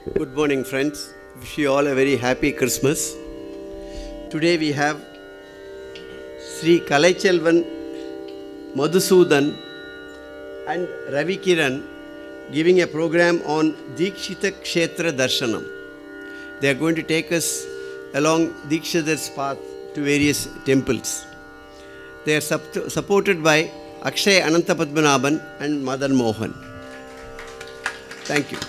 Good morning, friends. Wish you all a very happy Christmas. Today we have Sri Kalaichelvan Madhusudan and Ravi Kiran giving a program on Dikshita Kshetra Darshanam. They are going to take us along Dikshitar's path to various temples. They are sup- supported by Akshay Anantapadmanabhan and Madan Mohan. Thank you.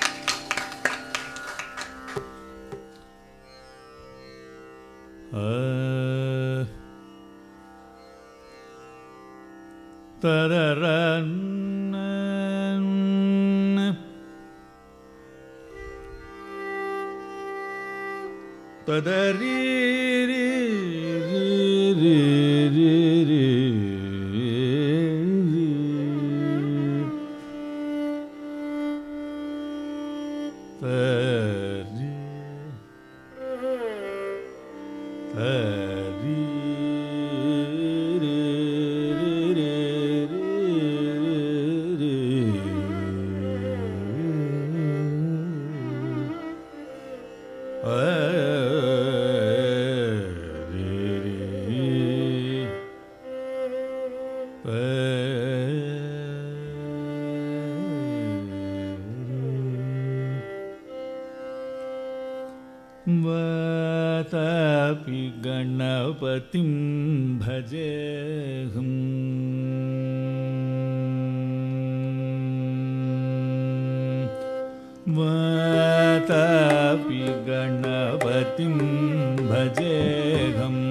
वातापि गणपतिं भजेऽहम् वातापि गणपतिं भजेऽहं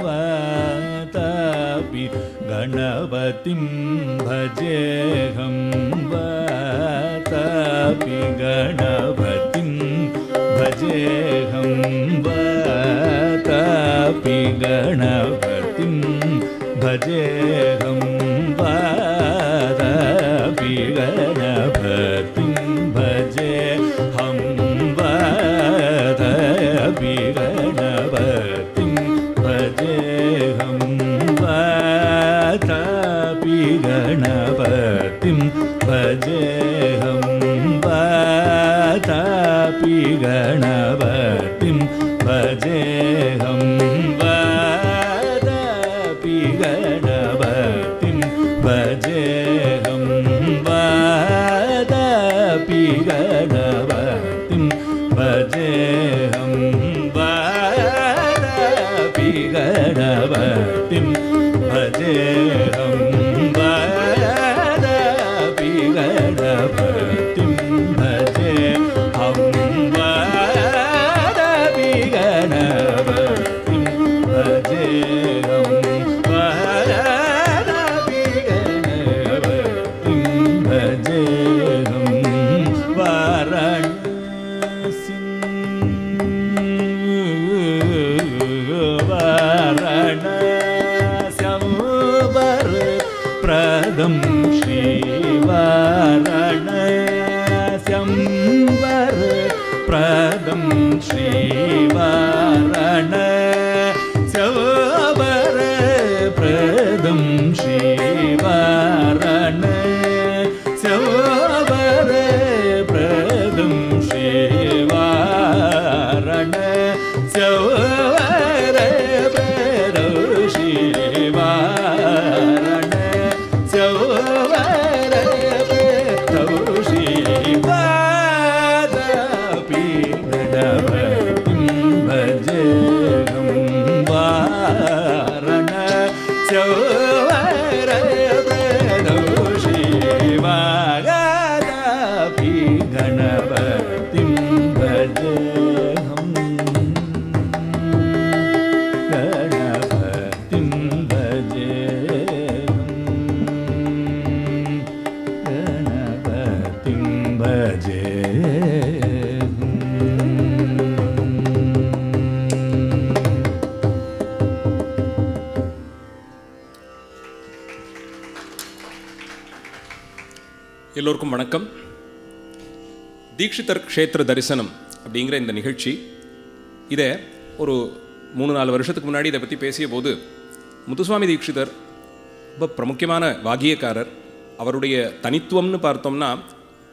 वातापि गणपतिं भजेऽहं वातापि गणपतिं भजेऽहं वातापि गणपतिं भजेऽहं वातापि गणपतिं भजेऽहं वातापि गणपतिं भजेऽहं वातापि गणपतिं भजेऽहं वातापि गणपतिं भजेऽहं वातापि गणपतिं भजेऽहं वातापि गणपतिं भजेऽहं वातापि गणपतिं भजेऽहं वातापि गणपतिं भजेऽहं वातापि गणपतिं भजेऽहं वातापि गणपतिं भजेऽहं वाराणस्यं वरप्रदं श्रीवाराणस्यं वरप्रदं श्रीवाराणस्यं वरप्रदं श्रीवाराणस्यं वरप्रदं श्रीवाराणस्यं वरप्रदं श्रीवाराणस्यं वरप्रदं श्रीवादापि गणपतिं भजेऽहं वारणस्यं वरप्रदं श्रीवादापि गणपतिं भजेऽहम् गणपतिं भजेऽहं गणपतिं भजेऽहम् எல்லோருக்கும் வணக்கம் தீக்ஷிதர் க்ஷேத்திர தரிசனம் அப்படிங்கிற இந்த நிகழ்ச்சி இதை ஒரு மூணு நாலு வருஷத்துக்கு முன்னாடி இதை பற்றி பேசிய போது முத்துசுவாமி தீக்ஷிதர் ரொம்ப பிரமுக்கியமான வாகியக்காரர் அவருடைய தனித்துவம்னு பார்த்தோம்னா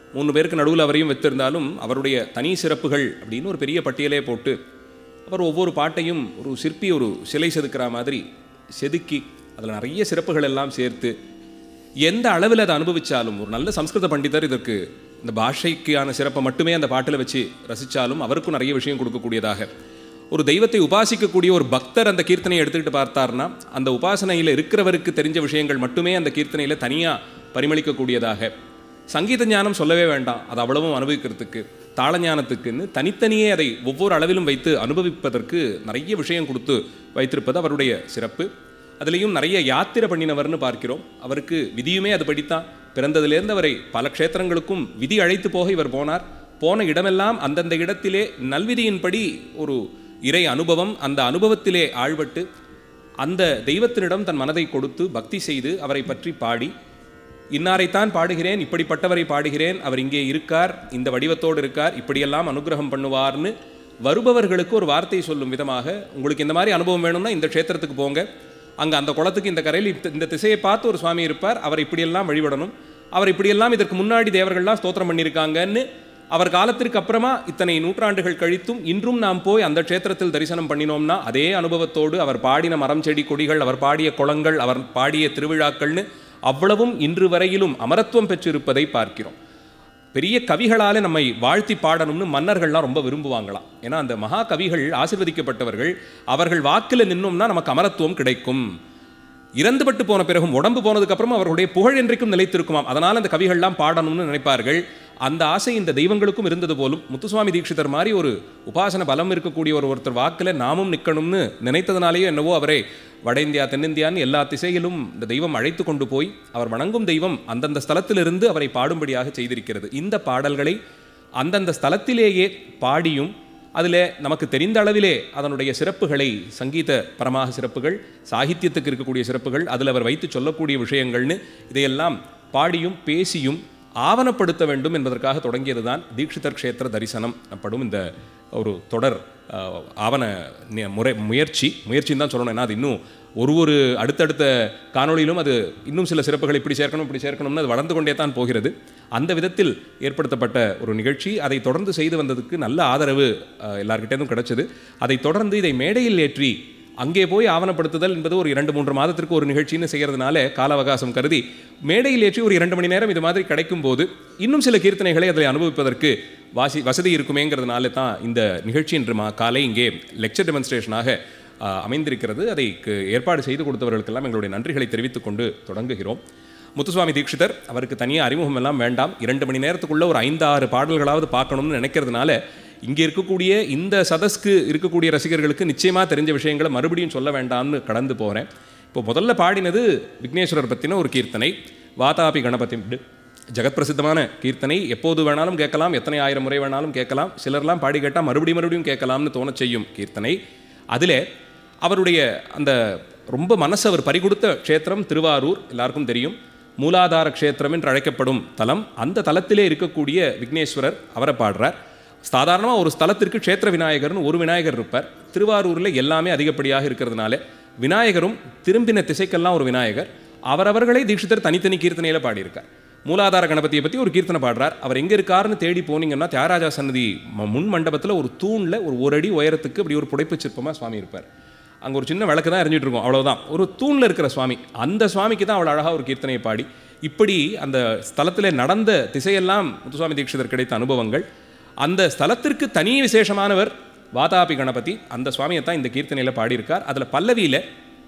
மூணு பேருக்கு நடுவில் அவரையும் வைத்திருந்தாலும் அவருடைய தனி சிறப்புகள் அப்படின்னு ஒரு பெரிய பட்டியலே போட்டு அவர் ஒவ்வொரு பாட்டையும் ஒரு சிற்பி ஒரு சிலை செதுக்கிற மாதிரி செதுக்கி அதில் நிறைய சிறப்புகள் எல்லாம் சேர்த்து எந்த அளவில் அதை அனுபவிச்சாலும் ஒரு நல்ல சம்ஸ்கிருத பண்டிதர் இதற்கு இந்த பாஷைக்கான சிறப்பை மட்டுமே அந்த பாட்டில் வச்சு ரசித்தாலும் அவருக்கும் நிறைய விஷயம் கொடுக்கக்கூடியதாக ஒரு தெய்வத்தை உபாசிக்கக்கூடிய ஒரு பக்தர் அந்த கீர்த்தனையை எடுத்துக்கிட்டு பார்த்தார்னா அந்த உபாசனையில் இருக்கிறவருக்கு தெரிஞ்ச விஷயங்கள் மட்டுமே அந்த கீர்த்தனையில் தனியாக பரிமளிக்கக்கூடியதாக சங்கீத ஞானம் சொல்லவே வேண்டாம் அது அவ்வளவும் அனுபவிக்கிறதுக்கு தாள ஞானத்துக்குன்னு தனித்தனியே அதை ஒவ்வொரு அளவிலும் வைத்து அனுபவிப்பதற்கு நிறைய விஷயம் கொடுத்து வைத்திருப்பது அவருடைய சிறப்பு அதுலேயும் நிறைய யாத்திரை பண்ணினவர்னு பார்க்கிறோம் அவருக்கு விதியுமே அது படித்தான் பிறந்ததிலேருந்து அவரை பல க்ஷேத்திரங்களுக்கும் விதி அழைத்து போக இவர் போனார் போன இடமெல்லாம் அந்தந்த இடத்திலே நல்விதியின்படி ஒரு இறை அனுபவம் அந்த அனுபவத்திலே ஆழ்பட்டு அந்த தெய்வத்தினிடம் தன் மனதை கொடுத்து பக்தி செய்து அவரை பற்றி பாடி இன்னாரைத்தான் பாடுகிறேன் இப்படிப்பட்டவரை பாடுகிறேன் அவர் இங்கே இருக்கார் இந்த வடிவத்தோடு இருக்கார் இப்படியெல்லாம் அனுகிரகம் பண்ணுவார்னு வருபவர்களுக்கு ஒரு வார்த்தை சொல்லும் விதமாக உங்களுக்கு இந்த மாதிரி அனுபவம் வேணும்னா இந்த க்ஷேத்திரத்துக்கு போங்க அங்கே அந்த குளத்துக்கு இந்த கரையில் இந்த- இந்த திசையை பார்த்து ஒரு சுவாமி இருப்பார் அவர் இப்படியெல்லாம் வழிபடணும் அவர் இப்படியெல்லாம் இதற்கு முன்னாடி தேவர்கள்லாம் ஸ்தோத்திரம் பண்ணியிருக்காங்கன்னு அவர் காலத்திற்கு அப்புறமா இத்தனை நூற்றாண்டுகள் கழித்தும் இன்றும் நாம் போய் அந்த க்ஷேத்திரத்தில் தரிசனம் பண்ணினோம்னா அதே அனுபவத்தோடு அவர் பாடின மரம் செடி கொடிகள் அவர் பாடிய குளங்கள் அவர் பாடிய திருவிழாக்கள்னு அவ்வளவும் இன்று வரையிலும் அமரத்துவம் பெற்றிருப்பதை பார்க்கிறோம் பெரிய கவிகளாலே நம்மை வாழ்த்தி பாடணும்னு மன்னர்கள்லாம் ரொம்ப விரும்புவாங்களாம் ஏன்னா அந்த மகா கவிகள் ஆசீர்வதிக்கப்பட்டவர்கள் அவர்கள் வாக்கில் நின்னோம்னா நமக்கு அமரத்துவம் கிடைக்கும் இறந்துபட்டு போன பிறகும் உடம்பு போனதுக்கு அப்புறம் அவர்களுடைய புகழ் என்றைக்கும் நிலைத்திருக்குமாம் அதனால் அந்த கவிகள்லாம் பாடணும்னு நினைப்பார்கள் அந்த ஆசை இந்த தெய்வங்களுக்கும் இருந்தது போலும் முத்துசுவாமி தீட்சிதர் மாதிரி ஒரு உபாசன பலம் இருக்கக்கூடிய ஒரு ஒருத்தர் வாக்கில் நாமும் நிற்கணும்னு நினைத்ததுனாலேயோ என்னவோ அவரை வட இந்தியா தென்னிந்தியான்னு எல்லா திசையிலும் இந்த தெய்வம் அழைத்து கொண்டு போய் அவர் வணங்கும் தெய்வம் அந்தந்த ஸ்தலத்திலிருந்து அவரை பாடும்படியாக செய்திருக்கிறது இந்த பாடல்களை அந்தந்த ஸ்தலத்திலேயே பாடியும் அதில் நமக்கு தெரிந்த அளவிலே அதனுடைய சிறப்புகளை சங்கீத பரமாக சிறப்புகள் சாகித்யத்துக்கு இருக்கக்கூடிய சிறப்புகள் அதில் அவர் வைத்து சொல்லக்கூடிய விஷயங்கள்னு இதையெல்லாம் பாடியும் பேசியும் ஆவணப்படுத்த வேண்டும் என்பதற்காக தொடங்கியது தான் தீட்சிதர் க்ஷேத்திர தரிசனம் எனப்படும் இந்த ஒரு தொடர் அஹ், ஆவண நி- முறை முயற்சி முயற்சின்னு தான் சொல்லணும் ஏன்னா அது இன்னும் ஒரு ஒரு அடுத்தடுத்த காணொளியிலும் அது இன்னும் சில சிறப்புகளை இப்படி சேர்க்கணும் இப்படி சேர்க்கணும்னு அது வளர்ந்து கொண்டே தான் போகிறது அந்த விதத்தில் ஏற்படுத்தப்பட்ட ஒரு நிகழ்ச்சி அதை தொடர்ந்து செய்து வந்ததுக்கு நல்ல ஆதரவு அஹ், எல்லார்கிட்டேருந்தும் கிடைச்சது அதை தொடர்ந்து இதை மேடையில் ஏற்றி அங்கே போய் ஆவணப்படுத்துதல் என்பது ஒரு இரண்டு மூன்று மாதத்திற்கு ஒரு நிகழ்ச்சின்னு செய்கிறதுனால கால அவகாசம் கருதி மேடையில் ஏற்றி ஒரு இரண்டு மணி நேரம் இது மாதிரி கிடைக்கும் போது இன்னும் சில கீர்த்தனைகளை அதில் அனுபவிப்பதற்கு வாசி வசதி இருக்குமேங்கிறதுனால தான் இந்த நிகழ்ச்சி இன்று மா காலை இங்கே லெக்சர் டெமான்ஸ்ட்ரேஷனாக ஆஹ், அமைந்திருக்கிறது அதை கு- ஏற்பாடு செய்து கொடுத்தவர்களுக்கெல்லாம் எங்களுடைய நன்றிகளை தெரிவித்துக் கொண்டு தொடங்குகிறோம் முத்துசுவாமி தீட்சிதர் அவருக்கு தனியாக அறிமுகம் எல்லாம் வேண்டாம் இரண்டு மணி நேரத்துக்குள்ள ஒரு ஐந்து ஆறு பாடல்களாவது பார்க்கணும்னு நினைக்கிறதுனால இங்கே இருக்கக்கூடிய இந்த சதஸ்க்கு இருக்கக்கூடிய ரசிகர்களுக்கு நிச்சயமாக தெரிஞ்ச விஷயங்களை மறுபடியும் சொல்ல வேண்டாம்னு கடந்து போகிறேன் இப்போ முதல்ல பாடினது விக்னேஸ்வரர் பற்றின ஒரு கீர்த்தனை வாதாபி கணபதி ஜெகத் பிரசித்தமான கீர்த்தனை எப்போது வேணாலும் கேட்கலாம் எத்தனை ஆயிரம் முறை வேணாலும் கேட்கலாம் சிலர்லாம் பாடி கேட்டால் மறுபடியும் மறுபடியும் கேட்கலாம்னு தோணச் செய்யும் கீர்த்தனை அதிலே அவருடைய அந்த ரொம்ப மனசு அவர் பறிகொடுத்த க்ஷேத்திரம் திருவாரூர் எல்லாருக்கும் தெரியும் மூலாதார க்ஷேத்திரம் என்று அழைக்கப்படும் தலம் அந்த தலத்திலே இருக்கக்கூடிய விக்னேஸ்வரர் அவரை பாடுறார் சாதாரணமாக ஒரு ஸ்தலத்திற்கு க்ஷேத்திர விநாயகர்னு ஒரு விநாயகர் இருப்பார் திருவாரூரில் எல்லாமே அதிகப்படியாக இருக்கிறதுனால விநாயகரும் திரும்பின திசைக்கெல்லாம் ஒரு விநாயகர் அவரவர்களை தீட்சிதர் தனித்தனி கீர்த்தனையில் பாடியிருக்கார் மூலாதார கணபதியை பற்றி ஒரு கீர்த்தனை பாடுறார் அவர் எங்கே இருக்காருன்னு தேடி போனீங்கன்னா தியாகராஜா சன்னதி ம- முன் மண்டபத்தில் ஒரு தூணில் ஒரு ஒரு அடி உயரத்துக்கு அப்படி ஒரு புடைப்பு சிற்பமாக சுவாமி இருப்பார் அங்கே ஒரு சின்ன விளக்கு தான் எரிஞ்சிட்டு இருக்கும் அவ்வளவுதான் ஒரு தூணில் இருக்கிற சுவாமி அந்த சுவாமிக்கு தான் அவ்வளோ அழகாக ஒரு கீர்த்தனையை பாடி இப்படி அந்த ஸ்தலத்தில் நடந்த திசையெல்லாம் முத்துசுவாமி தீட்சிதர் கிடைத்த அனுபவங்கள் அந்த ஸ்தலத்திற்கு தனி விசேஷமானவர் வாதாபி கணபதி அந்த சுவாமியை தான் இந்த கீர்த்தனையில் பாடியிருக்கார் அதில் பல்லவியில்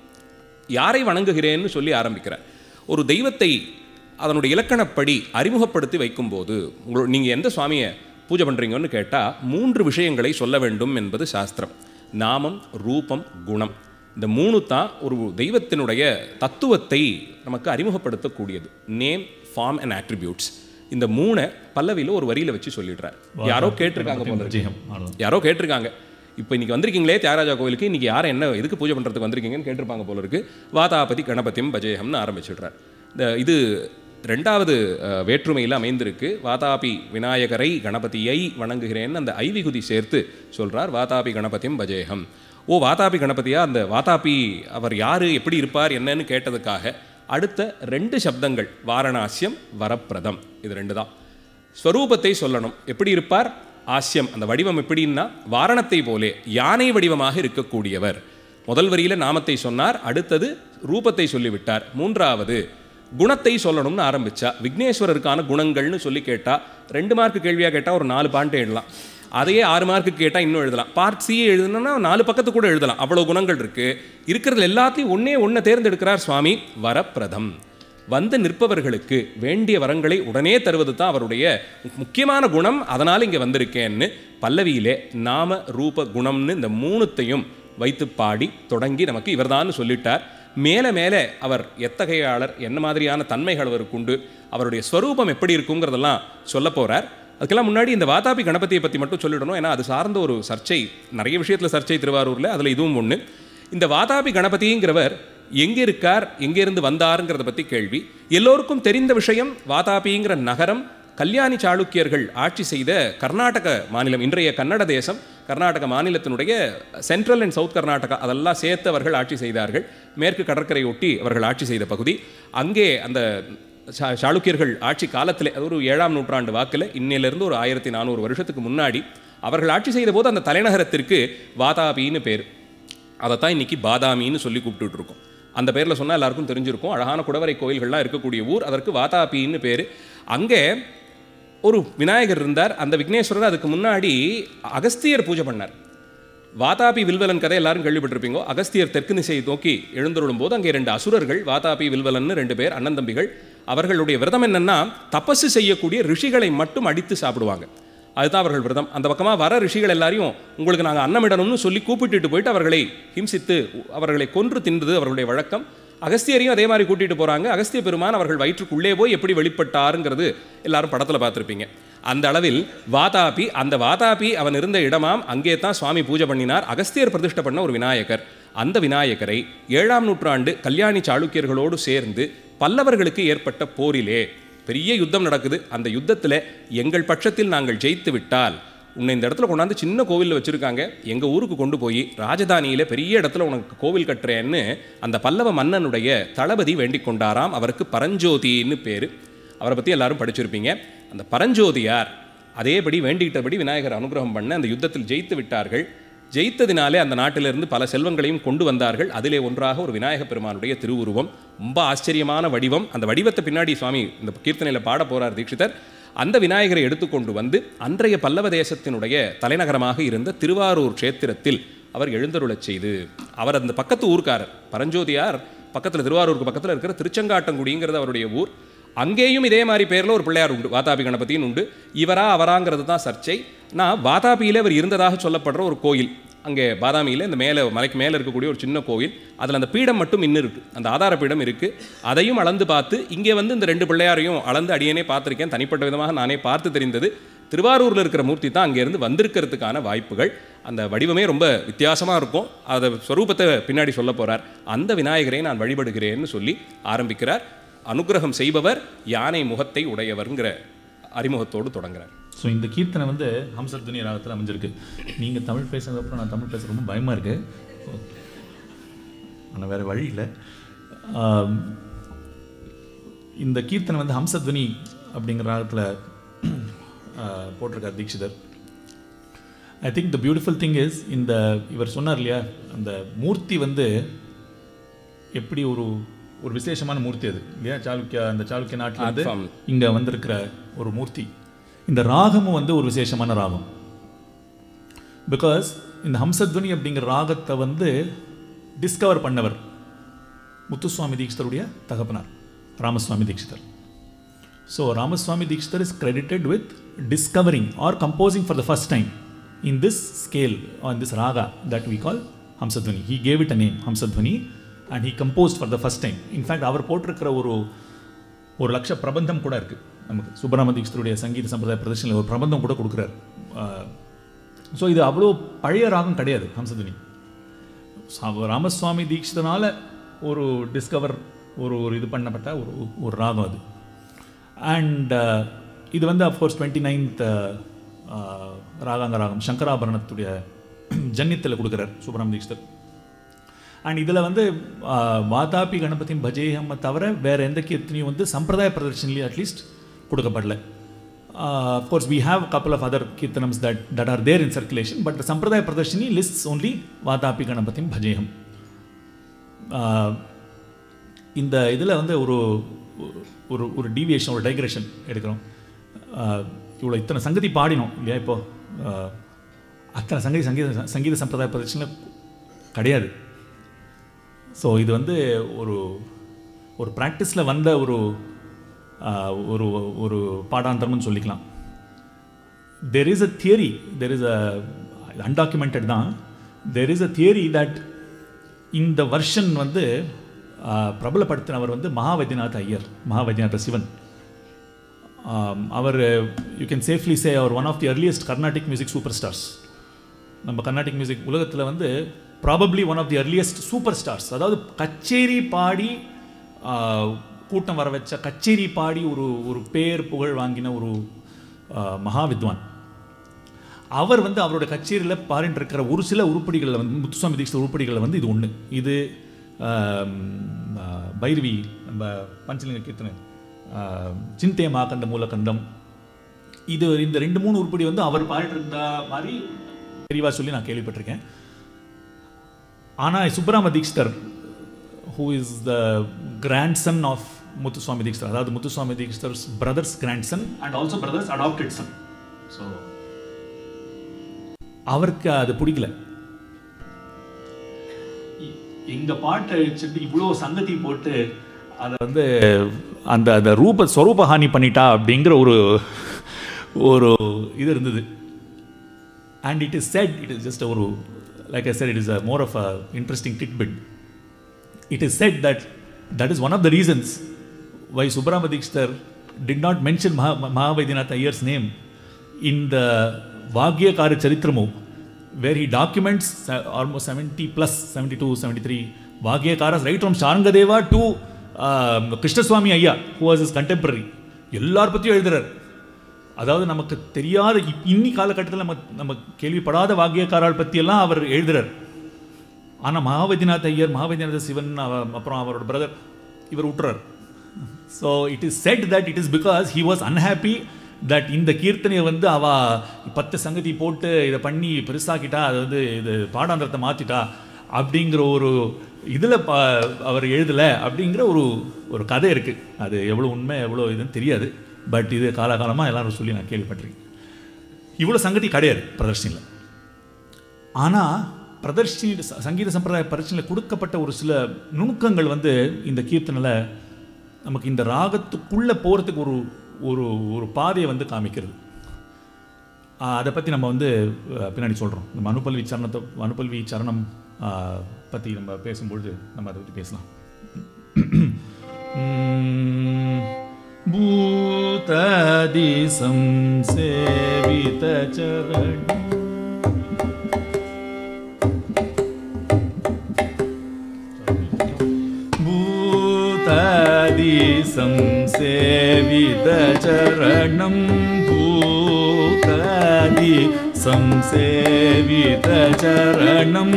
யாரை வணங்குகிறேன்னு சொல்லி ஆரம்பிக்கிறார் ஒரு தெய்வத்தை அதனுடைய இலக்கணப்படி அறிமுகப்படுத்தி வைக்கும்போது உங்களோட நீங்கள் எந்த சுவாமியை பூஜை பண்ணுறீங்கன்னு கேட்டால் மூன்று விஷயங்களை சொல்ல வேண்டும் என்பது சாஸ்திரம் நாமம் ரூபம் குணம் இந்த மூணு தான் ஒரு தெய்வத்தினுடைய தத்துவத்தை நமக்கு அறிமுகப்படுத்தக்கூடியது நேம் ஃபார்ம் அண்ட் attributes இந்த மூணை பல்லவியில் ஒரு வரியில வச்சு சொல்லிடுறார் யாரோ கேட்டிருக்காங்க போல இருக்கு. விஜயம் அவ்வளவுதான். யாரோ கேட்டிருக்காங்க இப்போ இன்னைக்கு வந்திருக்கீங்களே தியாகராஜா கோவிலுக்கு இன்னைக்கு யாரை என்ன எதுக்கு பூஜை பண்ணுறதுக்கு வந்திருக்கீங்கன்னு கேட்டிருப்பாங்க போல இருக்கு வாதாபதி கணபதியும் பஜேகம்னு ஆரம்பிச்சிடுறார் இந்த இது ரெண்டாவது அஹ், வேற்றுமையில் அமைந்திருக்கு வாதாபி விநாயகரை கணபதியை வணங்குகிறேன்னு அந்த ஐவிகுதி சேர்த்து சொல்றார் வாதாபி கணபதியும் பஜேகம் ஓ வாதாபி கணபதியா அந்த வாதாபி அவர் யாரு எப்படி இருப்பார் என்னன்னு கேட்டதுக்காக அடுத்த ரெண்டு சப்தங்கள் வாரணாசியம் வரப்பிரதம் இது ரெண்டு தான் ஸ்வரூபத்தை சொல்லணும் எப்படி இருப்பார் ஆஸ்யம் அந்த வடிவம் எப்படின்னா வாரணத்தை போலே யானை வடிவமாக இருக்கக்கூடியவர் முதல் வரியில நாமத்தை சொன்னார் அடுத்தது ரூபத்தை சொல்லிவிட்டார் மூன்றாவது குணத்தை சொல்லணும்னு ஆரம்பிச்சா விக்னேஸ்வரருக்கான குணங்கள்னு சொல்லி கேட்டா ரெண்டு மார்க் கேள்வியாக கேட்டால் ஒரு நாலு பாயிண்ட் எழுதலாம் அதையே ஆறு மார்க்கு கேட்டால் இன்னும் எழுதலாம் பார்ட் சி எழுதணும்னா நாலு பக்கத்து கூட எழுதலாம் அவ்வளோ குணங்கள் இருக்கு இருக்கிறது எல்லாத்தையும் ஒண்ணே ஒன்றை தேர்ந்தெடுக்கிறார் சுவாமி வரப்பிரதம் வந்து நிற்பவர்களுக்கு வேண்டிய வரங்களை உடனே தருவது தான் அவருடைய முக்கியமான குணம் அதனால் இங்கே வந்திருக்கேன்னு பல்லவியிலே நாம ரூப குணம்னு இந்த மூணுத்தையும் வைத்து பாடி தொடங்கி நமக்கு இவர்தான்னு சொல்லிட்டார் மேலே மேலே அவர் எத்தகைய ஆளர் என்ன மாதிரியான தன்மைகள் அவருக்கு உண்டு அவருடைய ஸ்வரூபம் எப்படி இருக்குங்கிறதெல்லாம் சொல்ல போறார் அதுக்கெல்லாம் முன்னாடி இந்த வாதாபி கணபதியை பற்றி மட்டும் சொல்லிடணும் ஏன்னா அது சார்ந்த ஒரு சர்ச்சை நிறைய விஷயத்தில் சர்ச்சை திருவாரூரில் அதில் இதுவும் ஒன்று இந்த வாதாபி கணபதிங்கிறவர் எங்கே இருக்கார் எங்கேருந்து வந்தாருங்கிறத பற்றி கேள்வி எல்லோருக்கும் தெரிந்த விஷயம் வாதாபிங்கிற நகரம் கல்யாணி சாளுக்கியர்கள் ஆட்சி செய்த கர்நாடக மாநிலம் இன்றைய கன்னட தேசம் கர்நாடக மாநிலத்தினுடைய சென்ட்ரல் அண்ட் சவுத் கர்நாடகா அதெல்லாம் சேர்த்து அவர்கள் ஆட்சி செய்தார்கள் மேற்கு கடற்கரை ஒட்டி அவர்கள் ஆட்சி செய்த பகுதி அங்கே அந்த சா- சாளுக்கியர்கள் ஆட்சி காலத்தில் அது ஒரு ஏழாம் நூற்றாண்டு வாக்கில் இன்னிலிருந்து ஒரு ஆயிரத்தி நானூறு வருஷத்துக்கு முன்னாடி அவர்கள் ஆட்சி செய்த போது அந்த தலைநகரத்திற்கு வாதாபின்னு பேர் அதைத்தான் இன்னைக்கு பாதாமின்னு சொல்லி கூப்பிட்டுட்டு இருக்கோம் அந்த பேரில் சொன்னால் எல்லாருக்கும் தெரிஞ்சிருக்கும் அழகான குடவரை கோயில்கள்லாம் இருக்கக்கூடிய ஊர் அதற்கு வாதாபின்னு பேர் அங்கே ஒரு விநாயகர் இருந்தார் அந்த விக்னேஸ்வரர் அதுக்கு முன்னாடி அகஸ்தியர் பூஜை பண்ணார் வாதாபி வில்வலன் கதை எல்லாரும் கேள்விப்பட்டிருப்பீங்க அகஸ்தியர் தெற்கு திசையை நோக்கி எழுந்தருளும் போது அங்கே ரெண்டு அசுரர்கள் வாதாபி வில்வலன்னு ரெண்டு பேர் அண்ணன் தம்பிகள் அவர்களுடைய விரதம் என்னன்னா தபசு செய்யக்கூடிய ரிஷிகளை மட்டும் அடித்து சாப்பிடுவாங்க அதுதான் அவர்கள் விரதம் அந்த பக்கமாக வர ரிஷிகள் எல்லாரையும் உங்களுக்கு நாங்கள் அன்னமிடணும்னு சொல்லி கூப்பிட்டுட்டு போயிட்டு அவர்களை ஹிம்சித்து அவர்களை கொன்று தின்றது அவர்களுடைய வழக்கம் அகஸ்தியரையும் அதே மாதிரி கூட்டிட்டு போறாங்க அகஸ்திய பெருமான் அவர்கள் வயிற்றுக்குள்ளே போய் எப்படி வெளிப்பட்டாருங்கிறது எல்லாரும் படத்துல பார்த்திருப்பீங்க அந்த அளவில் வாதாபி அந்த வாதாபி அவன் இருந்த இடமாம் அங்கே தான் சுவாமி பூஜை பண்ணினார் அகஸ்தியர் பிரதிஷ்டை பண்ண ஒரு விநாயகர் அந்த விநாயகரை ஏழாம் நூற்றாண்டு கல்யாணி சாளுக்கியர்களோடு சேர்ந்து பல்லவர்களுக்கு ஏற்பட்ட போரிலே பெரிய யுத்தம் நடக்குது அந்த யுத்தத்தில் எங்கள் பட்சத்தில் நாங்கள் ஜெயித்து விட்டால் உன்னை இந்த இடத்துல கொண்டாந்து சின்ன கோவிலில் வச்சுருக்காங்க எங்கள் ஊருக்கு கொண்டு போய் ராஜதானியில் பெரிய இடத்துல உனக்கு கோவில் கட்டுறேன்னு அந்த பல்லவ மன்னனுடைய தளபதி வேண்டிக் கொண்டாராம் அவருக்கு பரஞ்சோதின்னு பேர் அவரை பற்றி எல்லாரும் படிச்சிருப்பீங்க அந்த பரஞ்சோதியார் அதேபடி வேண்டிக்கிட்டபடி விநாயகர் அனுகிரகம் பண்ண அந்த யுத்தத்தில் ஜெயித்து விட்டார்கள் ஜெயித்ததினாலே அந்த நாட்டிலிருந்து பல செல்வங்களையும் கொண்டு வந்தார்கள் அதிலே ஒன்றாக ஒரு விநாயக பெருமானுடைய திருவுருவம் ரொம்ப ஆச்சரியமான வடிவம் அந்த வடிவத்தை பின்னாடி சுவாமி இந்த கீர்த்தனையில் பாட போறார் தீட்சிதர் அந்த விநாயகரை எடுத்துக்கொண்டு வந்து அன்றைய பல்லவ தேசத்தினுடைய தலைநகரமாக இருந்த திருவாரூர் க்ஷேத்திரத்தில் அவர் எழுந்தருளச் செய்து அவர் அந்த பக்கத்து ஊர்க்காரர் பரஞ்சோதியார் பக்கத்தில் திருவாரூருக்கு பக்கத்தில் இருக்கிற திருச்செங்காட்டங்குடிங்கிறது அவருடைய ஊர் அங்கேயும் இதே மாதிரி பேரில் ஒரு பிள்ளையார் உண்டு வாதாபி கணபதின்னு உண்டு இவரா அவராங்கிறது தான் சர்ச்சை நான் வாதாபியில் அவர் இருந்ததாக சொல்லப்படுற ஒரு கோயில் அங்கே பாதாமியில் இந்த மேலே மலைக்கு மேலே இருக்கக்கூடிய ஒரு சின்ன கோவில் அதில் அந்த பீடம் மட்டும் இன்னும் இருக்குது அந்த ஆதார பீடம் இருக்குது அதையும் அளந்து பார்த்து இங்கே வந்து இந்த ரெண்டு பிள்ளையாரையும் அளந்து அடியேனே பார்த்துருக்கேன் தனிப்பட்ட விதமாக நானே பார்த்து தெரிந்தது திருவாரூரில் இருக்கிற மூர்த்தி தான் அங்கேருந்து வந்திருக்கிறதுக்கான வாய்ப்புகள் அந்த வடிவமே ரொம்ப வித்தியாசமாக இருக்கும் அதை ஸ்வரூபத்தை பின்னாடி சொல்ல போகிறார் அந்த விநாயகரை நான் வழிபடுகிறேன்னு சொல்லி ஆரம்பிக்கிறார் அனுக்கிரகம் செய்பவர் யானை முகத்தை உடையவர்ங்கிற அறிமுகத்தோடு தொடங்குறார் ஸோ இந்த கீர்த்தனை வந்து ஹம்சத்வனி ராகத்தில் அமைஞ்சிருக்கு நீங்கள் தமிழ் பேசுனதுக்கப்புறம் நான் தமிழ் பேச ரொம்ப பயமாக இருக்கு ஆனால் வேறு வழி இல்லை ஆம், இந்த கீர்த்தனை வந்து ஹம்சத்வனி அப்படிங்கிற ராகத்தில் போட்டிருக்கார் Dikshitar I think the beautiful thing is இந்த இவர் சொன்னார் இல்லையா அந்த மூர்த்தி வந்து எப்படி ஒரு ஒரு விசேஷமான மூர்த்தி அது இல்லையா சாளுக்கியா அந்த சாளுக்கிய நாட்டில் வந்து Platform. இங்கே வந்திருக்கிற ஒரு மூர்த்தி இந்த ராகமும் வந்து ஒரு விசேஷமான ராகம் பிகாஸ் இந்த ஹம்சத்வனி அப்படிங்கிற ராகத்தை வந்து டிஸ்கவர் பண்ணவர் முத்துசுவாமி தீட்சிதருடைய தகப்பனார் Ramaswami Dikshitar so Ramaswami Dikshitar is credited with discovering or composing for the first time in this scale on this raga that we call Hamsadhvani. He gave it a name, Hamsadhvani, and he composed for the first time. In fact, அவர் போட்டிருக்கிற ஒரு ஒரு லட்ச பிரபந்தம் கூட இருக்கு நமக்கு சுப்பராம தீட்சிதருடைய சங்கீத சம்பிரதாய பிரதர்ஷனில் ஒரு பிரபந்தம் கூட கொடுக்குறாரு ஸோ இது அவ்வளோ பழைய ராகம் கிடையாது ஹம்சதுனி சா- ராமசுவாமி தீட்சிதனால ஒரு டிஸ்கவர் ஒரு ஒரு இது பண்ணப்பட்ட ஒரு ஒரு ராகம் அது அண்ட் இது வந்து அஃப்கோர்ஸ் டுவெண்ட்டி நைன்த் ராகாங்க ராகம் சங்கராபரணத்துடைய ஜன்னித்தில் கொடுக்குறார் சுப்பிரமணிய தீட்சிதர் அண்ட் இதில் வந்து ஆஹ், வாதாபி கணபதியின் பஜேஹம்மை தவிர வேறு எந்த கீர்த்தனையும் வந்து சம்பிரதாய பிரதர்ஷனிலையும் அட்லீஸ்ட் கொடுக்கப்படல Uh, of course, we have a couple of other kirtanams that, that are there in circulation, but the Sampradaya Pradarshini lists only Vadapi Ganapatim Bhajeham. Uh, இந்த இதில் வந்து ஒரு ஒரு ஒரு டீவியேஷன் ஒரு டைக்ரேஷன் எடுக்கிறோம் ஆஹ் இவ்வளோ இத்தனை சங்கதி பாடினோம் இல்லையா இப்போ ஆஹ் அத்தனை சங்கதி சங்கீத சங்கீத சம்பிரதாய பிரதர்ஷனில் கிடையாது ஸோ இது வந்து ஒரு ஒரு ப்ராக்டிஸில் வந்த ஒரு ஆஹ் ஒரு ஒரு பாடாந்தரம்னு சொல்லிக்கலாம் there is a theory there is a undocumented தான் there is a theory that இந்த வருஷன் வந்து ஆஹ், பிரபலப்படுத்தினவர் வந்து மகாவைத்தியநாத் ஐயர் மகாவைத்தியநாத சிவன் ஆம், அவர் யூ கேன் சேஃப்லி சே அவர் one of the earliest Carnatic music super stars நம்ம கர்நாடிக் மியூசிக் உலகத்தில் வந்து probably one of the earliest super stars அதாவது கச்சேரி பாடி ஆ, கூட்டம் வர வச்ச கச்சேரி பாடி ஒரு ஒரு பேர் புகழ் வாங்கின ஒரு ஆ, மகா வித்வான் அவர் வந்து அவரோட கச்சேரியில் பாடிட்டு இருக்கிற ஒரு சில உருப்படிகளில் வந்து முத்துசுவாமி தீட்சித உருப்படிகளில் வந்து இது ஒன்று இது ஆம், ஆ, பைரவி நம்ம பஞ்சலிங்க கீர்த்தனை ஆ, சிந்தே மாகண்ட மூலகண்டம் இது இந்த ரெண்டு மூணு உருப்படி வந்து அவர் பாடிட்டு இருந்த மாதிரி தெளிவாக சொல்லி நான் கேள்விப்பட்டிருக்கேன் ஆனால் Subbarama Dikshitar who is the grandson of Muthuswami Dikshitar அதாவது Muthuswami Dikshitar's brother's grandson and also brother's adopted son so அவருக்கு அது பிடிக்கல இ- எங்க பாட்டை வச்சுட்டு இவ்வளோ சங்கதி போட்டு அதை வந்து அந்த அந்த ரூப ஸ்வரூபஹானி பண்ணிட்டா அப்படிங்கிற ஒரு ஒரு இது இருந்தது and it is said it is just ஒரு like I said it is a more of a interesting tidbit it is said that that is one of the reasons why Subramah Dikshtar did not mention Maha, Mahavaidyanath Iyer's name in the Vagyakara Charitramu, where he documents uh, almost 70 plus 72, 73 Vagyakaras right from Sharangadeva to um, Krishnaswamy Ayya, who was his contemporary. எல்லார் பற்றியும் எழுதுறார் அதாவது நமக்கு தெரியாத இப்- இன்னி காலகட்டத்தில் நம்ம நம்ம கேள்விப்படாத வாக்கியக்காரால் பற்றியெல்லாம் அவர் எழுதுறார் ஆனால் மகாவைத்தியநாத் ஐயர் மகாவைத்தியநாத சிவன் அவ- அப்புறம் அவரோட பிரதர் இவர் விட்டுறார் so it is said that it is because he was unhappy that இந்த கீர்த்தனையை வந்து அவ பத்து சங்கதி போட்டு இதை பண்ணி பெருசாக்கிட்டா அது வந்து இது பாடாந்திரத்தை மாற்றிட்டா அப்படிங்கிற ஒரு இதில் ப அவர் எழுதலை அப்படிங்கிற ஒரு ஒரு கதை இருக்குது அது எவ்வளோ உண்மை எவ்வளோ இதுன்னு தெரியாது பட் இது காலகாலமாக எல்லாரும் சொல்லி நான் கேள்விப்பட்டிருக்கேன் இவ்வளோ சங்கதி கிடையாது பிரதர்ஷனியில் ஆனால் பிரதர்ஷினி ச- சங்கீத சம்பிரதாய பரீட்சையில் கொடுக்கப்பட்ட ஒரு சில நுணுக்கங்கள் வந்து இந்த கீர்த்தனையில் நமக்கு இந்த ராகத்துக்குள்ளே போகிறதுக்கு ஒரு ஒரு ஒரு பாதையை வந்து காமிக்கிறது ஆஹ் அதை பற்றி நம்ம வந்து அஹ், பின்னாடி சொல்கிறோம் இந்த அனுபல்வி சரணத்தை அனுபல்வி சரணம் பற்றி நம்ம பேசும்பொழுது நம்ம அதை பற்றி பேசலாம் பூதாதி சம்சேவித சரணம் भूतादि संसेवितचरणं भूतादि संसेवितचरणं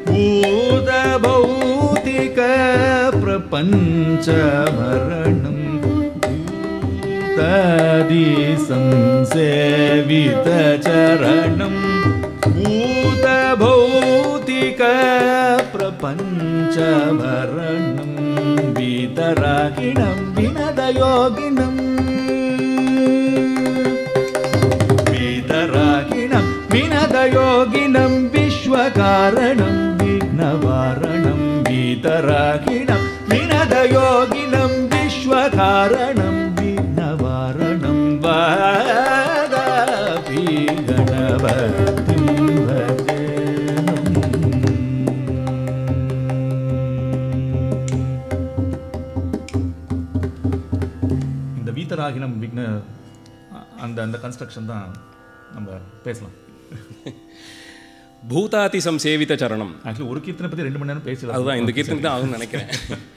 भूतभौतिकप्रपञ्चमरणं भूतादि संसेवितचरणं भूतभौतिकप्रपञ्चमरणं वितरागिणं विनदयोगिनम् वितरागिणं विनदयोगिनं विश्वकारणं विघ्नवारणं वितरागिणं विनदयोगिनं विश्वकारणं विघ्नवारणं वादापि गणपतिं இந்த வீத்தராகினம் விக்ன அந்த அந்த கன்ஸ்ட்ரக்ஷன் தான் நம்ம பேசலாம் பூதாதி சம்சேவித சரணம் ஆக்சுவலி ஒரு கீர்த்தனை பற்றி ரெண்டு மணி நேரம் பேசலாம் அதுதான் இந்த கீர்த்தனை தான் ஆகும்னு நினைக்கிறேன்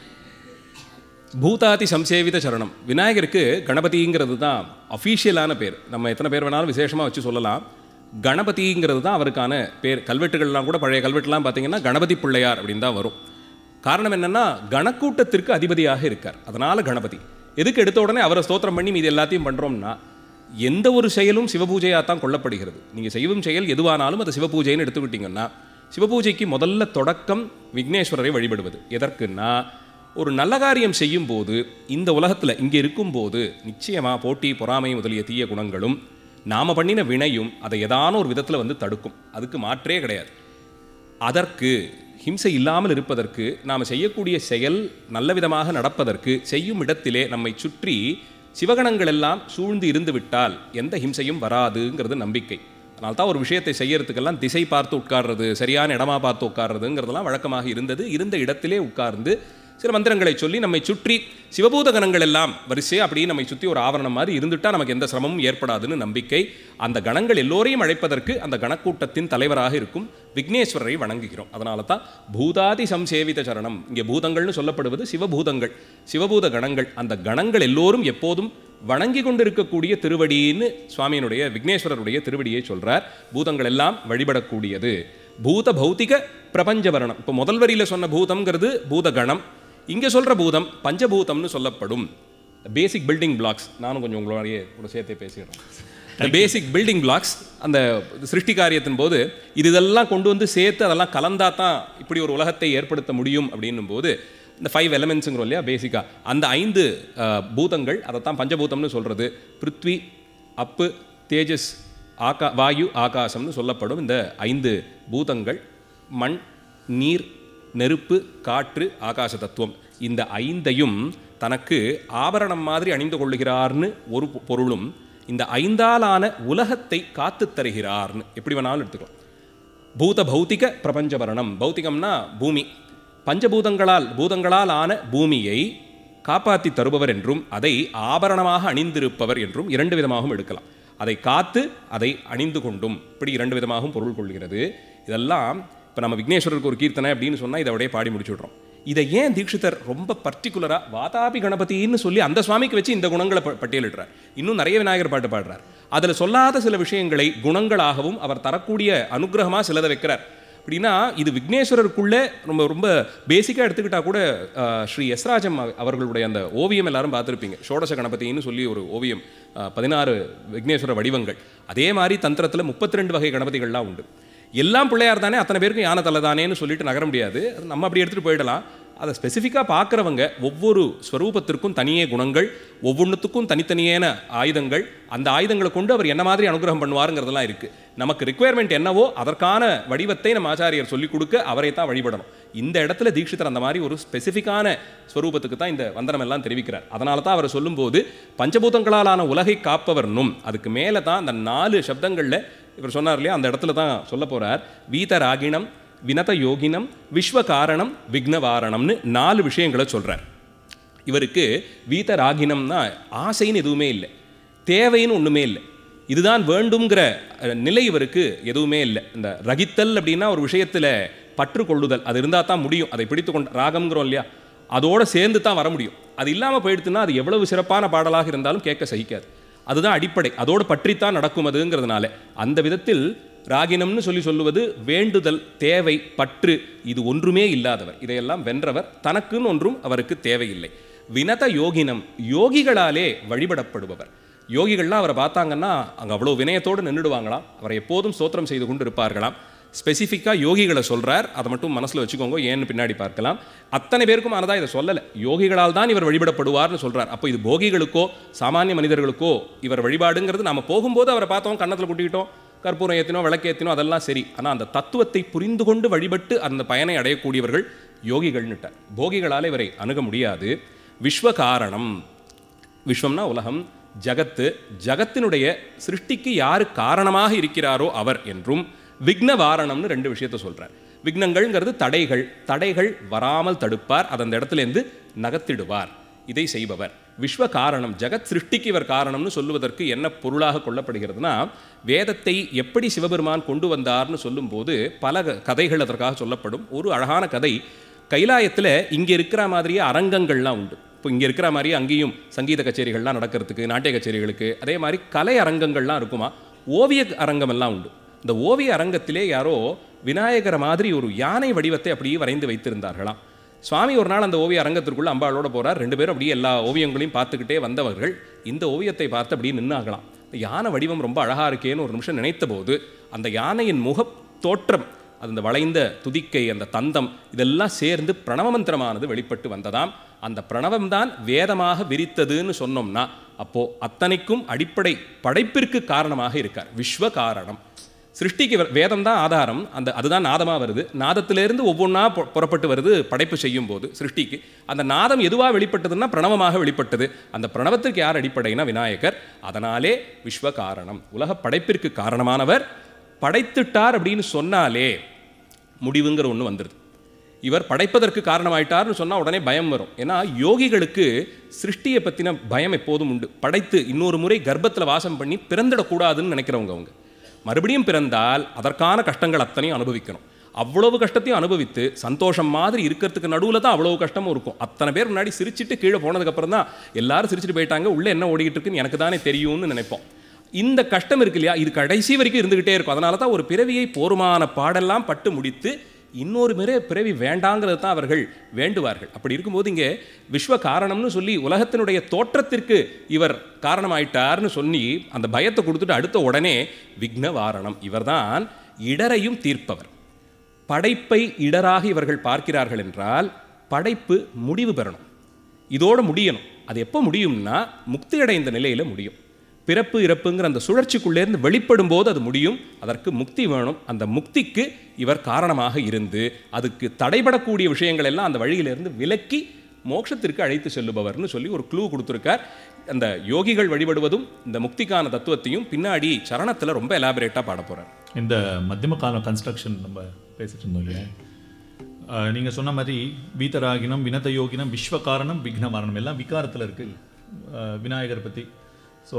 பூதாதி சம்சேவித சரணம் விநாயகருக்கு கணபதிங்கிறது தான் அஃபீஷியலான பேர் நம்ம எத்தனை பேர் வேணாலும் விசேஷமாக வச்சு சொல்லலாம் கணபதிங்கிறது தான் அவருக்கான பேர் கல்வெட்டுகள்லாம் கூட பழைய கல்வெட்டுலாம் பார்த்தீங்கன்னா கணபதி பிள்ளையார் அப்படின்னு தான் வரும் காரணம் என்னன்னா கணக்கூட்டத்திற்கு அதிபதியாக இருக்கார் அதனால கணபதி எதுக்கு எடுத்த உடனே அவரை ஸ்தோத்திரம் பண்ணி மீது எல்லாத்தையும் பண்ணுறோம்னா எந்த ஒரு செயலும் சிவபூஜையாக தான் கொள்ளப்படுகிறது நீங்கள் செய்யும் செயல் எதுவானாலும் அதை சிவபூஜைன்னு எடுத்துக்கிட்டிங்கன்னா சிவபூஜைக்கு முதல்ல தொடக்கம் விக்னேஸ்வரரை வழிபடுவது எதற்குன்னா ஒரு நல்ல காரியம் செய்யும்போது இந்த உலகத்தில் இங்கே இருக்கும்போது நிச்சயமாக போட்டி பொறாமை முதலிய தீய குணங்களும் நாம் பண்ணின வினையும் அதை ஏதான ஒரு விதத்தில் வந்து தடுக்கும் அதுக்கு மாற்றே கிடையாது அதற்கு ஹிம்சை இல்லாமல் இருப்பதற்கு நாம் செய்யக்கூடிய செயல் நல்ல விதமாக நடப்பதற்கு செய்யும் இடத்திலே நம்மை சுற்றி சிவகணங்கள் எல்லாம் சூழ்ந்து இருந்து விட்டால் எந்த ஹிம்சையும் வராதுங்கிறது நம்பிக்கை அதனால தான் ஒரு விஷயத்தை செய்யறதுக்கெல்லாம் திசை பார்த்து உட்கார்றது சரியான இடமா பார்த்து உட்கார்றதுங்கிறதெல்லாம் வழக்கமாக இருந்தது இருந்த இடத்திலே உட்கார்ந்து சில மந்திரங்களை சொல்லி நம்மை சுற்றி சிவபூத கணங்கள் எல்லாம் வரிசையாக அப்படியே நம்மை சுற்றி ஒரு ஆவரணம் மாதிரி இருந்துட்டா நமக்கு எந்த சிரமமும் ஏற்படாதுன்னு நம்பிக்கை அந்த கணங்கள் எல்லோரையும் அழைப்பதற்கு அந்த கணக்கூட்டத்தின் தலைவராக இருக்கும் விக்னேஸ்வரரை வணங்குகிறோம் அதனால தான் பூதாதி சம்சேவித சரணம் இங்கே பூதங்கள்னு சொல்லப்படுவது சிவபூதங்கள் சிவபூத கணங்கள் அந்த கணங்கள் எல்லோரும் எப்போதும் வணங்கி கொண்டிருக்கக்கூடிய திருவடின்னு சுவாமியினுடைய விக்னேஸ்வரருடைய திருவடியை சொல்றார் பூதங்கள் எல்லாம் வழிபடக்கூடியது பூத பௌத்திக பிரபஞ்ச வர்ணம் இப்போ முதல் வரியில சொன்ன பூதம்ங்கிறது பூதகணம் இங்கே சொல்ற பூதம் பஞ்சபூதம்னு சொல்லப்படும் பேசிக் பில்டிங் பிளாக்ஸ் நானும் கொஞ்சம் உங்களோடய கூட சேர்த்தே பேசிடுறேன் இந்த பேசிக் பில்டிங் பிளாக்ஸ் அந்த சிருஷ்டி காரியத்தின் போது இது இதெல்லாம் கொண்டு வந்து சேர்த்து அதெல்லாம் கலந்தா தான் இப்படி ஒரு உலகத்தை ஏற்படுத்த முடியும் அப்படின்னும் போது இந்த ஃபைவ் எலமெண்ட்ஸுங்கிறோம் இல்லையா பேசிக்காக அந்த ஐந்து அஹ், பூதங்கள் அதைத்தான் பஞ்சபூதம்னு சொல்கிறது பிருத்வி அப்பு தேஜஸ் ஆகா வாயு ஆகாசம்னு சொல்லப்படும் இந்த ஐந்து பூதங்கள் மண் நீர் நெருப்பு காற்று ஆகாச தத்துவம் இந்த ஐந்தையும் தனக்கு ஆபரணம் மாதிரி அணிந்து கொள்ளுகிறார்னு ஒரு பொ- பொருளும் இந்த ஐந்தாலான உலகத்தை காத்துத் தருகிறார்னு எப்படி வேணாலும் எடுத்துக்கலாம் பூத பௌத்திக பிரபஞ்சவரணம் பௌத்திகம்னா பூமி பஞ்சபூதங்களால் பூதங்களால் ஆன பூமியை காப்பாற்றி தருபவர் என்றும் அதை ஆபரணமாக அணிந்திருப்பவர் என்றும் இரண்டு விதமாகவும் எடுக்கலாம் அதை காத்து அதை அணிந்து கொண்டும் இப்படி இரண்டு விதமாகவும் பொருள் கொள்கிறது இதெல்லாம் இப்போ நம்ம விக்னேஸ்வரருக்கு ஒரு கீர்த்தனை அப்படின்னு சொன்னால் இதை அப்படியே பாடி முடிச்சு விட்றோம் இதை ஏன் தீட்சிதர் ரொம்ப பர்டிகுலராக வாதாபி கணபதின்னு சொல்லி அந்த சுவாமிக்கு வச்சு இந்த குணங்களை ப- பட்டியலிடுறார் இன்னும் நிறைய விநாயகர் பாட்டு பாடுறார் அதில் சொல்லாத சில விஷயங்களை குணங்களாகவும் அவர் தரக்கூடிய அனுகிரகமாக சிலதை வைக்கிறார் அப்படின்னா இது விக்னேஸ்வரருக்குள்ளே ரொம்ப ரொம்ப பேசிக்காக எடுத்துக்கிட்டா கூட அஹ், ஸ்ரீ எஸ்ராஜம் அவ- அவர்களுடைய அந்த ஓவியம் எல்லாரும் பார்த்துருப்பீங்க ஷோடச கணபதின்னு சொல்லி ஒரு ஓவியம் அஹ், பதினாறு விக்னேஸ்வர வடிவங்கள் அதே மாதிரி தந்திரத்தில் முப்பத்தி ரெண்டு வகை கணபதிகள்லாம் உண்டு எல்லாம் பிள்ளையார் தானே அத்தனை பேருக்கும் யானை தலை தானேன்னு சொல்லிட்டு நகர முடியாது அது நம்ம அப்படி எடுத்துகிட்டு போயிடலாம் அதை ஸ்பெசிஃபிக்காக பார்க்குறவங்க ஒவ்வொரு ஸ்வரூபத்திற்கும் தனியே குணங்கள் ஒவ்வொன்றுத்துக்கும் தனித்தனியான ஆயுதங்கள் அந்த ஆயுதங்களை கொண்டு அவர் என்ன மாதிரி அனுகிரகம் பண்ணுவாருங்கிறதெல்லாம் இருக்குது நமக்கு ரிக்குயர்மெண்ட் என்னவோ அதற்கான வடிவத்தை நம்ம ஆச்சாரியர் சொல்லிக் கொடுக்க அவரை தான் வழிபடணும் இந்த இடத்துல தீட்சிதர் அந்த மாதிரி ஒரு ஸ்பெசிஃபிக்கான ஸ்வரூபத்துக்கு தான் இந்த வந்தனம் எல்லாம் தெரிவிக்கிறார் அதனால தான் அவர் சொல்லும்போது பஞ்சபூதங்களாலான உலகை காப்பவர்னும் அதுக்கு மேலே தான் அந்த நாலு சப்தங்களில் இவர் சொன்னார் இல்லையா அந்த இடத்துல தான் சொல்ல போகிறார் வீதராகிணம் வினத யோகினம் விஸ்வகாரணம் விக்னவாரணம்னு நாலு விஷயங்களை சொல்கிறார் இவருக்கு வீதராகினம்னா ஆசைன்னு எதுவுமே இல்லை தேவைன்னு ஒன்றுமே இல்லை இதுதான் வேண்டுங்கிற அஹ், நிலை இவருக்கு எதுவுமே இல்லை இந்த ரகித்தல் அப்படின்னா ஒரு விஷயத்தில் பற்று கொள்ளுதல் அது இருந்தால் தான் முடியும் அதை பிடித்து கொண்டு ராகம்ங்கிறோம் இல்லையா அதோட சேர்ந்து தான் வர முடியும் அது இல்லாமல் போயிடுத்துன்னா அது எவ்வளவு சிறப்பான பாடலாக இருந்தாலும் கேட்க சகிக்காது அதுதான் அடிப்படை அதோடு பற்றித்தான் நடக்கும் அதுங்கிறதுனால அந்த விதத்தில் ராகினம்னு சொல்லி சொல்லுவது வேண்டுதல் தேவை பற்று இது ஒன்றுமே இல்லாதவர் இதையெல்லாம் வென்றவர் தனக்குன்னு ஒன்றும் அவருக்கு தேவையில்லை வினத யோகினம் யோகிகளாலே வழிபடப்படுபவர் யோகிகள்லாம் அவரை பார்த்தாங்கன்னா அங்கே அவ்வளோ வினயத்தோடு நின்றுடுவாங்களாம் அவரை எப்போதும் ஸ்தோத்திரம் செய்து கொண்டு இருப்பார்களாம் ஸ்பெசிஃபிக்காக யோகிகளை சொல்றார் அதை மட்டும் மனசில் வச்சுக்கோங்க ஏன்னு பின்னாடி பார்க்கலாம் அத்தனை பேருக்கும் ஆனதா இதை சொல்லலை யோகிகளால் தான் இவர் வழிபடப்படுவார்னு சொல்றார் அப்போ இது போகிகளுக்கோ சாமானிய மனிதர்களுக்கோ இவர் வழிபாடுங்கிறது நம்ம போகும்போது அவரை பார்த்தோம் கன்னத்தில் குட்டிக்கிட்டோம் கற்பூரம் ஏற்றினோ விளக்கேற்றினோ அதெல்லாம் சரி ஆனால் அந்த தத்துவத்தை புரிந்து கொண்டு வழிபட்டு அந்த பயனை அடையக்கூடியவர்கள் யோகிகள்னுட்டார் போகிகளால் இவரை அணுக முடியாது விஸ்வகாரணம் விஸ்வம்னா உலகம் ஜகத்து ஜகத்தினுடைய சிருஷ்டிக்கு யார் காரணமாக இருக்கிறாரோ அவர் என்றும் விக்ன வாரணம்னு ரெண்டு விஷயத்த சொல்றார் விக்னங்கள்ங்கிறது தடைகள் தடைகள் வராமல் தடுப்பார் அது அந்த இடத்துலேருந்து நகர்த்திடுவார் இதை செய்பவர் விஸ்வ காரணம் ஜகத் சிருஷ்டிக்கு இவர் காரணம்னு சொல்லுவதற்கு என்ன பொருளாக கொள்ளப்படுகிறதுனா வேதத்தை எப்படி சிவபெருமான் கொண்டு வந்தார்னு சொல்லும்போது பல க- கதைகள் அதற்காக சொல்லப்படும் ஒரு அழகான கதை கைலாயத்தில் இங்கே இருக்கிற மாதிரியே அரங்கங்கள்லாம் உண்டு இப்போ இங்கே இருக்கிற மாதிரியே அங்கேயும் சங்கீத கச்சேரிகள்லாம் நடக்கிறதுக்கு நாட்டிய கச்சேரிகளுக்கு அதே மாதிரி கலை அரங்கங்கள்லாம் இருக்குமா ஓவிய அரங்கம் எல்லாம் உண்டு இந்த ஓவிய அரங்கத்திலே யாரோ விநாயகரை மாதிரி ஒரு யானை வடிவத்தை அப்படியே வரைந்து வைத்திருந்தார்களாம் சுவாமி ஒரு நாள் அந்த ஓவிய அரங்கத்திற்குள்ள அம்பாளோட போறார் ரெண்டு பேரும் அப்படியே எல்லா ஓவியங்களையும் பார்த்துக்கிட்டே வந்தவர்கள் இந்த ஓவியத்தை பார்த்து அப்படியே நின்னாகலாம் இந்த யானை வடிவம் ரொம்ப அழகாக இருக்கேன்னு ஒரு நிமிஷம் நினைத்த போது அந்த யானையின் முக தோற்றம் அது அந்த வளைந்த துதிக்கை அந்த தந்தம் இதெல்லாம் சேர்ந்து பிரணவ மந்திரமானது வெளிப்பட்டு வந்ததாம் அந்த பிரணவம் தான் வேதமாக விரித்ததுன்னு சொன்னோம்னா அப்போ அத்தனைக்கும் அடிப்படை படைப்பிற்கு காரணமாக இருக்கார் விஸ்வ காரணம் சிருஷ்டிக்கு வே- வேதம் தான் ஆதாரம் அந்த அதுதான் நாதமாக வருது நாதத்திலிருந்து ஒவ்வொன்றா பொ- புறப்பட்டு வருது படைப்பு செய்யும் போது சிருஷ்டிக்கு அந்த நாதம் எதுவாக வெளிப்பட்டதுன்னா பிரணவமாக வெளிப்பட்டது அந்த பிரணவத்திற்கு யார் அடிப்படைனா விநாயகர் அதனாலே விஸ்வ காரணம் உலக படைப்பிற்கு காரணமானவர் படைத்துட்டார் அப்படின்னு சொன்னாலே முடிவுங்கிற ஒன்று வந்துடுது இவர் படைப்பதற்கு காரணமாயிட்டார்னு சொன்னால் உடனே பயம் வரும் ஏன்னா யோகிகளுக்கு சிருஷ்டியை பற்றின பயம் எப்போதும் உண்டு படைத்து இன்னொரு முறை கர்ப்பத்தில் வாசம் பண்ணி பிறந்திடக்கூடாதுன்னு நினைக்கிறவங்க அவங்க மறுபடியும் பிறந்தால் அதற்கான கஷ்டங்கள் அத்தனையும் அனுபவிக்கணும் அவ்வளவு கஷ்டத்தையும் அனுபவித்து சந்தோஷம் மாதிரி இருக்கிறதுக்கு நடுவில் தான் அவ்வளவு கஷ்டமும் இருக்கும் அத்தனை பேர் முன்னாடி சிரிச்சிட்டு கீழே போனதுக்கப்புறம் தான் எல்லாரும் சிரிச்சிட்டு போயிட்டாங்க உள்ளே என்ன ஓடிக்கிட்டு இருக்குன்னு எனக்கு தானே தெரியும்னு நினைப்போம் இந்த கஷ்டம் இருக்கு இல்லையா இது கடைசி வரைக்கும் இருந்துகிட்டே இருக்கும் அதனால தான் ஒரு பிறவியை போருமான பாடெல்லாம் பட்டு முடித்து இன்னொரு முறை பிறவி வேண்டாங்கிறது தான் அவர்கள் வேண்டுவார்கள் அப்படி இருக்கும்போது இங்கே விஸ்வ காரணம்னு சொல்லி உலகத்தினுடைய தோற்றத்திற்கு இவர் காரணமாயிட்டார்னு சொல்லி அந்த பயத்தை கொடுத்துட்டு அடுத்த உடனே விக்னவாரணம் இவர்தான் இடரையும் தீர்ப்பவர் படைப்பை இடராக இவர்கள் பார்க்கிறார்கள் என்றால் படைப்பு முடிவு பெறணும் இதோட முடியணும் அது எப்போ முடியும்னா முக்தி அடைந்த நிலையில் முடியும் பிறப்பு இறப்புங்கிற அந்த சுழற்சிக்குள்ளேருந்து வெளிப்படும் போது அது முடியும் அதற்கு முக்தி வேணும் அந்த முக்திக்கு இவர் காரணமாக இருந்து அதுக்கு தடைபடக்கூடிய விஷயங்கள் எல்லாம் அந்த வழியிலிருந்து விலக்கி மோட்சத்திற்கு அழைத்து செல்லுபவர்னு சொல்லி ஒரு க்ளூ கொடுத்துருக்கார் அந்த யோகிகள் வழிபடுவதும் இந்த முக்திக்கான தத்துவத்தையும் பின்னாடி சரணத்தில் ரொம்ப எலாபரேட்டாக பாட போகிறார் இந்த மத்தியம கால கன்ஸ்ட்ரக்ஷன் நம்ம பேசிட்டு இருந்தோம் இல்லையா அஹ் நீங்க சொன்ன மாதிரி வீதராகினம் வினத யோகினம் விஸ்வகாரணம் விக்னமாரணம் எல்லாம் விகாரத்தில் இருக்கு அஹ் விநாயகர் பற்றி ஸோ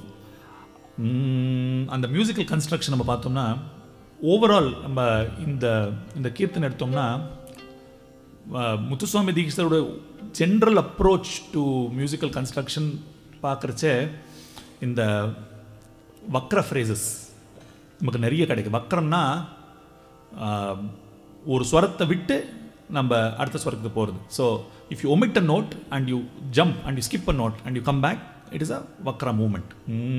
அந்த மியூசிக்கல் கன்ஸ்ட்ரக்ஷன் நம்ம பார்த்தோம்னா ஓவரால் நம்ம இந்த இந்த கீர்த்தனை எடுத்தோம்னா அஹ் முத்துசுவாமி தீக்ஷரோட general approach to musical construction பார்க்குறச்சே இந்த வக்ர ஃப்ரேசஸ் நமக்கு நிறைய கிடைக்கும் வக்ரம்னா ஆஹ், ஒரு ஸ்வரத்தை விட்டு நம்ம அடுத்த ஸ்வரத்துக்கு போகிறது so if you omit a note and you jump and you skip a note and you come back it is a வக்ரா மூமெண்ட்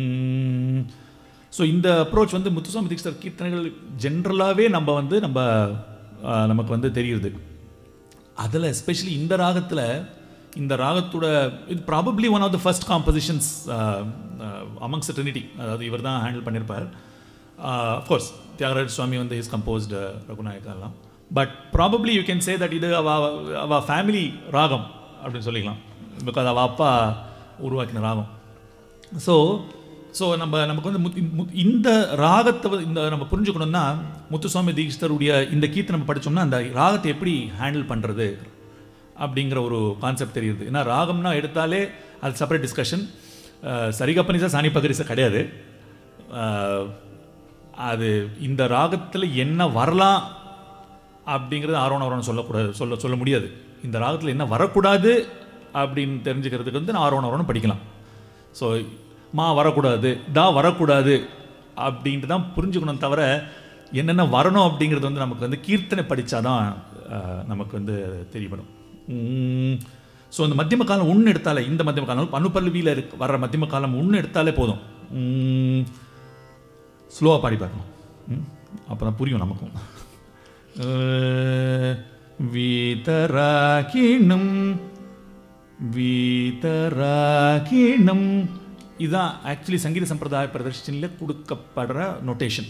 ஸோ இந்த அப்ரோச் வந்து முத்துசுவாமி தீக்ஷர் கீர்த்தனைகள் ஜென்ரலாகவே நம்ம வந்து நம்ம ஆஹ், நமக்கு வந்து தெரியுது அதில் எஸ்பெஷலி இந்த ராகத்தில் இந்த ராகத்தோட இது probably one of the first compositions amongst trinity அதாவது இவர் தான் ஹேண்டில் பண்ணியிருப்பார் அஃப்கோர்ஸ் தியாகராஜ சுவாமி வந்து இஸ் கம்போஸ்டு ரகுநாயக்கெல்லாம் but probably you can say that இது அவ அவ ஃபேமிலி ராகம் அப்படின்னு சொல்லிக்கலாம் பிகாஸ் அவள் அப்பா உருவாக்கின ராகம் ஸோ ஸோ நம்ம நமக்கு வந்து முத்- முத்- இந்த ராகத்தை வந்து இந்த நம்ம புரிஞ்சுக்கணும்னா முத்துசுவாமி தீக்ஷிதருடைய இந்த கீர்த்தனை நம்ம படிச்சோம்னா அந்த ராகத்தை எப்படி ஹேண்டில் பண்ணுறது அப்படிங்கிற ஒரு கான்செப்ட் தெரியுது ஏன்னா ராகம்னா எடுத்தாலே அது செப்பரேட் டிஸ்கஷன் சரிகப்பனிசா சாணி பகரிசா கிடையாது அஹ், அது இந்த ராகத்தில் என்ன வரலாம் அப்படிங்கிறது ஆரோண ஆரோணம் சொல்லக்கூடாது சொல்ல சொல்ல முடியாது இந்த ராகத்தில் என்ன வரக்கூடாது அப்படின்னு தெரிஞ்சுக்கிறதுக்கு வந்து நான் ஆரோண ஆரோணம் படிக்கலாம் ஸோ மா வரக்கூடாது தா வரக்கூடாது அப்படின்ட்டு தான் புரிஞ்சுக்கணும் தவிர என்னென்ன வரணும் அப்படிங்கிறது வந்து நமக்கு வந்து கீர்த்தனை படித்தாதான் நமக்கு வந்து தெரியப்படும் ஸோ இந்த மத்தியம காலம் ஒன்று எடுத்தாலே இந்த மத்தியம காலம் அனுப்பல்வியில் இருக்க வர்ற மத்தியம காலம் ஒன்று எடுத்தாலே போதும் ஸ்லோவாக பாடி பார்க்கணும் அப்போ தான் புரியும் நமக்கும் அஹ், வீதராகிணும் வீதராகிணும் இதுதான் ஆக்சுவலி சங்கீத சம்பிரதாய பிரதர்ஷனில் கொடுக்கப்படுற நோட்டேஷன்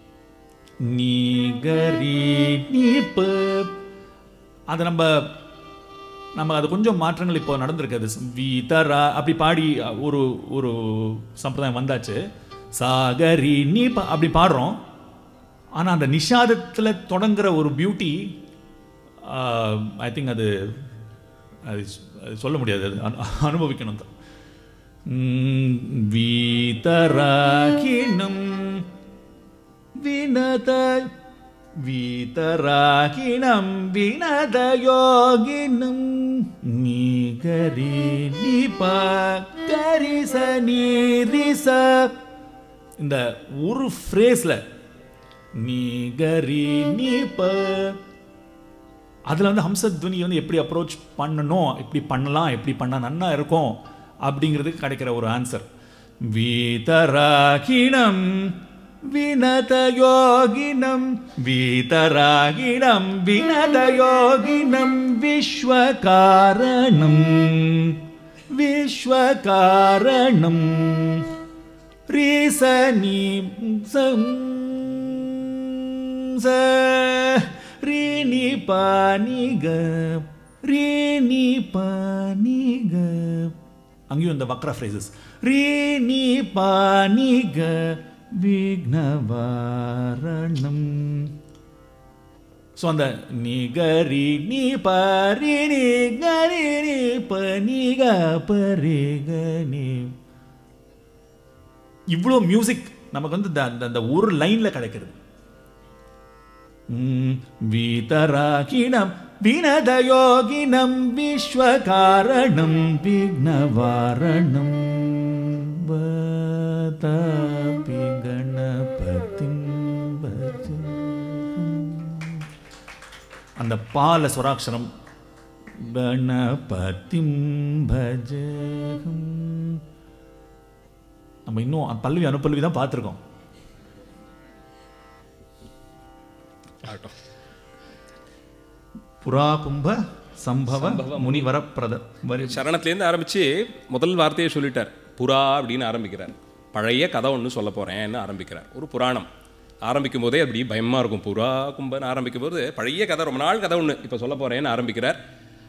நீகரி நீப்பு அதை நம்ம நம்ம அது கொஞ்சம் மாற்றங்கள் இப்போ நடந்திருக்கு அது வீதரா அப்படி பாடி ஒரு ஒரு சம்பிரதாயம் வந்தாச்சு சாகரி நீ பா- அப்படி பாடுறோம் ஆனால் அந்த நிஷாதத்தில் தொடங்குற ஒரு பியூட்டி ஐ திங்க் அது அது அது சொல்ல முடியாது அது அனு- அனுபவிக்கணும் தான் உம், வீதராகினம் வினத வீதராகினம் வினதயோகினம் நீகரி நிப கரிச நீரிச இந்த ஒரு ஃப்ரேஸில் நீகரி நிப அதில் வந்து ஹம்சத்வனி வந்து எப்படி அப்ரோச் பண்ணணும் எப்படி பண்ணலாம் எப்படி பண்ணால் நன்னா இருக்கும் அப்படிங்கிறதுக்கு கிடைக்கிற ஒரு ஆன்சர் வீதராகிணம் வினதயோகினம் வீதராகிணம் வினதயோகினம் விஸ்வகாரணம் விஸ்வகாரணம் ரீசனீம் சம் ச ரீனி பானிக ரீனி பானிக அங்கேயும் இந்த வக்ர ஃப்ரேசஸ் ரீனி பானிக விக்னவாரணம் ஸோ அந்த நிகரி நீ பரி நீ கரி நீ பனிக பரிக நீ இவ்வளோ மியூசிக் நமக்கு வந்து இந்த- அந்த அந்த ஒரு லைனில் கிடைக்கிறது ம், வீதராகிணம் வினதயோகினம் விஸ்வகாரணம் விக்னவாரணம் வதாபி கணபதிம் பஜம். அந்த பால ஸ்வராட்சரம் கணபதிம் பஜகம் நம்ம இன்னும் பல்லவி அனுப்பல்லவி தான் பார்த்துருக்கோம் ஆகட்டும் புறா கும்ப சம்பவ முனிவர பிரத வரி சரணத்துலேருந்து ஆரம்பிச்சு முதல் வார்த்தையை சொல்லிட்டார் புறா அப்படின்னு ஆரம்பிக்கிறார் பழைய கதை ஒன்று சொல்ல போகிறேன்னு ஆரம்பிக்கிறார் ஒரு புராணம் ஆரம்பிக்கும் போதே அப்படி பயமாக இருக்கும் புறா கும்பன்னு ஆரம்பிக்கும் போது பழைய கதை ரொம்ப நாள் கதை ஒன்று இப்போ சொல்ல போகிறேன்னு ஆரம்பிக்கிறார்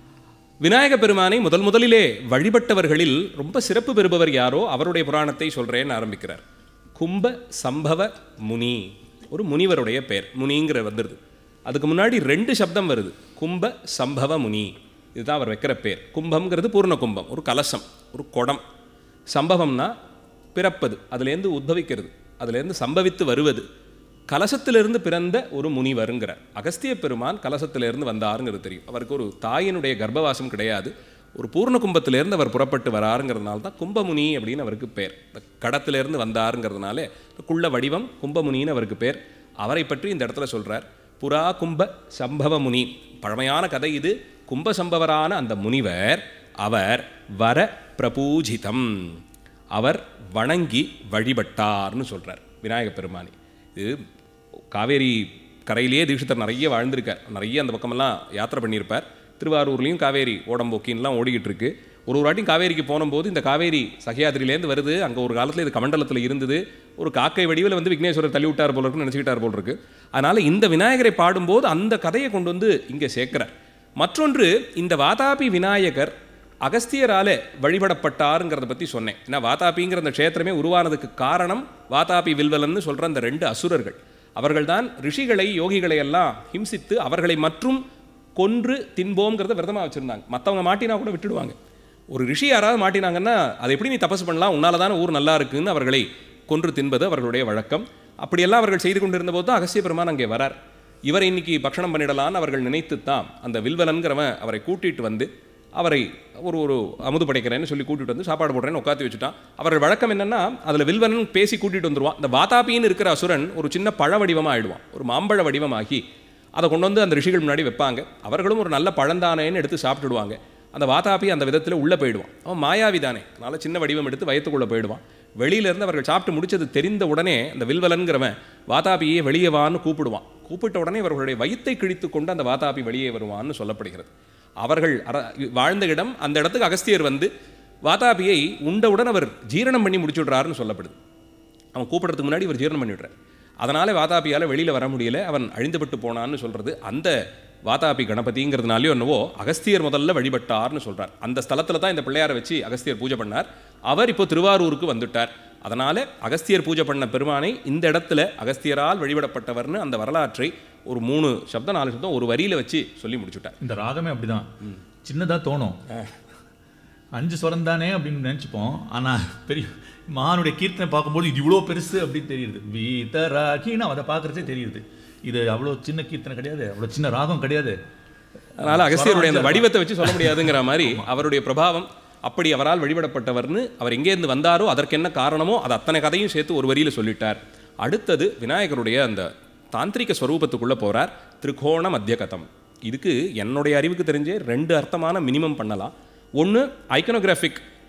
விநாயக பெருமானை முதல் முதலிலே வழிபட்டவர்களில் ரொம்ப சிறப்பு பெறுபவர் யாரோ அவருடைய புராணத்தை சொல்கிறேன்னு ஆரம்பிக்கிறார் கும்ப சம்பவ முனி ஒரு முனிவருடைய பெயர் முனிங்கிற வந்துடுது அதுக்கு முன்னாடி ரெண்டு சப்தம் வருது கும்ப சம்பவ முனி இதுதான் அவர் வைக்கிற பேர் கும்பம்ங்கிறது பூர்ண கும்பம் ஒரு கலசம் ஒரு குடம் சம்பவம்னா பிறப்பது அதுலேருந்து உத்பவிக்கிறது அதுலேருந்து சம்பவித்து வருவது கலசத்திலிருந்து பிறந்த ஒரு முனிவருங்கிறார் அகஸ்திய பெருமான் கலசத்திலிருந்து வந்தாருங்கிறது தெரியும் அவருக்கு ஒரு தாயினுடைய கர்ப்பவாசம் கிடையாது ஒரு பூர்ண கும்பத்திலிருந்து அவர் புறப்பட்டு வராருங்கிறதுனால தான் கும்பமுனி அப்படின்னு அவருக்கு பேர் இந்த கடத்திலிருந்து வந்தாருங்கிறதுனால இந்த குள்ள வடிவம் கும்பமுனின்னு அவருக்கு பேர் அவரை பற்றி இந்த இடத்துல சொல்றார் புறா கும்ப சம்பவ முனி பழமையான கதை இது கும்ப சம்பவரான அந்த முனிவர் அவர் வர பிரபூஜிதம் அவர் வணங்கி வழிபட்டார்னு சொல்றார் விநாயக பெருமானி இது காவேரி கரையிலேயே தீட்சிதர் நிறைய வாழ்ந்திருக்கார் நிறைய அந்த பக்கமெல்லாம் யாத்திரை பண்ணியிருப்பார் திருவாரூர்லேயும் காவேரி ஓடம்போக்கின்லாம் ஓடிக்கிட்டு இருக்கு ஒரு ஒரு வாட்டியும் காவேரிக்கு போனபோது இந்த காவேரி சகியாதிரியிலேருந்து வருது அங்கே ஒரு காலத்தில் இது கமண்டலத்தில் இருந்தது ஒரு காக்கை வடிவில் வந்து விக்னேஸ்வரர் தள்ளி விட்டார் போல இருக்குன்னு நினச்சிக்கிட்டார் போல் இருக்கு அதனால் இந்த விநாயகரை பாடும்போது அந்த கதையை கொண்டு வந்து இங்கே சேர்க்கிறார் மற்றொன்று இந்த வாதாபி விநாயகர் அகஸ்தியரால வழிபடப்பட்டாருங்கிறத பற்றி சொன்னேன் ஏன்னா வாதாபிங்கிற அந்த க்ஷேத்திரமே உருவானதுக்கு காரணம் வாதாபி வில்வலன்னு சொல்கிற அந்த ரெண்டு அசுரர்கள் அவர்கள்தான் ரிஷிகளை யோகிகளை எல்லாம் ஹிம்சித்து அவர்களை மற்றும் கொன்று தின்போங்கிறத விரதமாக வச்சுருந்தாங்க மற்றவங்க மாட்டினா கூட விட்டுடுவாங்க ஒரு ரிஷி யாராவது மாட்டினாங்கன்னா அதை எப்படி நீ தபசு பண்ணலாம் உன்னால தானே ஊர் நல்லா இருக்குன்னு அவர்களை கொன்று தின்பது அவர்களுடைய வழக்கம் அப்படியெல்லாம் அவர்கள் செய்து கொண்டிருந்த போது தான் அகஸ்திய பெருமான் அங்கே வரார் இவரை இன்னைக்கு பக்ஷணம் பண்ணிடலான்னு அவர்கள் நினைத்து தான் அந்த வில்வலன்கிறவன் அவரை கூட்டிட்டு வந்து அவரை ஒரு ஒரு அமுது படைக்கிறேன்னு சொல்லி கூட்டிட்டு வந்து சாப்பாடு போடுறேன்னு உட்காந்து வச்சுட்டான் அவர்கள் வழக்கம் என்னன்னா அதில் வில்வனன் பேசி கூட்டிட்டு வந்துருவான் இந்த வாதாபின்னு இருக்கிற அசுரன் ஒரு சின்ன பழ வடிவமாக ஆயிடுவான் ஒரு மாம்பழ வடிவமாகி அதை கொண்டு வந்து அந்த ரிஷிகள் முன்னாடி வைப்பாங்க அவர்களும் ஒரு நல்ல பழந்தானேன்னு எடுத்து சாப்பிட்டுடுவாங்க அந்த வாதாபி அந்த விதத்தில் உள்ளே போயிடுவான் அவன் மாயாவி தானே அதனால சின்ன வடிவம் எடுத்து வயத்துக்குள்ளே போயிடுவான் வெளியிலேருந்து அவர்கள் சாப்பிட்டு முடிச்சது தெரிந்த உடனே அந்த வில்வலன்கிறவன் வாதாபியை வெளியே வான்னு கூப்பிடுவான் கூப்பிட்ட உடனே இவர்களுடைய வயித்தை கிழித்து கொண்டு அந்த வாதாபி வெளியே வருவான்னு சொல்லப்படுகிறது அவர்கள் அர வாழ்ந்த இடம் அந்த இடத்துக்கு அகஸ்தியர் வந்து வாதாபியை உண்டவுடன் அவர் ஜீரணம் பண்ணி முடிச்சு விடுறாருன்னு சொல்லப்படுது அவன் கூப்பிடுறதுக்கு முன்னாடி இவர் ஜீரணம் பண்ணி விடுறார் அதனால வாதாபியால் வெளியில் வர முடியல அவன் அழிந்துபட்டு போனான்னு சொல்றது அந்த வாதாபி கணபதிங்கிறதுனாலயோ என்னவோ அகஸ்தியர் முதல்ல வழிபட்டார்னு சொல்றார் அந்த ஸ்தலத்தில் தான் இந்த பிள்ளையாரை வச்சு அகஸ்தியர் பூஜை பண்ணார் அவர் இப்போ திருவாரூருக்கு வந்துட்டார் அதனால அகஸ்தியர் பூஜை பண்ண பெருமானை இந்த இடத்துல அகஸ்தியரால் வழிபடப்பட்டவர்னு அந்த வரலாற்றை ஒரு மூணு சப்தம் நாலு சப்தம் ஒரு வரியில வச்சு சொல்லி முடிச்சுட்டார் இந்த ராகமே அப்படிதான் சின்னதா தோணும் அஞ்சு ஸ்வரம் தானே அப்படின்னு நினைச்சுப்போம் ஆனா பெரிய மகானுடைய கீர்த்தனை பார்க்கும்போது இது இவ்வளோ பெருசு அப்படின்னு தெரியுது வீதராகின்னு அதை பார்க்கறதே தெரியுது இது அவ்வளோ சின்ன கீர்த்தனை கிடையாது அவ்வளோ சின்ன ராகம் கிடையாது அதனால அகஸ்தியருடைய அந்த வடிவத்தை வச்சு சொல்ல முடியாதுங்கிற மாதிரி அவருடைய பிரபாவம் அப்படி அவரால் வழிபடப்பட்டவர்னு அவர் எங்கேருந்து வந்தாரோ அதற்கு என்ன காரணமோ அது அத்தனை கதையும் சேர்த்து ஒரு வரியில சொல்லிட்டார் அடுத்தது விநாயகருடைய அந்த தாந்திரிக ஸ்வரூபத்துக்குள்ள போறார் திரிகோண மத்திய கதம் இதுக்கு என்னுடைய அறிவுக்கு தெரிஞ்சே ரெண்டு அர்த்தமான மினிமம் பண்ணலாம் ஒன்று ஐக்கனோகிராஃபிக்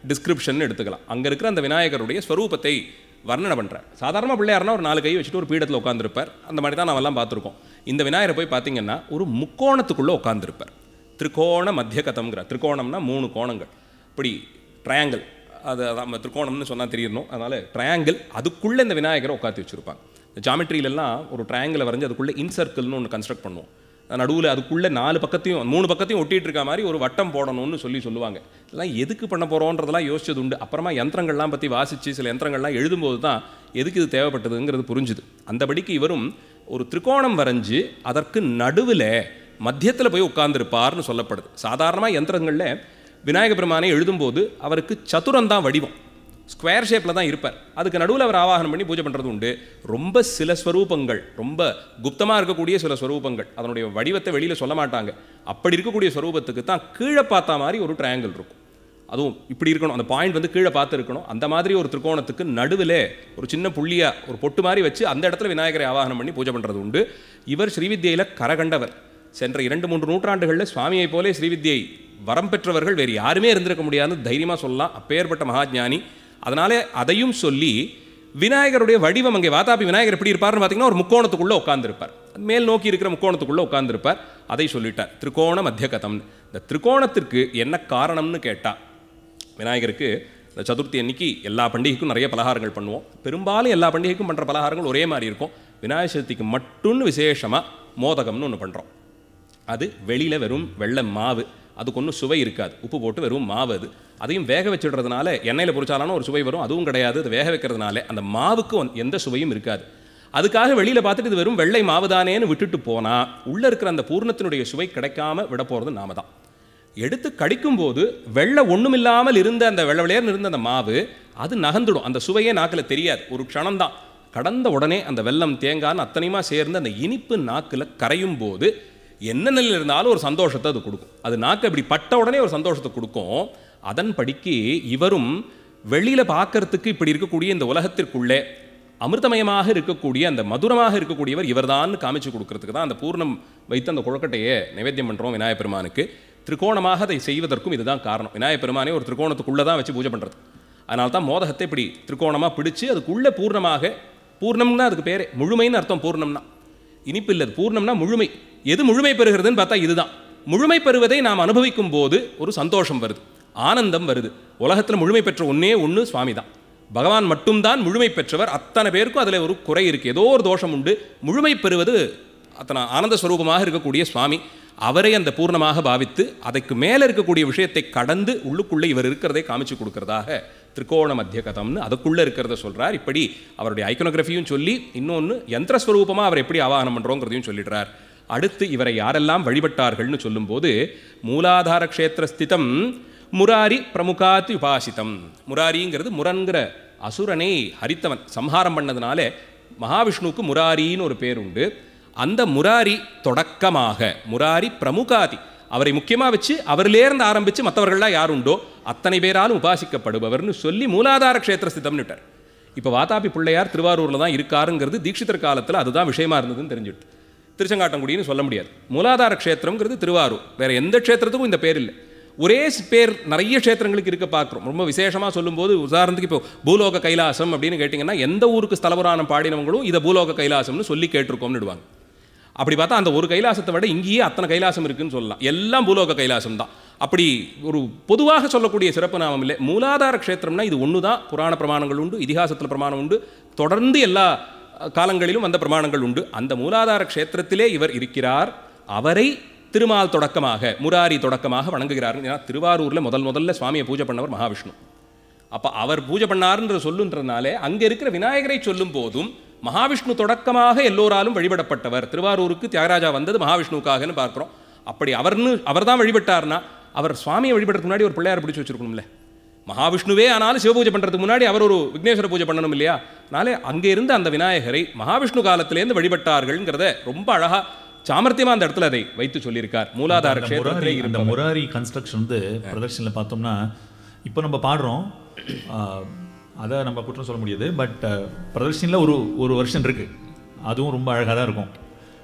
டிஸ்கிரிப்ஷன் எடுத்துக்கலாம் அங்கே இருக்கிற அந்த விநாயகருடைய ஸ்வரூபத்தை வர்ணனை பண்ணுறார் சாதாரண பிள்ளையார்னா ஒரு நாலு கை வச்சுட்டு ஒரு பீடத்தில் உட்காந்துருப்பார் அந்த மாதிரி தான் நாமெல்லாம் பார்த்துருக்கோம் இந்த விநாயகரை போய் பார்த்தீங்கன்னா ஒரு முக்கோணத்துக்குள்ளே உட்காந்துருப்பார் திரிகோண மத்திய கதம்ங்கிற திரிகோணம்னா மூணு கோணங்கள் இப்படி ட்ரையாங்கிள் அது நம்ம திரிகோணம்னு சொன்னால் தெரியணும் அதனால் ட்ரையாங்கிள் அதுக்குள்ளே இந்த விநாயகரை உட்காந்து வச்சுருப்பாங்க இந்த ஜாமெட்ரியிலலாம் ஒரு ட்ரையாங்கிளை வரைஞ்சி அதுக்குள்ளே இன்சர்க்கிள்னு ஒன்று கன்ஸ்ட்ரக்ட் பண்ணுவோம் நடுவில் அதுக்குள்ளே நாலு பக்கத்தையும் மூணு பக்கத்தையும் ஒட்டிட்டு இருக்க மாதிரி ஒரு வட்டம் போடணும்னு சொல்லி சொல்லுவாங்க இதெல்லாம் எதுக்கு பண்ண போகிறோன்றதெல்லாம் யோசிச்சது உண்டு அப்புறமா யந்திரங்கள்லாம் பற்றி வாசித்து சில யந்திரங்கள்லாம் எழுதும்போது தான் எதுக்கு இது தேவைப்பட்டதுங்கிறது புரிஞ்சுது அந்தபடிக்கு இவரும் ஒரு திரிகோணம் வரைஞ்சு அதற்கு நடுவில் மத்தியத்தில் போய் உட்கார்ந்துருப்பார்னு சொல்லப்படுது சாதாரணமாக யந்திரங்களில் விநாயக பெருமானை எழுதும்போது அவருக்கு சதுரம் தான் வடிவம் ஸ்கொயர் ஷேப்பில் தான் இருப்பார் அதுக்கு நடுவில் அவர் ஆவாகனம் பண்ணி பூஜை பண்ணுறது உண்டு ரொம்ப சில ஸ்வரூபங்கள் ரொம்ப குப்தமாக இருக்கக்கூடிய சில ஸ்வரூபங்கள் அதனுடைய வடிவத்தை வெளியில் சொல்ல மாட்டாங்க அப்படி இருக்கக்கூடிய ஸ்வரூபத்துக்கு தான் கீழே பார்த்த மாதிரி ஒரு ட்ரையாங்கிள் இருக்கும் அதுவும் இப்படி இருக்கணும் அந்த பாயிண்ட் வந்து கீழே பார்த்து இருக்கணும் அந்த மாதிரி ஒரு திரிகோணத்துக்கு நடுவில் ஒரு சின்ன புள்ளியா ஒரு பொட்டு மாதிரி வச்சு அந்த இடத்துல விநாயகரை ஆவாகனம் பண்ணி பூஜை பண்ணுறது உண்டு இவர் ஸ்ரீவித்யையில் கரகண்டவர் சென்ற இரண்டு மூன்று நூற்றாண்டுகளில் சுவாமியை போலே ஸ்ரீவித்யை வரம் பெற்றவர்கள் வேறு யாருமே இருந்திருக்க முடியாதுன்னு தைரியமாக சொல்லலாம் அப்பேற்பட்ட மகாஜானி அதனாலே அதையும் சொல்லி விநாயகருடைய வடிவம் அங்கே வாதாபி விநாயகர் எப்படி இருப்பார்னு பார்த்தீங்கன்னா ஒரு முக்கோணத்துக்குள்ளே உட்கார்ந்திருப்பார் மேல் நோக்கி இருக்கிற முக்கோணத்துக்குள்ளே உட்கார்ந்திருப்பார் அதை சொல்லிட்டார் திரிகோண மத்தியகதம் இந்த திரிகோணத்திற்கு என்ன காரணம்னு கேட்டா விநாயகருக்கு இந்த சதுர்த்தி அன்னைக்கு எல்லா பண்டிகைக்கும் நிறைய பலகாரங்கள் பண்ணுவோம் பெரும்பாலும் எல்லா பண்டிகைக்கும் பண்ணுற பலகாரங்கள் ஒரே மாதிரி இருக்கும் விநாயகர் சதுர்த்திக்கு மட்டும்னு விசேஷமாக மோதகம்னு ஒன்று பண்ணுறோம் அது வெளியில் வெறும் வெள்ளை மாவு அதுக்கு ஒன்றும் சுவை இருக்காது உப்பு போட்டு வெறும் மாவு அது அதையும் வேக வச்சிடுறதுனால எண்ணெயில் பொரிச்சாலான ஒரு சுவை வரும் அதுவும் கிடையாது அது வேக வைக்கிறதுனால அந்த மாவுக்கு ஒன்- எந்த சுவையும் இருக்காது அதுக்காக வெளியில் பார்த்துட்டு இது வெறும் வெள்ளை மாவுதானேன்னு விட்டுட்டு போனால் உள்ளே இருக்கிற அந்த பூர்ணத்தினுடைய சுவை கிடைக்காம விட போகிறது நாம தான் எடுத்து கடிக்கும்போது வெள்ளை ஒண்ணுமில்லாமல் இருந்த அந்த வெள்ளை வெள்ளையர்னு இருந்த அந்த மாவு அது நகர்ந்துடும் அந்த சுவையே நாக்கில் தெரியாது ஒரு க்ஷணம்தான் கடந்த உடனே அந்த வெல்லம் தேங்காய்னு அத்தனையுமா சேர்ந்து அந்த இனிப்பு நாக்கில் கரையும் போது என்ன நிலையில் இருந்தாலும் ஒரு சந்தோஷத்தை அது கொடுக்கும் அது நாக்கு அப்படி பட்ட உடனே ஒரு சந்தோஷத்தை கொடுக்கும் அதன் படிக்கு இவரும் வெளியில் பார்க்கறதுக்கு இப்படி இருக்கக்கூடிய இந்த உலகத்திற்குள்ளே அமிர்தமயமாக இருக்கக்கூடிய அந்த மதுரமாக இருக்கக்கூடியவர் இவர்தான் காமிச்சு கொடுக்கறதுக்கு தான் அந்த பூர்ணம் வைத்து அந்த குழக்கட்டையை நைவேத்தியம் பண்ணுறோம் விநாயகப் பெருமானுக்கு திரிகோணமாக அதை செய்வதற்கும் இதுதான் காரணம் விநாயகப் பெருமானே ஒரு திரிகோணத்துக்குள்ளே தான் வச்சு பூஜை பண்ணுறது அதனால தான் மோதகத்தை இப்படி திரிகோணமாக பிடிச்சு அதுக்குள்ளே பூர்ணமாக பூர்ணம்னா அதுக்கு பேரே முழுமைன்னு அர்த்தம் பூர்ணம்னா இனிப்பு இல்லை அது பூர்ணம்னா முழுமை எது முழுமை பெறுகிறதுன்னு பார்த்தா இதுதான் முழுமை பெறுவதை நாம் அனுபவிக்கும் போது ஒரு சந்தோஷம் வருது ஆனந்தம் வருது உலகத்தில் முழுமை பெற்ற ஒன்றே ஒன்று சுவாமி தான் பகவான் மட்டும்தான் முழுமை பெற்றவர் அத்தனை பேருக்கும் அதில் ஒரு குறை இருக்குது ஏதோ ஒரு தோஷம் உண்டு முழுமை பெறுவது அத்தனை ஆனந்த ஸ்வரூபமாக இருக்கக்கூடிய சுவாமி அவரை அந்த பூர்ணமாக பாவித்து அதுக்கு மேலே இருக்கக்கூடிய விஷயத்தை கடந்து உள்ளுக்குள்ளே இவர் இருக்கிறதை காமிச்சு கொடுக்கறதாக திரிகோண மத்திய கதம்னு அதுக்குள்ளே இருக்கிறத சொல்றார் இப்படி அவருடைய ஐக்கனோகிராஃபியும் சொல்லி இன்னொன்று யந்திரஸ்வரூபமாக அவர் எப்படி ஆவாகனம் பண்ணுறோங்கிறதையும் சொல்லிடுறார் அடுத்து இவரை யாரெல்லாம் வழிபட்டார்கள்னு சொல்லும்போது மூலாதார க்ஷேத்திர ஸ்திதம் முராரி பிரமுகாதி உபாசிதம் முராரிங்கிறது முரன்கிற அசுரனை ஹரித்தவன் சம்ஹாரம் பண்ணதுனால மகாவிஷ்ணுவுக்கு முராரின்னு ஒரு பேர் உண்டு அந்த முராரி தொடக்கமாக முராரி பிரமுகாதி அவரை முக்கியமாக வச்சு அவரிலேருந்து ஆரம்பித்து மற்றவர்கள்லாம் யார் உண்டோ அத்தனை பேராலும் உபாசிக்கப்படுபவர்னு சொல்லி மூலாதார க்ஷேத்திர ஸ்திதம்னு விட்டார் இப்போ வாதாபி பிள்ளையார் திருவாரூரில் தான் இருக்காருங்கிறது தீட்சிதர் காலத்தில் அதுதான் விஷயமா இருந்ததுன்னு தெரிஞ்சுட்டு திருச்செங்காட்டங்குடின்னு சொல்ல முடியாது மூலாதார க்ஷேத்திரம்ங்கிறது திருவாரூர் வேற எந்த க்ஷேத்திரத்துக்கும் இந்த பேர் இல்லை ஒரே ஸ் பேர் நிறைய க்ஷேத்திரங்களுக்கு இருக்க பார்க்குறோம் ரொம்ப விசேஷமாக சொல்லும்போது உதாரணத்துக்கு இப்போ பூலோக கைலாசம் அப்படின்னு கேட்டிங்கன்னா எந்த ஊருக்கு ஸ்தலபுராணம் பாடினவங்களும் இதை பூலோக கைலாசம்னு சொல்லி கேட்டிருக்கோம்னுடுவாங்க அப்படி பார்த்தா அந்த ஒரு கைலாசத்தை விட இங்கேயே அத்தனை கைலாசம் இருக்குன்னு சொல்லலாம் எல்லாம் பூலோக கைலாசம் தான் அப்படி ஒரு பொதுவாக சொல்லக்கூடிய சிறப்பு நாமம் இல்லை மூலாதார க்ஷேத்திரம்னா இது ஒன்று தான் புராண பிரமாணங்கள் உண்டு இதிகாசத்தில் பிரமாணம் உண்டு தொடர்ந்து எல்லா அஹ், காலங்களிலும் அந்த பிரமாணங்கள் உண்டு அந்த மூலாதார க்ஷேத்திரத்திலே இவர் இருக்கிறார் அவரை திருமால் தொடக்கமாக முராரி தொடக்கமாக வணங்குகிறார் ஏன்னா திருவாரூரில் முதல் முதல்ல சுவாமியை பூஜை பண்ணவர் மகாவிஷ்ணு அப்போ அவர் பூஜை பண்ணாருன்ற சொல்லுன்றதுனாலே அங்கே இருக்கிற விநாயகரை சொல்லும் போதும் மகாவிஷ்ணு தொடக்கமாக எல்லோராலும் வழிபடப்பட்டவர் திருவாரூருக்கு தியாகராஜா வந்தது மகாவிஷ்ணுவுக்காகன்னு பார்க்குறோம் அப்படி அவர்னு அவர் தான் வழிபட்டார்னா அவர் சுவாமியை வழிபடுறதுக்கு முன்னாடி ஒரு பிள்ளையார் பிடிச்சி வச்சிருக்கணும்ல மகாவிஷ்ணுவே ஆனாலும் சிவபூஜை பண்ணுறதுக்கு முன்னாடி அவர் ஒரு விக்னேஸ்வர பூஜை பண்ணணும் இல்லையா அதனாலே அங்கே இருந்த அந்த விநாயகரை மகாவிஷ்ணு காலத்திலேருந்து வழிபட்டார்கள்ங்கிறத ரொம்ப அழகா சாமர்த்தியமா அந்த இடத்துல அதை வைத்து சொல்லியிருக்கார் மூலாதார அந்த க்ஷேத்திரத்திலே முராரி அந்த இருப்பவர் முராரி கன்ஸ்ட்ரக்ஷன் வந்து பிரதர்ஷனில் பார்த்தோம்னா இப்போ நம்ம பாடுறோம் ஆஹ், அதை நம்ம குற்றம் சொல்ல முடியாது பட் பிரதர்ஷனில் ஒரு ஒரு வருஷன் இருக்கு அதுவும் ரொம்ப அழகாக தான் இருக்கும்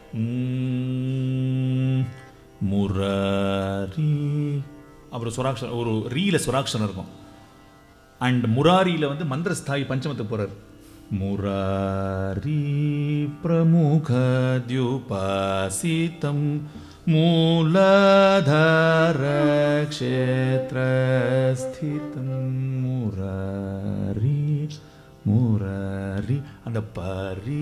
உம், முராரி அப்புறம் சுராக்ஷன் ஒரு ரீல சுராக்ஷன் இருக்கும் அண்ட் முராரியில் வந்து மந்திரஸ்தாயி பஞ்சமத்துக்கு போகிறார் முராரி பிரமுக தியுபாசிதம் மூலதர க்ஷேத்ரஸ்திதம் முராரி முராரி அந்த பரி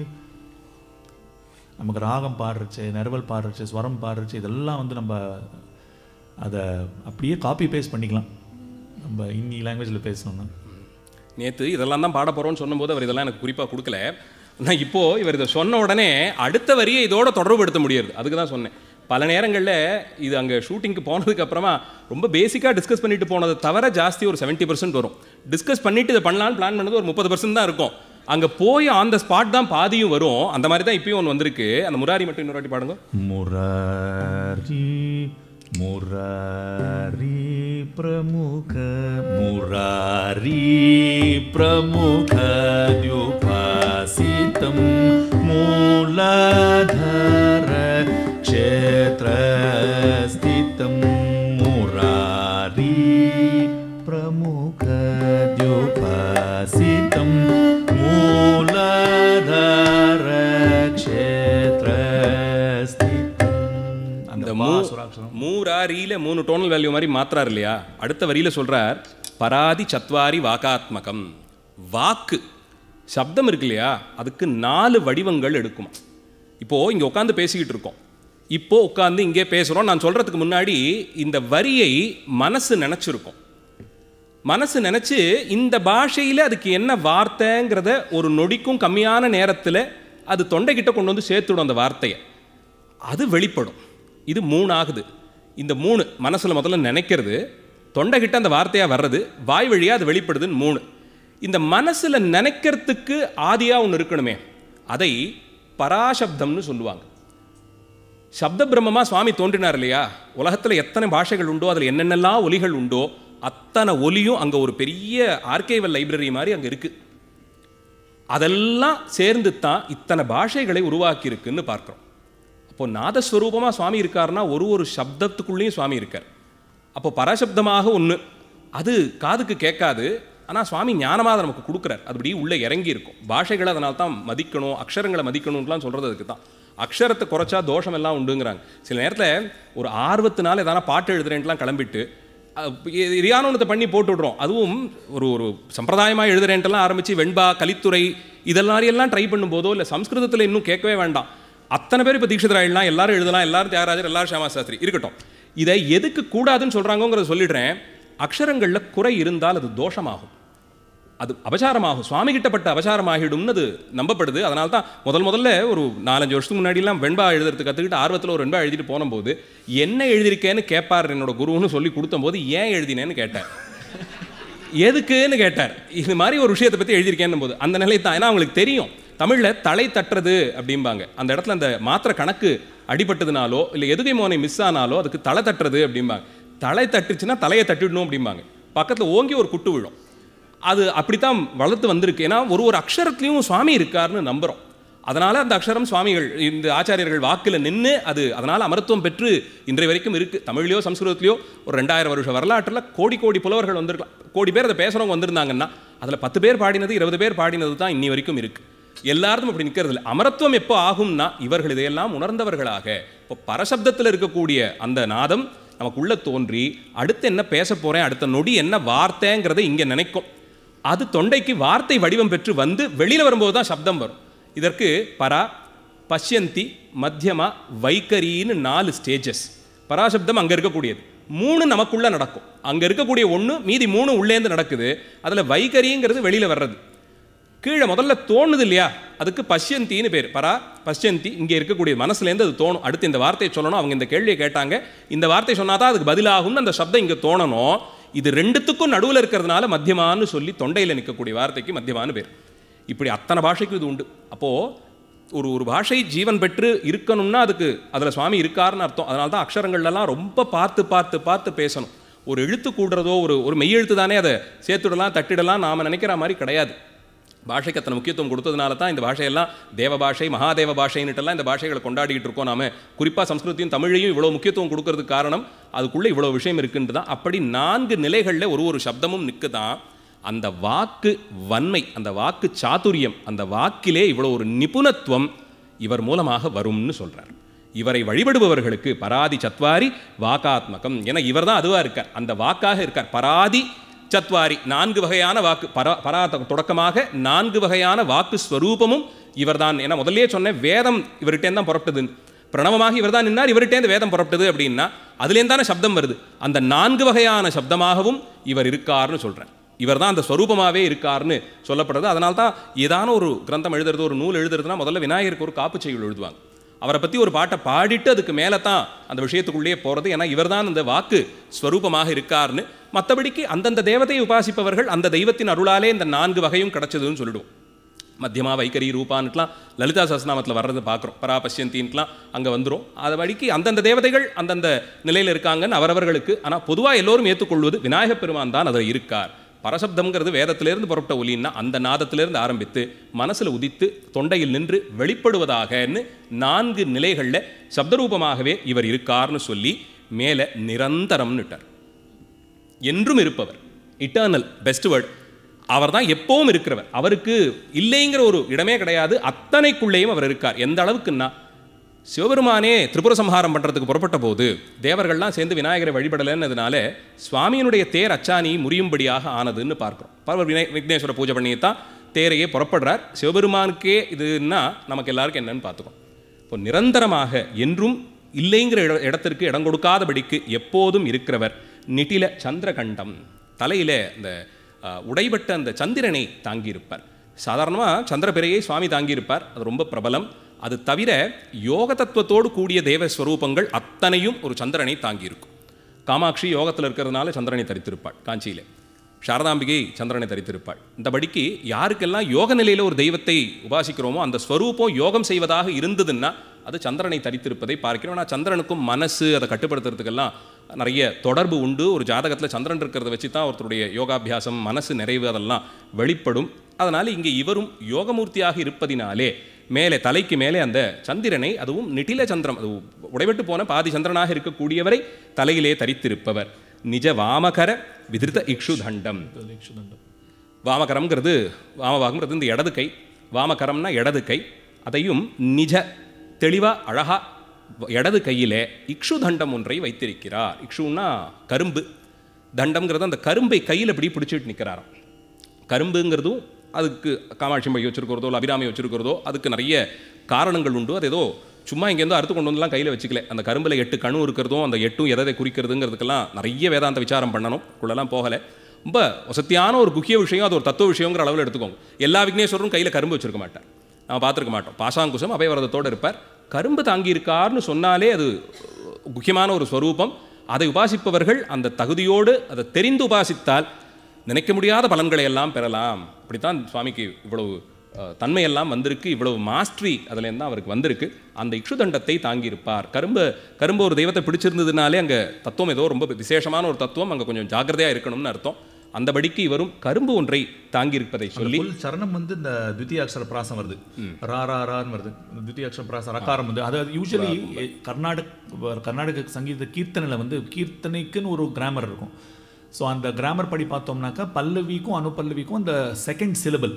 நமக்கு ராகம் பாடுறச்சு நிரவல் பாடுறச்சு ஸ்வரம் பாடுறச்சு இதெல்லாம் வந்து நம்ம அதை அப்படியே காப்பி பேஸ்ட் பண்ணிக்கலாம் நம்ம ஹிந்தி லாங்குவேஜில் பேசணும்னா நேற்று இதெல்லாம் தான் பாட போகிறோன்னு சொன்னபோது அவர் இதெல்லாம் எனக்கு குறிப்பாக கொடுக்கல நான் இப்போது இவர் இதை சொன்ன உடனே அடுத்த வரியை இதோட தொடர்புபடுத்த முடியாது அதுக்கு தான் சொன்னேன் பல நேரங்களில் இது அங்கே ஷூட்டிங்க்கு போனதுக்கு அப்புறமா ரொம்ப பேசிக்காக டிஸ்கஸ் பண்ணிட்டு போனதை தவிர ஜாஸ்தி ஒரு 70% பர்சன்ட் வரும் டிஸ்கஸ் பண்ணிட்டு இதை பண்ணலான்னு பிளான் பண்ணது ஒரு முப்பது பர்சன்ட் தான் இருக்கும் அங்கே போய் ஆன் த ஸ்பாட் தான் பாதியும் வரும் அந்த மாதிரி தான் இப்பயும் ஒன்று வந்திருக்கு அந்த முராரி மட்டும் இன்னொரு வாட்டி பாடுங்க முராரி முராரி பிரமுக முராரி பிரமுக द्युपासितं மூலதர क्षेत्रस्थितं मुरारी प्रमुख द्युपासितं மூலதர क्षेत्रस्थितं அந்த மூ மூராரியில மூணு டோனல் வேல்யூ மாதிரி மாத்துறாரு இல்லையா அடுத்த வரியில சொல்றார் பராதி சத்வாரி வாக்காத்மகம் வாக்கு சப்தம் இருக்கு இல்லையா அதுக்கு நாலு வடிவங்கள் எடுக்கும் இப்போ இங்க உட்காந்து பேசிக்கிட்டு இருக்கோம் இப்போ உட்காந்து இங்கே பேசுறோம் நான் சொல்றதுக்கு முன்னாடி இந்த வரியை மனசு நினைச்சிருக்கோம் மனசு நினைச்சு இந்த பாஷையில அதுக்கு என்ன வார்த்தைங்கிறத ஒரு நொடிக்கும் கம்மியான நேரத்துல அது தொண்டைக்கிட்ட கொண்டு வந்து சேர்த்துடும் அந்த வார்த்தையை அது வெளிப்படும் இது மூணு ஆகுது இந்த மூணு மனசுல முதல்ல நினைக்கிறது தொண்டைக்கிட்ட அந்த வார்த்தையா வர்றது வாய் வழியா அது வெளிப்படுதுன்னு மூணு இந்த மனசுல நினைக்கிறதுக்கு ஆதியா ஒன்று இருக்கணுமே அதை பராசப்தம்னு சொல்லுவாங்க சப்த பிரம்மமா சுவாமி தோன்றினார் இல்லையா உலகத்துல எத்தனை பாஷைகள் உண்டோ அதுல என்னென்னலாம் ஒலிகள் உண்டோ அத்தனை ஒலியும் அங்க ஒரு பெரிய ஆர்கைவல் லைப்ரரி மாதிரி அங்க இருக்கு அதெல்லாம் சேர்ந்து தான் இத்தனை பாஷைகளை உருவாக்கி இருக்குன்னு பார்க்கிறோம் அப்போ நாதஸ்வரூபமா சுவாமி இருக்காருன்னா ஒரு ஒரு சப்தத்துக்குள்ளேயும் சுவாமி இருக்கார் அப்போ பரசப்தமாக ஒன்று அது காதுக்கு கேட்காது ஆனால் சுவாமி ஞானமாக அதை நமக்கு கொடுக்குறார் அது அப்படியே உள்ளே இறங்கி இருக்கும் பாஷைகளை அதனால தான் மதிக்கணும் அக்ஷரங்களை மதிக்கணும்லாம் சொல்கிறது அதுக்கு தான் அக்ஷரத்தை குறைச்சா தோஷம் எல்லாம் உண்டுங்கிறாங்க சில நேரத்தில் ஒரு ஆர்வத்தினால எதனா பாட்டு எழுதுறேன்ட்டுலாம் கிளம்பிட்டு ரியானோனத்தை பண்ணி போட்டு விடுறோம் அதுவும் ஒரு ஒரு சம்பிரதாயமாக எழுதுறேன்ட்டுலாம் ஆரம்பித்து வெண்பா கலித்துறை இதெல்லாம் எல்லாம் ட்ரை பண்ணும்போதோ இல்லை சம்ஸ்கிருதத்தில் இன்னும் கேட்கவே வேண்டாம் அத்தனை பேர் இப்போ தீட்சிதராயிடலாம் எல்லாரும் எழுதலாம் எல்லாரும் தியாகராஜர் எல்லாரும் ஷியாமா சாஸ்திரி இருக்கட்டும் இதை எதுக்கு கூடாதுன்னு சொல்கிறாங்கங்கிறத சொல்லிடுறேன் அக்ஷரங்களில் குறை இருந்தால் அது தோஷமாகும் அது அபசாரமாகும் சுவாமி கிட்டப்பட்ட அபசாரமாகிடும்னு அது நம்பப்படுது அதனால தான் முதல் முதல்ல ஒரு நாலஞ்சு வருஷத்துக்கு முன்னாடிலாம் வெண்பா எழுதுறதுக்கு கற்றுக்கிட்டு ஆர்வத்தில் ஒரு வெண்பா எழுதிட்டு போனபோது என்ன எழுதியிருக்கேன்னு கேட்பார் என்னோட குருன்னு சொல்லி கொடுத்தபோது ஏன் எழுதினேன்னு கேட்டார் எதுக்குன்னு கேட்டார் இது மாதிரி ஒரு விஷயத்தை பற்றி எழுதியிருக்கேன்னு போது அந்த நிலை தான் ஏன்னா அவங்களுக்கு தெரியும் தமிழில் தலை தட்டுறது அப்படிம்பாங்க அந்த இடத்துல அந்த மாத்திரை கணக்கு அடிபட்டதுனாலோ இல்லை எதுகை மோனை மிஸ் ஆனாலோ அதுக்கு தலை தட்டுறது அப்படிம்பாங்க தலை தட்டுச்சுன்னா தலையை தட்டிடணும் அப்படிம்பாங்க பக்கத்தில் ஓங்கி ஒரு குட்டு விழும் அது அப்படித்தான் வளர்த்து வந்திருக்கு ஏன்னா ஒரு ஒரு அக்ஷரத்துலையும் சுவாமி இருக்காருன்னு நம்புகிறோம் அதனால் அந்த அக்ஷரம் சுவாமிகள் இந்த ஆச்சாரியர்கள் வாக்கில் நின்று அது அதனால் அமரத்துவம் பெற்று இன்றைய வரைக்கும் இருக்குது தமிழ்லையோ சம்ஸ்கிருதத்திலையோ ஒரு ரெண்டாயிரம் வருஷ வரலாற்றில் கோடி கோடி புலவர்கள் வந்திருக்கலாம் கோடி பேர் அதை பேசுகிறவங்க வந்திருந்தாங்கன்னா அதில் பத்து பேர் பாடினது இருபது பேர் பாடினது தான் இன்னி வரைக்கும் இருக்குது எல்லாரும் அப்படி நிற்கிறது இல்லை அமரத்துவம் எப்போ ஆகும்னா இவர்கள் இதையெல்லாம் உணர்ந்தவர்களாக இப்போ பரசப்தத்தில் இருக்கக்கூடிய அந்த நாதம் நமக்குள்ள தோன்றி அடுத்து என்ன பேச போகிறேன் அடுத்த நொடி என்ன வார்த்தைங்கிறதை இங்கே நினைக்கும் அது தொண்டைக்கு வார்த்தை வடிவம் பெற்று வந்து வெளியில் வரும்போது தான் சப்தம் வரும் இதற்கு பரா பஷ்யந்தி மத்தியமா வைக்கரின்னு நாலு ஸ்டேஜஸ் பராசப்தம் அங்கே இருக்கக்கூடியது மூணு நமக்குள்ள நடக்கும் அங்கே இருக்கக்கூடிய ஒன்று மீதி மூணு உள்ளேந்து நடக்குது அதில் வைகரிங்கிறது வெளியில் வர்றது கீழே முதல்ல தோணுது இல்லையா அதுக்கு பஷ்யந்தின்னு பேர் பரா பஷ்யந்தி இங்கே இருக்கக்கூடிய மனசுலேருந்து அது தோணும் அடுத்து இந்த வார்த்தையை சொல்லணும் அவங்க இந்த கேள்வியை கேட்டாங்க இந்த வார்த்தை சொன்னால் தான் அதுக்கு பதிலாகும்னு அந்த சப்தம் இங்கே தோணணும் இது ரெண்டுத்துக்கும் நடுவில் இருக்கிறதுனால மத்தியமான்னு சொல்லி தொண்டையில் நிற்கக்கூடிய வார்த்தைக்கு மத்தியமான்னு பேர் இப்படி அத்தனை பாஷைக்கும் இது உண்டு அப்போது ஒரு ஒரு பாஷை ஜீவன் பெற்று இருக்கணும்னா அதுக்கு அதில் சுவாமி இருக்காருன்னு அர்த்தம் அதனால தான் அக்ஷரங்கள்லாம் ரொம்ப பார்த்து பார்த்து பார்த்து பேசணும் ஒரு எழுத்து கூடுறதோ ஒரு ஒரு மெய்யெழுத்து தானே அதை சேர்த்துடலாம் தட்டிடலாம் நாம் நினைக்கிற மாதிரி கிடையாது பாஷைக்கு அத்தனை முக்கியத்துவம் கொடுத்ததுனால தான் இந்த பாஷையெல்லாம் தேவ பாஷை மகாதேவ பாஷைன்னுட்டெல்லாம் இந்த பாஷைகளை கொண்டாடிக்கிட்டு இருக்கோம் நாம குறிப்பாக சம்ஸ்கிருதியும் தமிழையும் இவ்வளோ முக்கியத்துவம் கொடுக்கறதுக்கு காரணம் அதுக்குள்ளே இவ்வளோ விஷயம் இருக்குன்ட்டு தான் அப்படி நான்கு நிலைகளில் ஒரு ஒரு சப்தமும் நிற்கு தான் அந்த வாக்கு வன்மை அந்த வாக்கு சாதுரியம் அந்த வாக்கிலே இவ்வளோ ஒரு நிபுணத்துவம் இவர் மூலமாக வரும்னு சொல்றார் இவரை வழிபடுபவர்களுக்கு பராதி சத்வாரி வாக்காத்மகம் என இவர் தான் அதுவாக இருக்கார் அந்த வாக்காக இருக்கார் பராதி சத்வாரி நான்கு வகையான வாக்கு பரா பரா தொடக்கமாக நான்கு வகையான வாக்கு ஸ்வரூபமும் இவர்தான் ஏன்னா முதல்லயே சொன்னேன் வேதம் இவர்கிட்டேருந்து தான் புறப்பட்டது பிரணவமாக இவர் தான் நின்னார் இவர்கிட்டேருந்து வேதம் புறப்பட்டது அப்படின்னா அதுலேருந்து தானே சப்தம் வருது அந்த நான்கு வகையான சப்தமாகவும் இவர் இருக்கார்னு சொல்கிறேன் இவர் தான் அந்த ஸ்வரூபமாகவே இருக்கார்னு சொல்லப்படுறது அதனால தான் ஏதான ஒரு கிரந்தம் எழுதுறது ஒரு நூல் எழுதுறதுனா முதல்ல விநாயகருக்கு ஒரு காப்பு செய்யுள் எழுதுவாங்க அவரை பற்றி ஒரு பாட்டை பாடிட்டு அதுக்கு மேலே தான் அந்த விஷயத்துக்குள்ளேயே போகிறது ஏன்னா இவர் தான் அந்த வாக்கு ஸ்வரூபமாக இருக்கார்னு மற்றபடிக்கு அந்தந்த தேவதையை உபாசிப்பவர்கள் அந்த தெய்வத்தின் அருளாலே இந்த நான்கு வகையும் கிடைச்சதுன்னு சொல்லிடுவோம் மத்தியமா வைக்கரி ரூபான்ட்டுலாம் லலிதா சஹஸ்ரநாமத்தில் வர்றதை பார்க்குறோம் பராபஷ்யந்தின்ட்டுலாம் அங்கே வந்துடும் அது வழிக்கு அந்தந்த தேவதைகள் அந்தந்த நிலையில் இருக்காங்கன்னு அவரவர்களுக்கு ஆனால் பொதுவாக எல்லோரும் ஏற்றுக்கொள்வது விநாயகப் பெருமான் தான் அதில் இருக்கார் பரசப்தம்ங்கிறது வேதத்திலிருந்து புறப்பட்ட ஒலின்னா அந்த நாதத்திலிருந்து ஆரம்பித்து மனசில் உதித்து தொண்டையில் நின்று வெளிப்படுவதாகன்னு நான்கு நிலைகளில் சப்தரூபமாகவே இவர் இருக்கார்னு சொல்லி மேலே நிரந்தரம்னுட்டார் என்றும் இருப்பவர் இட்டர்னல் பெஸ்ட் வேர்ட் அவர் தான் எப்பவும் இருக்கிறவர் அவருக்கு இல்லைங்கிற ஒரு இடமே கிடையாது அத்தனைக்குள்ளேயும் அவர் இருக்கார் எந்த அளவுக்குன்னா சிவபெருமானே திரிபுர சம்ஹாரம் பண்ணுறதுக்கு புறப்பட்ட போது தேவர்கள்லாம் சேர்ந்து விநாயகரை வழிபடலைன்னதுனால சுவாமியினுடைய தேர் அச்சாணி முறியும்படியாக ஆனதுன்னு பார்க்குறோம் பரவர் விநாய விக்னேஸ்வர பூஜை பண்ணித்தான் தேரையே புறப்படுறார் சிவபெருமானுக்கே இதுன்னா நமக்கு எல்லாருக்கும் என்னன்னு பார்த்துக்கோம் இப்போ நிரந்தரமாக என்றும் இல்லைங்கிற இட இடத்திற்கு இடம் கொடுக்காதபடிக்கு எப்போதும் இருக்கிறவர் நிட்டில சந்திரகண்டம் தலையில இந்த அஹ், உடைபட்ட அந்த சந்திரனை தாங்கியிருப்பார் சாதாரணமாக சந்திரபிரையை சுவாமி தாங்கியிருப்பார் அது ரொம்ப பிரபலம் அது தவிர யோக தத்துவத்தோடு கூடிய தேவ ஸ்வரூபங்கள் அத்தனையும் ஒரு சந்திரனை தாங்கியிருக்கும் காமாட்சி யோகத்தில் இருக்கிறதுனால சந்திரனை தரித்திருப்பாள் காஞ்சியிலே சாரதாம்பிகை சந்திரனை தரித்திருப்பாள் இந்தபடிக்கு யாருக்கெல்லாம் யோக நிலையில் ஒரு தெய்வத்தை உபாசிக்கிறோமோ அந்த ஸ்வரூபம் யோகம் செய்வதாக இருந்ததுன்னா அது சந்திரனை தரித்திருப்பதை பார்க்கிறோம் ஆனால் சந்திரனுக்கும் மனசு அதை கட்டுப்படுத்துறதுக்கெல்லாம் நிறைய தொடர்பு உண்டு ஒரு ஜாதகத்தில் சந்திரன் இருக்கிறத வச்சு தான் ஒருத்தருடைய யோகாபியாசம் மனசு நிறைவு அதெல்லாம் வெளிப்படும் அதனால் இங்கே இவரும் யோகமூர்த்தியாக இருப்பதினாலே மேலே தலைக்கு மேலே அந்த சந்திரனை அதுவும் நிட்டில சந்திரம் அது உடைபட்டு போன பாதி சந்திரனாக இருக்கக்கூடியவரை தலையிலே தரித்திருப்பவர் நிஜ வாமகர விதிருத்த இக்ஷு தண்டம் வாமகரம்ங்கிறது வாமபாகம்ங்கிறது இந்த இடது கை வாமகரம்னா இடது கை அதையும் நிஜ தெளிவா அழகா இடது கையிலே இக்ஷு தண்டம் ஒன்றை வைத்திருக்கிறார் இக்ஷுன்னா கரும்பு தண்டம்ங்கிறது அந்த கரும்பை கையில் இப்படி பிடிச்சிட்டு நிற்கிறாராம் கரும்புங்கிறதும் அதுக்கு காமாட்சி மை வச்சிருக்கிறதோ இல்லை அபிராமி வச்சிருக்கிறதோ அதுக்கு நிறைய காரணங்கள் உண்டு அது ஏதோ சும்மா இங்கேருந்து அறுத்து கொண்டு வந்துலாம் கையில் வச்சுக்கல அந்த கரும்பில் எட்டு கணு இருக்கிறதும் அந்த எட்டும் எதை குறிக்கிறதுங்கிறதுக்கெல்லாம் நிறைய வேதாந்த விசாரம் பண்ணணும் உள்ளெல்லாம் போகலை ரொம்ப வசத்தியான ஒரு குக்கிய விஷயம் அது ஒரு தத்துவ விஷயங்கிற அளவில் எடுத்துக்கோங்க எல்லா விக்னேஸ்வரரும் கையில் கரும்பு வச்சிருக்க மாட்டார் நம்ம பார்த்துருக்க மாட்டோம் பாசாங்குசம் அபயவரதத்தோடு இருப்பார் கரும்பு தாங்கியிருக்கார்னு சொன்னாலே அது முக்கியமான ஒரு ஸ்வரூபம் அதை உபாசிப்பவர்கள் அந்த தகுதியோடு அதை தெரிந்து உபாசித்தால் நினைக்க முடியாத பலன்களை எல்லாம் பெறலாம் அப்படித்தான் சுவாமிக்கு இவ்வளவு அஹ், தன்மையெல்லாம் வந்திருக்கு இவ்வளவு மாஸ்ட்ரி அதுலேருந்து தான் அவருக்கு வந்திருக்கு அந்த இக்ஷுதண்டத்தை தாங்கியிருப்பார் கரும்பு கரும்பு ஒரு தெய்வத்தை பிடிச்சிருந்ததுனாலே அங்கே தத்துவம் ஏதோ ரொம்ப விசேஷமான ஒரு தத்துவம் அங்கே கொஞ்சம் ஜாக்கிரதையாக இருக்கணும்னு அர்த்தம் அந்தபடிக்கு இவரும் கரும்பு ஒன்றை தாங்கியிருப்பதை சொல்லி ஃபுல் சரணம் வந்து இந்த த்விତୀயாட்சர பிராசம் வருது ரா ரா ரான்னு வருது இந்த த்விତୀயாட்சர பிராசம் ரகாரம் வந்து அதாவது யூஸ்வலி கர்நாடக் கர்நாடக சங்கீத கீர்த்தனையில் வந்து கீர்த்தனைக்குன்னு ஒரு கிராமர் இருக்கும் ஸோ அந்த கிராமர் படி பார்த்தோம்னாக்கா பல்லவிக்கும் அனுபல்லவிக்கும் அந்த செகண்ட் சிலபிள்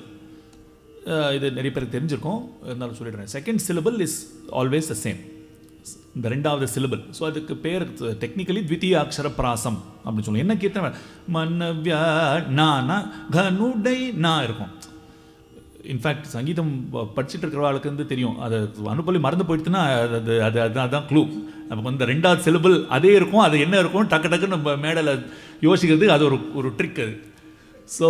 இது நிறைய பேருக்கு தெரிஞ்சிருக்கும் இருந்தாலும் சொல்லிடுறேன் second syllable is always the same இந்த ரெண்டாவது சிலபிள் ஸோ அதுக்கு பேர் டெக்னிக்கலி த்விତୀய அக்ஷர பிராசம் அப்படின்னு சொல்லுவோம் என்ன கீர்த்தனை மன்னவ்யா நானா கனுடை நா இருக்கும் இன்ஃபேக்ட் சங்கீதம் ப- படிச்சிட்டு இருக்கிறவங்களுக்கு வந்து தெரியும் அது அனுப்பலி மறந்து போயிடுச்சுன்னா அது அது அது அதுதான் அதான் க்ளூ நமக்கு வந்து ரெண்டாவது சிலபிள் அதே இருக்கும் அது என்ன இருக்கும் டக்கு டக்குன்னு நம்ம மேடையில் யோசிக்கிறது அது ஒரு ஒரு ட்ரிக் அது ஸோ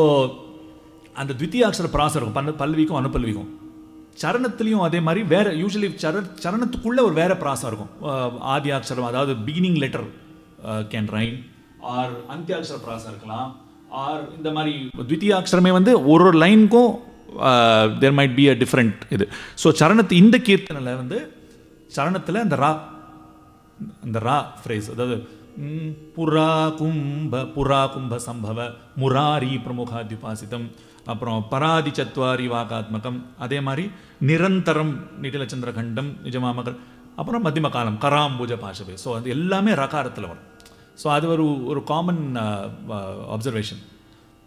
அந்த த்விତୀயாட்சர பிராசம் இருக்கும் பல்ல பல்விக்கும் அனுப்பல்விக்கும் சரணத்துலேயும் அதே மாதிரி வேற யூஸ்வலி சர சரணத்துக்குள்ளே ஒரு வேற பிராசம் இருக்கும் அஹ் ஆதி அக்ஷரம் அதாவது beginning letter can rhyme or அந்தியாட்சர பிராசம் இருக்கலாம் ஆர் இந்த மாதிரி த்விତୀயாட்சரமே வந்து ஒரு ஒரு லைனுக்கும் there might be a different இது ஸோ சரணத்து இந்த கீர்த்தனையில் வந்து சரணத்தில் அந்த ரா அந்த ரா ஃப்ரேஸ் அதாவது ம், புரா கும்ப புரா கும்ப சம்பவ முராரி பிரமுகாத்யுபாசிதம் அப்புறம் பராதி சத்வாரி வாகாத்மகம் அதே மாதிரி நிரந்தரம் நிடிலச்சந்திரகண்டம் நிஜமாமகர் அப்புறம் மத்தியம காலம் கராம்பூஜ பாஷவே ஸோ அது எல்லாமே ரகாரத்தில் வரும் ஸோ அது ஒரு ஒரு காமன் அப்சர்வேஷன்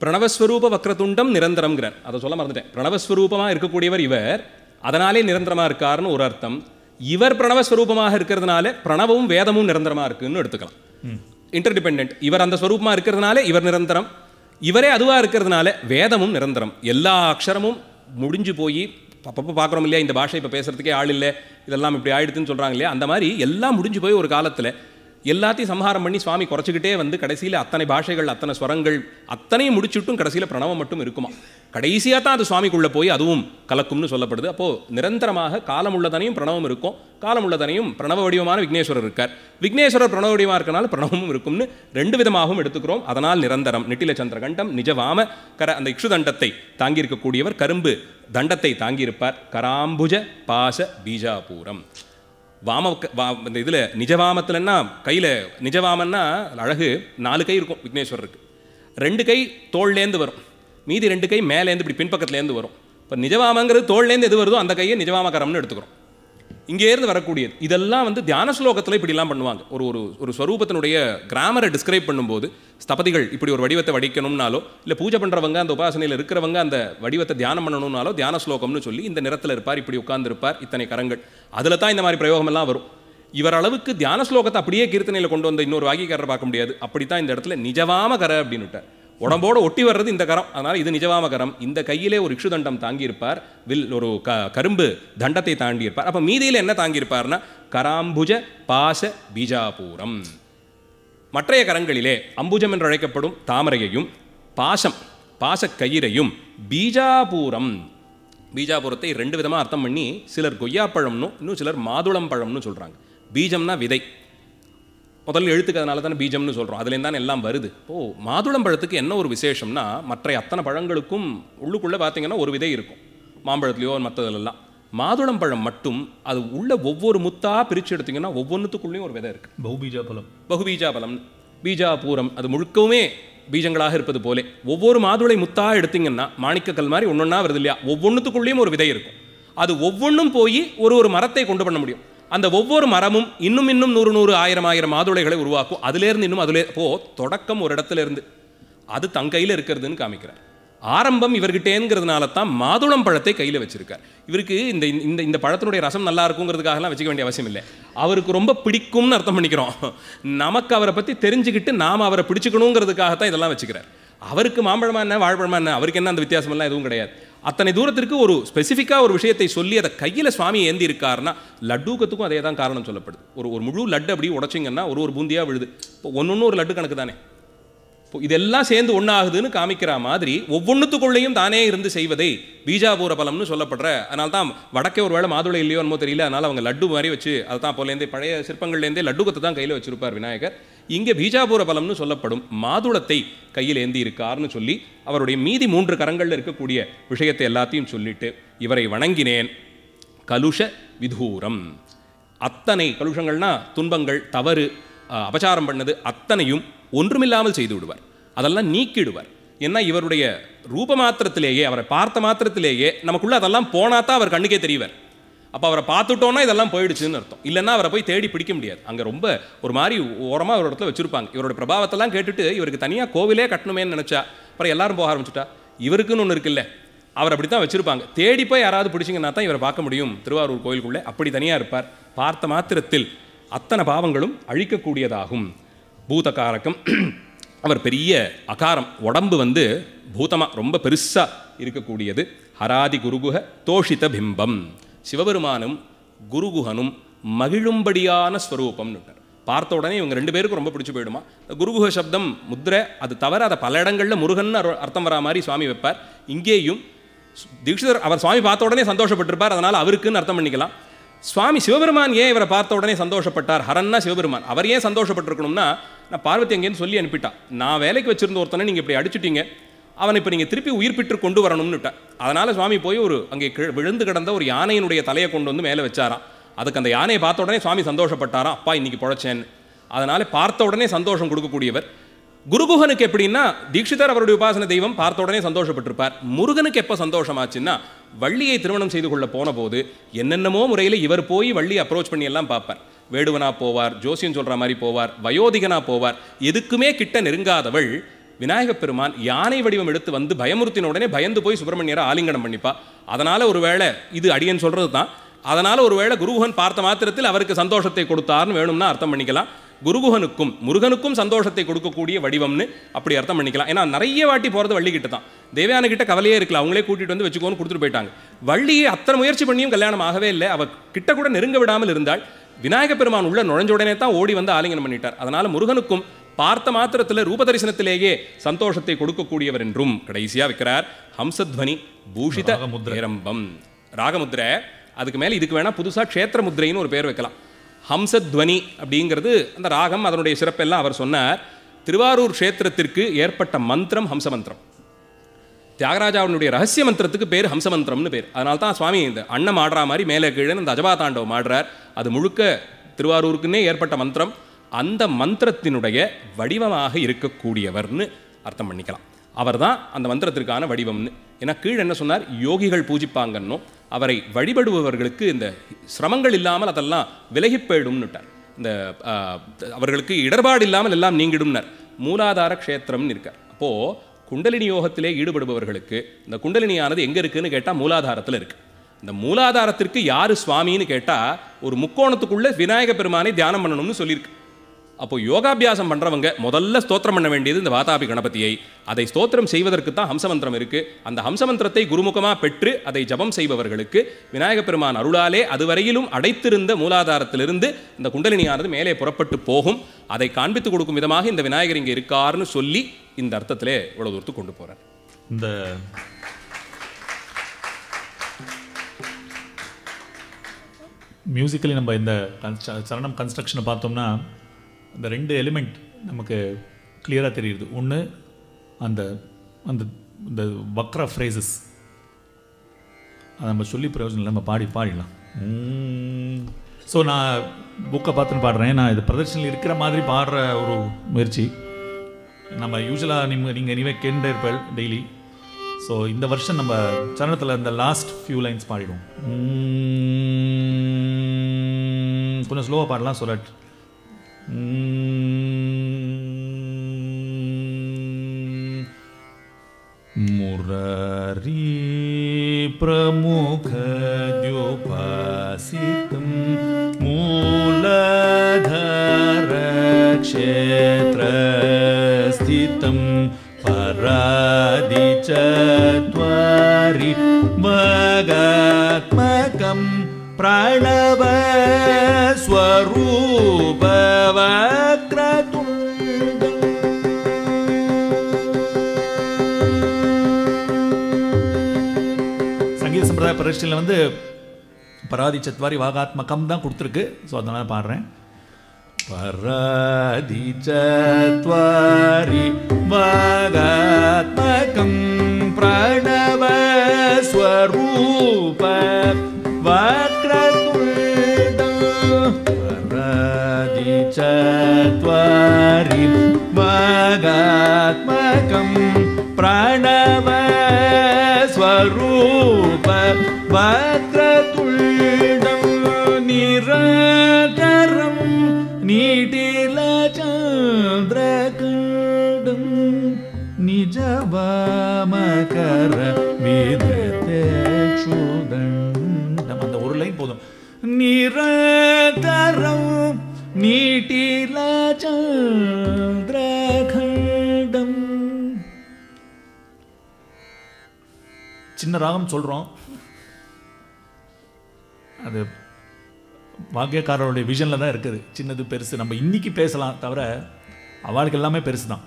பிரணவஸ்வரூப வக்ரதுண்டம் நிரந்தரம்ங்கிறார் அதை சொல்ல மறந்துட்டேன் பிரணவஸ்வரூபமாக இருக்கக்கூடியவர் இவர் அதனாலே நிரந்தரமாக இருக்காருன்னு ஒரு அர்த்தம் இவர் பிரணவஸ்வரூபமாக இருக்கிறதுனால பிரணவமும் வேதமும் நிரந்தரமாக இருக்குன்னு எடுத்துக்கலாம் இன்டர்டிபெண்ட் இவர் அந்த ஸ்வரூபமாக இருக்கிறதுனால இவர் நிரந்தரம் இவரே அதுவாக இருக்கிறதுனால வேதமும் நிரந்தரம் எல்லா அக்ஷரமும் முடிஞ்சு போய் அப்பப்போ பார்க்குறோம் இல்லையா இந்த பாஷை இப்போ பேசுறதுக்கே ஆள் இல்லை இதெல்லாம் இப்படி ஆயிடுதுன்னு சொல்கிறாங்க இல்லையா அந்த மாதிரி எல்லாம் முடிஞ்சு போய் ஒரு காலத்தில் எல்லாத்தையும் சம்ஹாரம் பண்ணி சுவாமி குறைச்சிக்கிட்டே வந்து கடைசியில் அத்தனை பாஷைகள் அத்தனை ஸ்வரங்கள் அத்தனையும் முடிச்சுட்டும் கடைசியில் பிரணவம் மட்டும் இருக்குமா கடைசியாக தான் அது சுவாமிக்குள்ளே போய் அதுவும் கலக்கும்னு சொல்லப்படுது அப்போது நிரந்தரமாக காலம் உள்ளதனையும் பிரணவம் இருக்கும் காலம் உள்ளதனையும் பிரணவ வடிவமான விக்னேஸ்வரர் இருக்கார் விக்னேஸ்வரர் பிரணவ வடிவமாக இருக்கனால பிரணவமும் இருக்கும்னு ரெண்டு விதமாகவும் எடுத்துக்கிறோம் அதனால் நிரந்தரம் நிட்டில சந்திரகண்டம் நிஜவாம கர அந்த இக்ஷு தண்டத்தை தாங்கியிருக்கக்கூடியவர் கரும்பு தண்டத்தை தாங்கியிருப்பார் கராம்புஜ பாச பீஜாபூரம் வாம வா இந்த இதில் நிஜவாமத்துலன்னா கையில் நிஜவாமன்னா அழகு நாலு கை இருக்கும் விக்னேஸ்வரருக்கு ரெண்டு கை தோள்லேருந்து வரும் மீதி ரெண்டு கை மேலேருந்து இப்படி பின்பக்கத்துலேருந்து வரும் இப்போ நிஜவாமங்கிறது தோள்லேருந்து எது வருதோ அந்த கையை நிஜவாமகரம்னு எடுத்துக்கிறோம் இங்கேருந்து வரக்கூடியது இதெல்லாம் வந்து தியான ஸ்லோகத்தில் இப்படிலாம் பண்ணுவாங்க ஒரு ஒரு ஒரு ஸ்வரூபத்தினுடைய கிராமரை டிஸ்கிரைப் பண்ணும்போது ஸ்தபதிகள் இப்படி ஒரு வடிவத்தை வடிக்கணும்னாலோ இல்லை பூஜை பண்ணுறவங்க அந்த உபாசனையில் இருக்கிறவங்க அந்த வடிவத்தை தியானம் பண்ணணும்னாலோ தியான ஸ்லோகம்னு சொல்லி இந்த நிறத்தில் இருப்பார் இப்படி உட்கார்ந்திருப்பார் இத்தனை கரங்கள் அதில் தான் இந்த மாதிரி பிரயோகம் எல்லாம் வரும் இவர் அளவுக்கு தியான ஸ்லோகத்தை அப்படியே கீர்த்தனையில் கொண்டு வந்த இன்னொரு வாகிக்காரரை பார்க்க முடியாது அப்படித்தான் இந்த இடத்துல நிஜவாம கர அப்படின்னுட்டார் உடம்போட ஒட்டி வர்றது இந்த கரம் அதனால் இது நிஜவாம கரம் இந்த கையிலே ஒரு இக்ஷு தண்டம் தாங்கியிருப்பார் வில் ஒரு க கரும்பு தண்டத்தை தாண்டியிருப்பார் அப்போ மீதியில் என்ன தாங்கியிருப்பார்னா கராம்புஜ பாச பீஜாபூரம் மற்றைய கரங்களிலே அம்புஜம் என்று அழைக்கப்படும் தாமரையையும் பாசம் பாசக்கயிறையும் பீஜாபூரம் பீஜாபுரத்தை ரெண்டு விதமாக அர்த்தம் பண்ணி சிலர் கொய்யாப்பழம்னும் இன்னும் சிலர் மாதுளம் பழம்னு சொல்கிறாங்க பீஜம்னா விதை முதல்ல எழுத்துக்கு அதனால தானே பீஜம்னு சொல்கிறோம் அதுலேருந்து தான் எல்லாம் வருது ஓ மாதுளம் பழத்துக்கு என்ன ஒரு விசேஷம்னா மற்ற அத்தனை பழங்களுக்கும் உள்ளுக்குள்ளே பார்த்தீங்கன்னா ஒரு விதை இருக்கும் மாம்பழத்துலையோ மற்றதுலெல்லாம் மாதுளம் பழம் மட்டும் அது உள்ள ஒவ்வொரு முத்தா பிரித்து எடுத்தீங்கன்னா ஒவ்வொன்றுத்துக்குள்ளேயும் ஒரு விதை இருக்குது பௌபீஜா பலம் பகுபீஜா பலம் பீஜாபூரம் அது முழுக்கவுமே பீஜங்களாக இருப்பது போலே ஒவ்வொரு மாதுளை முத்தா எடுத்தீங்கன்னா மாணிக்கக்கல் மாதிரி ஒன்றொன்னா வருது இல்லையா ஒவ்வொன்றுத்துக்குள்ளேயும் ஒரு விதை இருக்கும் அது ஒவ்வொன்றும் போய் ஒரு ஒரு மரத்தை கொண்டு பண்ண முடியும் அந்த ஒவ்வொரு மரமும் இன்னும் இன்னும் நூறு நூறு ஆயிரம் ஆயிரம் மாதுளைகளை உருவாக்கும் அதுலேருந்து இன்னும் அதிலே போ தொடக்கம் ஒரு இடத்துல இருந்து அது தன் கையில் இருக்கிறதுன்னு காமிக்கிறார் ஆரம்பம் இவர்கிட்டேங்கிறதுனால தான் மாதுளம் பழத்தை கையில் வச்சிருக்கார் இவருக்கு இந்த இந்த இந்த பழத்தினுடைய ரசம் நல்லா இருக்குங்கிறதுக்காகலாம் வச்சுக்க வேண்டிய அவசியம் இல்லை அவருக்கு ரொம்ப பிடிக்கும்னு அர்த்தம் பண்ணிக்கிறோம் நமக்கு அவரை பற்றி தெரிஞ்சுக்கிட்டு நாம் அவரை பிடிச்சிக்கணுங்கிறதுக்காகத்தான் இதெல்லாம் வச்சுக்கிறார் அவருக்கு மாம்பழமா என்ன வாழைப்பழமா என்ன அவருக்கு என்ன அந்த வித்தியாசமெல்லாம் எதுவும் கிடையாது அத்தனை தூரத்திற்கு ஒரு ஸ்பெசிஃபிக்காக ஒரு விஷயத்தை சொல்லி அதை கையில் சுவாமி ஏந்தி இருக்காருன்னா லட்டுக்கத்துக்கும் அதே தான் காரணம் சொல்லப்படுது ஒரு ஒரு முழு லட்டு அப்படி உடைச்சிங்கன்னா ஒரு ஒரு பூந்தியாக விழுது இப்போ ஒன்று ஒரு லட்டு கணக்கு தானே இப்போ இதெல்லாம் சேர்ந்து ஒன்றாகுதுன்னு காமிக்கிற மாதிரி ஒவ்வொன்றுத்துக்குள்ளேயும் தானே இருந்து செய்வதை பீஜாபூர பலம்னு சொல்லப்படுற அதனால தான் வடக்கே ஒரு வேளை மாதுளை இல்லையோ என்னமோ தெரியல அதனால் அவங்க லட்டு மாதிரி வச்சு அதை தான் போலேருந்தே பழைய சிற்பங்கள்லேருந்தே லட்டுக்கத்தை தான் கையில் வச்சிருப்பார் விநாயகர் இங்கே பீஜாபூர பலம்னு சொல்லப்படும் மாதுளத்தை கையில் ஏந்தி இருக்கார்னு சொல்லி அவருடைய மீதி மூன்று கரங்களில் இருக்கக்கூடிய விஷயத்தை எல்லாத்தையும் சொல்லிட்டு இவரை வணங்கினேன் கலுஷ விதூரம் அத்தனை கலுஷங்கள்னா துன்பங்கள் தவறு அஹ், அபச்சாரம் பண்ணது அத்தனையும் ஒன்றுமில்லாமல் செய்து விடுவார் அதெல்லாம் நீக்கிடுவார் ஏன்னா இவருடைய ரூப மாத்திரத்திலேயே அவரை பார்த்த மாத்திரத்திலேயே நமக்குள்ள அதெல்லாம் போனா தான் அவர் கண்ணுக்கே தெரியவர் அப்போ அவரை பார்த்துட்டோன்னா இதெல்லாம் போயிடுச்சுன்னு அர்த்தம் இல்லைன்னா அவரை போய் தேடி பிடிக்க முடியாது அங்கே ரொம்ப ஒரு மாதிரி ஓரமாக ஒரு இடத்துல வச்சுருப்பாங்க இவரோட பிரபாவத்தெல்லாம் கேட்டுட்டு இவருக்கு தனியாக கோவிலே கட்டணுமேன்னு நினச்சா அப்புறம் எல்லாரும் போக ஆரம்பிச்சுட்டா இவருக்குன்னு ஒன்று இருக்குல்ல அவர் அப்படி தான் வச்சுருப்பாங்க தேடி போய் யாராவது பிடிச்சிங்கன்னா தான் இவரை பார்க்க முடியும் திருவாரூர் கோயிலுக்குள்ளே அப்படி தனியாக இருப்பார் பார்த்த மாத்திரத்தில் அத்தனை பாவங்களும் அழிக்கக்கூடியதாகும் பூதகாரகம் அவர் பெரிய அகாரம் உடம்பு வந்து பூதமாக ரொம்ப பெருசாக இருக்கக்கூடியது ஹராதி குருகுஹ தோஷித பிம்பம் சிவபெருமானும் குருகுஹனும் மகிழும்படியான ஸ்வரூபம்னுட்டார் பார்த்த உடனே இவங்க ரெண்டு பேருக்கும் ரொம்ப பிடிச்சு போயிடுமா இந்த குருகுஹ சப்தம் முத்ரை அது தவிர அதை பல இடங்களில் முருகன் அர்த்தம் வரா மாதிரி சுவாமி வைப்பார் இங்கேயும் தீட்சிதர் அவர் சுவாமி பார்த்த உடனே சந்தோஷப்பட்டிருப்பார் அதனால் அவருக்குன்னு அர்த்தம் பண்ணிக்கலாம் சுவாமி சிவபெருமான் ஏன் இவரை பார்த்த உடனே சந்தோஷப்பட்டார் ஹரன்னா சிவபெருமான் அவர் ஏன் சந்தோஷப்பட்டிருக்கணும்னா நான் பார்வதி அங்கேன்னு சொல்லி அனுப்பிட்டான் நான் வேலைக்கு வச்சிருந்த ஒருத்தனை நீங்கள் இப்படி அடிச்சிட்டீங்க அவனை இப்போ நீங்கள் திருப்பி உயிர் பெற்று கொண்டு வரணும்னுட்டான் அதனால் சுவாமி போய் ஒரு அங்கே கீழ் விழுந்து கிடந்த ஒரு யானையினுடைய தலையை கொண்டு வந்து மேலே வச்சாராம் அதுக்கு அந்த யானையை பார்த்த உடனே சுவாமி சந்தோஷப்பட்டாராம் அப்பா இன்னைக்கு பொழைச்சேன்னு அதனால் பார்த்த உடனே சந்தோஷம் கொடுக்கக்கூடியவர் குருகுஹனுக்கு எப்படின்னா தீட்சிதர் அவருடைய உபாசன தெய்வம் பார்த்த உடனே சந்தோஷப்பட்டிருப்பார் முருகனுக்கு எப்போ சந்தோஷமாச்சுன்னா வள்ளியை திருமணம் செய்து கொள்ள போன போது என்னென்னமோ முறையில் இவர் போய் வள்ளி அப்ரோச் பண்ணி எல்லாம் பார்ப்பார் வேடுவனா போவார் ஜோசியம் சொல்கிற மாதிரி போவார் வயோதிகனா போவார் எதுக்குமே கிட்ட நெருங்காதவள் விநாயகப் பெருமான் யானை வடிவம் எடுத்து வந்து பயமுறுத்தின உடனே பயந்து போய் சுப்பிரமணியரை ஆலிங்கனம் பண்ணிப்பா அதனால ஒருவேளை இது அடியன் சொல்றது தான் அதனால ஒருவேளை குருகுகன் பார்த்த மாத்திரத்தில் அவருக்கு சந்தோஷத்தை கொடுத்தார்னு வேணும்னா அர்த்தம் பண்ணிக்கலாம் குருகுகனுக்கும் முருகனுக்கும் சந்தோஷத்தை கொடுக்கக்கூடிய வடிவம்னு அப்படி அர்த்தம் பண்ணிக்கலாம் ஏன்னா நிறைய வாட்டி போகிறது வள்ளிக்கிட்ட தான் தேவயான கிட்ட கவலையே இருக்கல அவங்களே கூட்டிட்டு வந்து வச்சுக்கோன்னு கொடுத்துட்டு போயிட்டாங்க வள்ளியை அத்தனை முயற்சி பண்ணியும் கல்யாணம் ஆகவே இல்லை அவ கிட்ட கூட நெருங்க விடாமல் இருந்தாள் விநாயக பெருமான் உள்ள நுழைஞ்ச உடனே தான் ஓடி வந்து ஆலிங்கனம் பண்ணிட்டார் அதனால முருகனுக்கும் பார்த்த மாத்திரத்தில் ரூபதரிசனத்திலேயே சந்தோஷத்தை கொடுக்கக்கூடியவர் என்றும் கடைசியா வைக்கிறார் ஹம்சத்வனி பூஷித ராகமுத்ரை. ஏரம்பம் ராகமுத்ரை அதுக்கு மேலே இதுக்கு வேணா புதுசா க்ஷேத்திர முத்ரைன்னு ஒரு பேர் வைக்கலாம் ஹம்சத்வனி அப்படிங்கிறது அந்த ராகம் அதனுடைய சிறப்பெல்லாம் அவர் சொன்னார் திருவாரூர் க்ஷேத்திரத்திற்கு ஏற்பட்ட மந்திரம் ஹம்ச மந்திரம் தியாகராஜாவினுடைய ரகசிய மந்திரத்துக்கு பேர் ஹம்ச மந்திரம்னு பேர் அதனால தான் சுவாமி இந்த அன்னம் ஆடுற மாதிரி மேலே கீழே இந்த அஜபா தாண்டவம் ஆடுறார் அது முழுக்க திருவாரூருக்குன்னே ஏற்பட்ட மந்திரம் அந்த மந்திரத்தினுடைய வடிவமாக இருக்கக்கூடியவர்னு அர்த்தம் பண்ணிக்கலாம் அவர்தான் அந்த மந்திரத்திற்கான வடிவம்னு ஏன்னா கீழ் என்ன சொன்னார் யோகிகள் பூஜிப்பாங்கன்னோ அவரை வழிபடுபவர்களுக்கு இந்த சிரமங்கள் இல்லாமல் அதெல்லாம் விலகிப் போயிடும்னுட்டார் இந்த ஆ, அவர்களுக்கு இடர்பாடு இல்லாமல் எல்லாம் நீங்கிடும்னார் மூலாதார க்ஷேத்திரம்னு இருக்கார் அப்போது குண்டலினி யோகத்திலே ஈடுபடுபவர்களுக்கு இந்த குண்டலினியானது எங்கே இருக்குன்னு கேட்டால் மூலாதாரத்தில் இருக்கு இந்த மூலாதாரத்திற்கு யார் சுவாமின்னு கேட்டால் ஒரு முக்கோணத்துக்குள்ளே விநாயக பெருமானை தியானம் பண்ணணும்னு சொல்லியிருக்கு அப்போ யோகாபியாசம் பண்ணுறவங்க முதல்ல ஸ்தோத்திரம் பண்ண வேண்டியது இந்த வாதாபி கணபதியை அதை ஸ்தோத்திரம் செய்வதற்கு தான் ஹம்சமந்திரம் இருக்குது அந்த ஹம்சமந்திரத்தை குருமுகமாக பெற்று அதை ஜபம் செய்பவர்களுக்கு விநாயக பெருமான் அருளாலே அதுவரையிலும் அடைத்திருந்த மூலாதாரத்திலிருந்து இந்த குண்டலினியானது மேலே புறப்பட்டு போகும் அதை காண்பித்து கொடுக்கும் விதமாக இந்த விநாயகர் இங்கே இருக்காருன்னு சொல்லி இந்த அர்த்தத்திலே இவ்வளவு தூரத்துக்கு கொண்டு போகிறார் இந்த மியூசிக்கலி நம்ம இந்த கன்ஸ்ட்ர- சரணம் கன்ஸ்ட்ரக்ஷனை பார்த்தோம்னா இந்த ரெண்டு எலிமெண்ட் நமக்கு கிளியராக தெரியுது ஒன்று அந்த அந்த இந்த வக்ர ஃப்ரேசஸ் அதை நம்ம சொல்லி பிரயோஜனம் இல்லை நம்ம பாடி பாடிடலாம் ஸோ நான் புக்கை பார்த்துன்னு பாடுறேன் நான் இது பிரதர்ஷனில் இருக்கிற மாதிரி பாடுற ஒரு முயற்சி நம்ம யூஸ்வலாக நீங்கள் நீங்கள் இனிமே கேண்டே இருப்பேள் டெய்லி ஸோ இந்த வருஷம் நம்ம சரணத்தில் இந்த லாஸ்ட் ஃபியூ லைன்ஸ் பாடிடுவோம் உம், கொஞ்சம் ஸ்லோவாக பாடலாம் ஸோ தட் முரரி प्रमुखद्युपासितं मूलधरक्षेत्रस्थितं परादिचत्वारि मगात्मकं प्रणवस्वरूपवक्रतुण्डम् சங்கீத சம்பிரதாய பரீட்சையில் வந்து பராதி சத்வாரி வாகாத்மகம் தான் கொடுத்துருக்கு ஸோ அதனால பாடுறேன் பராதி சத்வாரி வாகாத்மகம் பிரணவ ஸ்வரூப வக்ரதுண்டம் பராதி சத்வாரி வாகாத்மகம் பிரணவ ஸ்வரூப வக்ரதுண்டம் நிரகரம் நீட்டில சந்திரகண்டம் நிஜவாமகர விதேஷுதண்டம் அந்த ஒரு லைன் போதும் நிரகரம் நீட்டில சந்திரகண்டம் சின்ன ராகம் சொல்கிறோம் அது வாக்கியக்காரருடைய விஷனில் தான் இருக்குது சின்னது பெருசு நம்ம இன்னைக்கு பேசலாம் தவிர அவளுக்கு எல்லாமே பெருசு தான்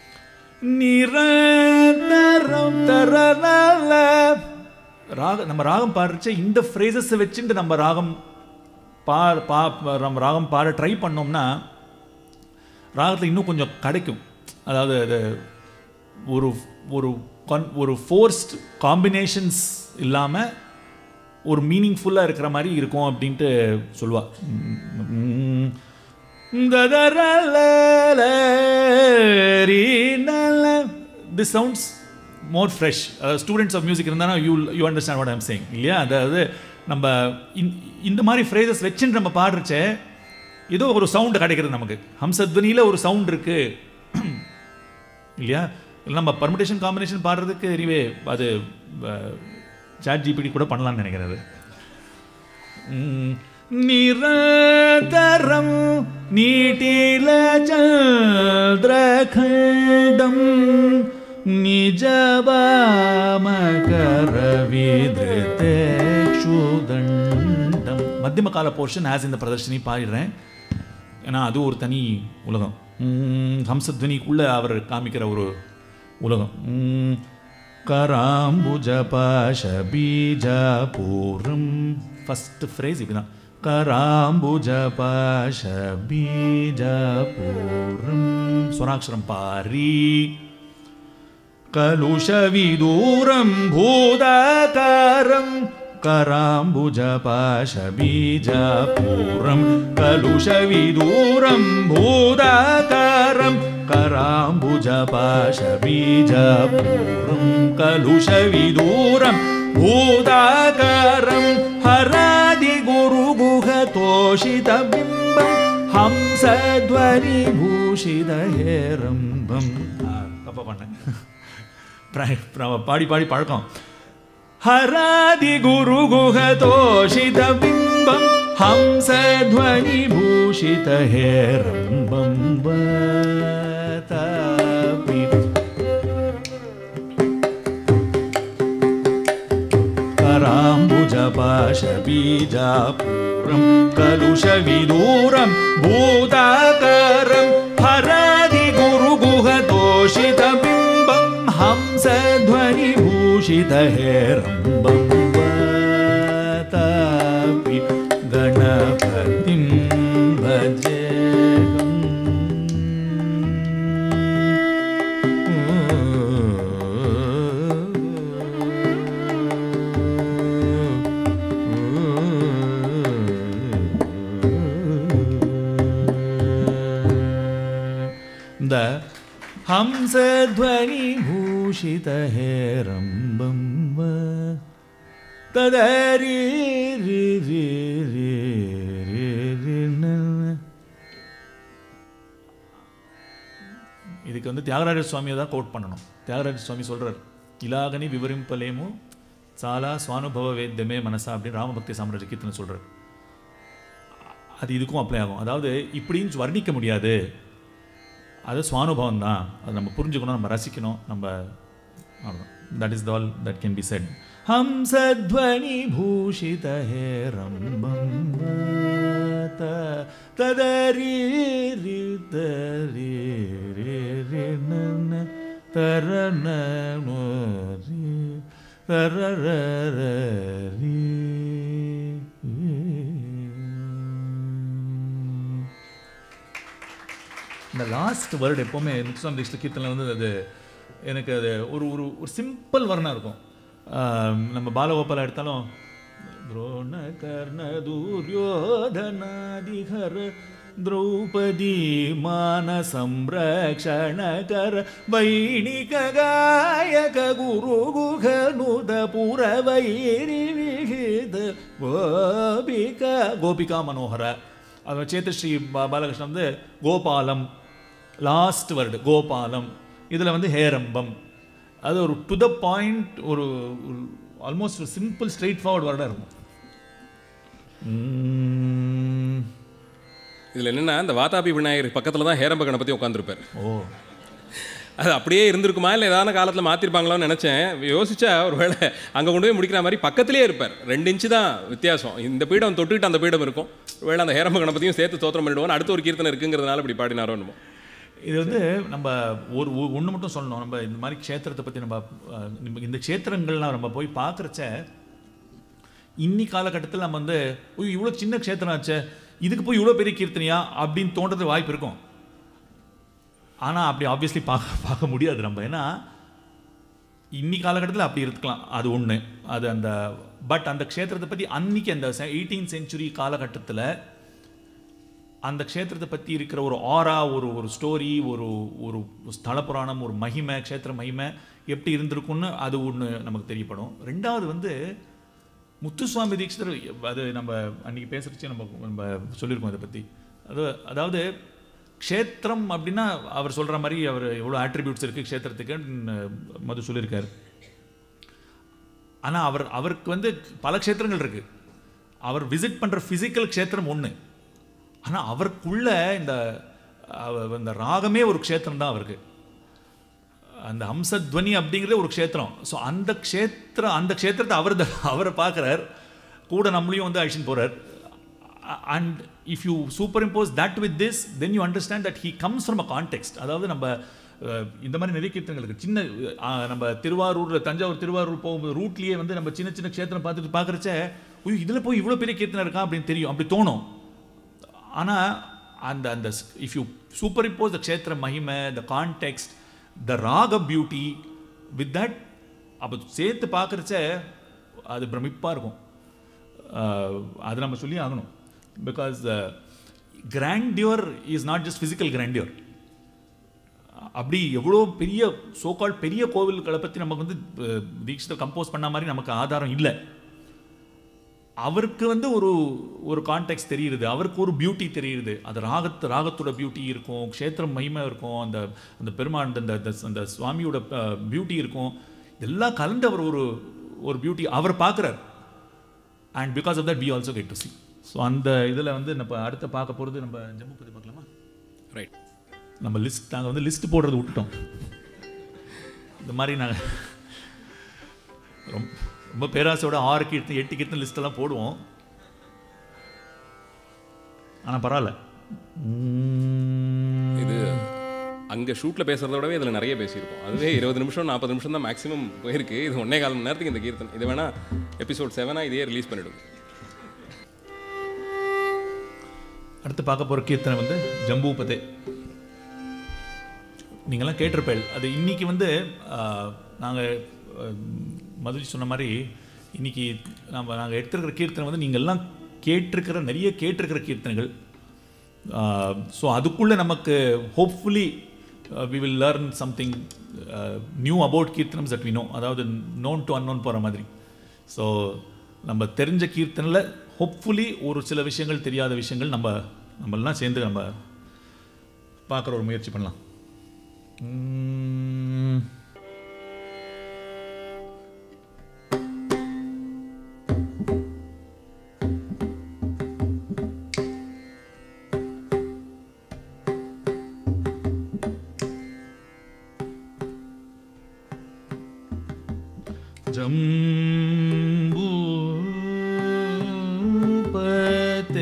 நிரந்தரம் தரல ராக நம்ம ராகம் பாடுறச்ச இந்த ஃப்ரேசஸை வச்சுட்டு நம்ம ராகம் பா பா நம்ம ராகம் பாட ட்ரை பண்ணோம்னா ராகத்தில் இன்னும் கொஞ்சம் கிடைக்கும் அதாவது அது ஒரு ஒரு con- ஒரு ஃபோர்ஸ்ட் காம்பினேஷன்ஸ் இல்லாமல் ஒரு மீனிங்ஃபுல்லாக இருக்கிற மாதிரி இருக்கும் அப்படின்ட்டு சொல்லுவா this sounds more fresh students of music இருந்தாலும் you you understand what I'm saying இல்லையா அதாவது நம்ம இந்த- இந்த மாதிரி ஃப்ரேசஸ் வச்சுட்டு நம்ம பாடுறச்சே ஏதோ ஒரு சவுண்டு கிடைக்கிறது நமக்கு ஹம்சத்வனியில் ஒரு சவுண்ட் இருக்குது இல்லையா இல்லை நம்ம பர்மிட்டேஷன் காம்பினேஷன் பாடுறதுக்கு எரிவே அது சாட் ஜிபிடி கூட பண்ணலாம்னு நினைக்கிறது ம், நிரதரம் நீட்டில சந்திரகண்டம் நிஜபாமகரவிதேஷுதண்டம் மத்தியம கால போர்ஷன் ஆஸ் இந்த பிரதர்ஷனி பாடிடுறேன் ஏன்னா அது ஒரு தனி உலகம் ம், ஹம்சத்வனிக்குள்ள அவர் காமிக்கிற ஒரு உலகம் ம், கராம்புஜ பாஷ பீஜாபூரம் ஃபஸ்ட் ஃப்ரேஸ் இப்படிதான் கராம்புஜ பாஷ பீஜாபூரம் ஸ்வராட்சரம் பாரி कलुषविदूरं भूदाकारं कराम्बुजपाशबीजापूरं कलुषविदूरं भूदाकारं कराम्बुजपाशबीजापूरं कलुषविदूरं भूदाकारं हरादिगुरुगुहतोषितबिम्बं हंसध्वनिभूषितहेरम्बम् தப்பா பண்ணேன் பிர- பிர- பாடி பாடி பழக்கம் ஹராதி குரு குஹதோஷித பிம்பம் ஹம்சத்வனி பூஷித ஹேரம்பம் வதாபி कराम्बुजपाशबीजापूरं कलुषविदूरं भूताकारं हरादिगुरुगुहतोषितबिम्बं हंसध्वनिभूषितहेरम्बं वातापि गणपतिं இந்த ஹம்சத்வனி பூஷிதஹேரம்பம் ததரி ரி ரி ரி ரி ரி ந. இதுக்கு வந்து தியாகராஜ சுவாமியை தான் கோட் பண்ணணும் தியாகராஜ சுவாமி சொல்றார் இலாகனி விவரிம்பலேமு சாலா சுவானுபவ வேத்தியமே மனசா அப்படின்னு ராமபக்தி சாம்ராஜ்ய கீர்த்தனை சொல்றார் அது இதுக்கும் அப்ளை ஆகும் அதாவது இப்படின்னு வர்ணிக்க முடியாது அது சுவானுபவம் தான் அது நம்ம புரிஞ்சுக்கணும் நம்ம ரசிக்கணும் நம்ம அவ்வளோதான் that is all that can be said ஹம்சத்வனி பூஷித ஹேரம்பம் ததரி ரி தரி ரி ரி நன தரண ரி தரர ரி இந்த லாஸ்ட் வேர்டு எப்போவுமே முத்துசாமி தீட்சித கீர்த்தனில் வந்து அது எனக்கு அது ஒரு ஒரு ஒரு சிம்பிள் வர்ணம் இருக்கும் ஆம், நம்ம பாலகோபால எடுத்தாலும் துரோண கர்ண துரியோதனாதிகர திரௌபதி மான சம்ரக்ஷணகர வைணிக காயக குரு குகனுத புறவைரி விகித கோபிகா கோபிகா மனோகர அது சேத்தஸ்ரீ பா- பாலகிருஷ்ணன் வந்து கோபாலம் லாஸ்ட் வேர்டு கோபாலம் இதில் வந்து ஹேரம்பம் அது ஒரு டு த பாயிண்ட் ஒரு ஆல்மோஸ்ட் ஒரு சிம்பிள் ஸ்ட்ரெயிட் ஃபார்வர்ட் வேர்டாக இருக்கும் உம், இதில் என்னென்னா இந்த வாதாபி விநாயகர் பக்கத்தில் தான் ஹேரம்ப கணபதி உட்காந்துருப்பார் ஓ அது அப்படியே இருந்திருக்குமா இல்லை ஏதாவது காலத்தில் மாற்றிருப்பாங்களோன்னு நினச்சேன் யோசிச்சா ஒருவேளை அங்கே கொண்டு போய் முடிக்கிற மாதிரி பக்கத்திலே இருப்பார் ரெண்டு இன்ச்சு தான் வித்தியாசம் இந்த பீடம் தொட்டுக்கிட்டு அந்த பீடம் இருக்கும் ஒருவேளை அந்த ஹேரம்ப கணபதியும் சேர்த்து தோத்திரம் பண்ணிடுவோம் அடுத்த ஒரு கீர்த்தனை இருக்குங்கிறதுனால இப்படி பாடினாரோ என்னமோ இது வந்து நம்ம ஒரு ஒன்று மட்டும் சொல்லணும் நம்ம இந்த மாதிரி க்ஷேத்திரத்தை பற்றி நம்ம அஹ், நம்ம இந்த க்ஷேத்திரங்கள்லாம் நம்ம போய் பார்க்குறச்ச இன்னி காலகட்டத்தில் நம்ம வந்து "ஐயோ, இவ்வளோ சின்ன க்ஷேத்திரம் ஆச்சே இதுக்கு போய் இவ்வளோ பெரிய கீர்த்தனையா அப்படின்னு தோன்றது வாய்ப்பு இருக்கும் ஆனால் அப்படி ஆப்வியஸ்லி பார்க்க பார்க்க முடியாது நம்ம ஏன்னா இன்னி காலகட்டத்தில் அப்படி இருக்கலாம் அது ஒன்று அது அந்த பட் அந்த க்ஷேத்திரத்தை பற்றி அன்னைக்கு அந்த எயிட்டீன் செஞ்சுரி காலகட்டத்தில் அந்த க்ஷேத்திரத்தை பற்றி இருக்கிற ஒரு ஆரா ஒரு ஒரு ஸ்டோரி ஒரு ஒரு ஸ்தல புராணம் ஒரு மகிமை க்ஷேத்திர மகிமை எப்படி இருந்திருக்கும்னு அது ஒன்று நமக்கு தெரியப்படும் ரெண்டாவது வந்து முத்துசுவாமி தீட்சிதர் அது நம்ம அன்னைக்கு பேசுறச்சே நம்ம நம்ம சொல்லியிருக்கோம் இதை பற்றி அது அதாவது க்ஷேத்திரம் அப்படின்னா அவர் சொல்கிற மாதிரி அவர் எவ்வளோ ஆட்ரிபியூட்ஸ் இருக்குது க்ஷேத்திரத்துக்குன்னு மது சொல்லியிருக்காரு ஆனால் அவர் அவருக்கு வந்து பல க்ஷேத்திரங்கள் இருக்குது அவர் விசிட் பண்ணுற ஃபிசிக்கல் க்ஷேத்திரம் ஒன்று ஆனால் அவருக்குள்ள இந்த அவ- இந்த ராகமே ஒரு க்ஷேத்திரம் தான் அவருக்கு அந்த ஹம்சத்வனி அப்படிங்கிறதே ஒரு க்ஷேத்திரம் ஸோ அந்த க்ஷேத்திரம் அந்த க்ஷேத்திரத்தை அவர் அவரை பார்க்குறார் கூட நம்மளையும் வந்து அழிச்சின்னு போகிறார் and if you superimpose that with this then you understand that he comes from a context அதாவது நம்ம அஹ், இந்த மாதிரி நிறைய கீர்த்தனைகளுக்கு சின்ன அஹ், நம்ம திருவாரூரில் தஞ்சாவூர் திருவாரூர் போகும்போது ரூட்லேயே வந்து நம்ம சின்ன சின்ன க்ஷேத்திரம் பார்த்துட்டு பார்க்குறச்ச ஐயோ இதில் போய் இவ்வளோ பெரிய கீர்த்தனை இருக்கா அப்படின்னு தெரியும் அப்படி தோணும் ஆனால் அந்த அந்த if you superimpose the க்ஷேத்திர மகிமை த கான்டெக்ட் த ராக பியூட்டி வித் தட் அப்போ சேர்த்து பார்க்குறச்ச அது பிரமிப்பாக இருக்கும் அஹ், அது நம்ம சொல்லி ஆகணும் because grandeur is not just physical grandeur அப்படி எவ்வளோ பெரிய சோகால் பெரிய கோவில்களை பற்றி நமக்கு வந்து அஹ், தீட்சிதர் கம்போஸ் பண்ண மாதிரி நமக்கு ஆதாரம் இல்லை அவருக்கு வந்து ஒரு ஒரு கான்டெக்ட் தெரியுது அவருக்கு ஒரு பியூட்டி தெரியுது அது ராகத்து ராகத்தோட பியூட்டி இருக்கும் க்ஷேத்திரம் மகிமை இருக்கும் அந்த அந்த பெருமாள் அந்த அந்த அந்த சுவாமியோட பியூட்டி இருக்கும் இதெல்லாம் கலந்து அவர் ஒரு ஒரு பியூட்டி அவர் பார்க்குறார் and because of that we also get to see so அந்த இதில் வந்து நம்ம அடுத்த பார்க்க போகிறது நம்ம ஜம்மு பற்றி பார்க்கலாமா ரைட் நம்ம லிஸ்ட் நாங்கள் வந்து லிஸ்ட் போடுறது விட்டுட்டோம் இந்த மாதிரி நாங்கள் ரொம்ப ரொம்ப பேராசையோட ஆறு கீர்த்தனை எட்டு கீர்த்தனை லிஸ்டெல்லாம் போடுவோம் ஆனால் பரவாயில்ல இது அங்கே ஷூட்டில் பேசுகிறத விடவே இதில் நிறைய பேசியிருக்கோம் அதுவே இருபது நிமிஷம் நாற்பது நிமிஷம் தான் மேக்ஸிமம் போயிருக்கு இது ஒன்னே கால் மணி நேரத்துக்கு இந்த கீர்த்தன் இது வேணால் எபிசோட் செவனாக இதே ரிலீஸ் பண்ணிவிடுங்க அடுத்து பார்க்க போகிற கீர்த்தனை வந்து ஜம்பூபதே நீங்கள்லாம் கேட்டிருப்பேன் அது இன்னைக்கு வந்து நாங்கள் மதுரை சொன்ன மாதிரி இன்னைக்கு நம்ம நாங்கள் எடுத்திருக்கிற கீர்த்தனை வந்து நீங்கள் எல்லாம் கேட்டிருக்கிற நிறைய கேட்டிருக்கிற கீர்த்தனைகள் ஸோ அதுக்குள்ளே நமக்கு hopefully we will learn something new about கீர்த்தனம்ஸ் தட் வி நோ அதாவது நோன் டு அன்னோன் போகிற மாதிரி ஸோ நம்ம தெரிஞ்ச கீர்த்தனில் ஹோப்ஃபுல்லி ஒரு சில விஷயங்கள் தெரியாத விஷயங்கள் நம்ம நம்மெல்லாம் சேர்ந்து நம்ம பார்க்குற ஒரு முயற்சி பண்ணலாம் உம். ஜம்பூபதே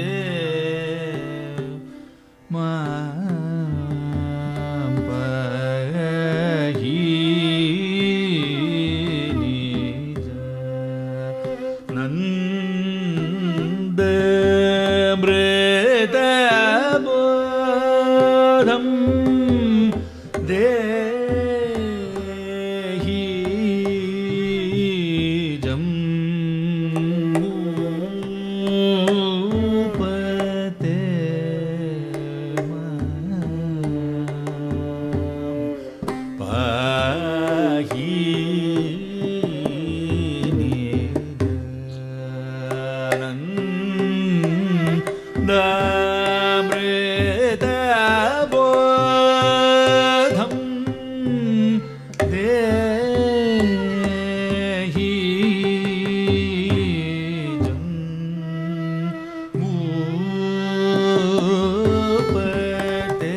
நந்தமிருதபோதம் தேஹி ஜம்பூபதே பாஹி நிதாமிருதபோதம் தேஹி ஜம்பூபதே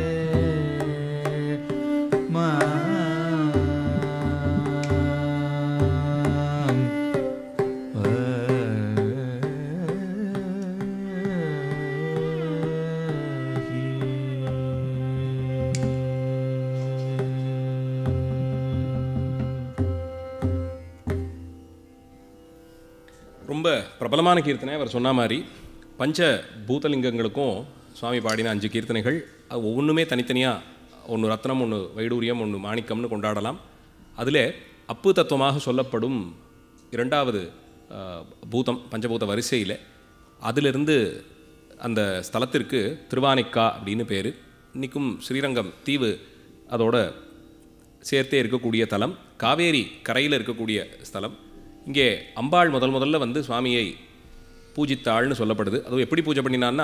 ரொம்ப பிரபலமான கீர்த்தனை அவர் சொன்ன மாதிரி பஞ்ச பூதலிங்கங்களுக்கும் சுவாமி பாடின அஞ்சு கீர்த்தனைகள் அது ஒவ்வொன்றுமே தனித்தனியாக ஒன்று ரத்னம் ஒன்று வைடூரியம் ஒன்று மாணிக்கம்னு கொண்டாடலாம் அதில் அப்பு தத்துவமாக சொல்லப்படும் இரண்டாவது ஆஹ், பூதம் பஞ்சபூத வரிசையில் அதிலிருந்து அந்த ஸ்தலத்திற்கு திருவானைக்கா அப்படின்னு பேர் இன்றைக்கும் ஸ்ரீரங்கம் தீவு அதோட சேர்த்தே இருக்கக்கூடிய தலம் காவேரி கரையில் இருக்கக்கூடிய ஸ்தலம் இங்கே அம்பாள் முதல் முதல்ல வந்து சுவாமியை பூஜித்தாள்னு சொல்லப்படுது அதுவும் எப்படி பூஜை பண்ணினான்னா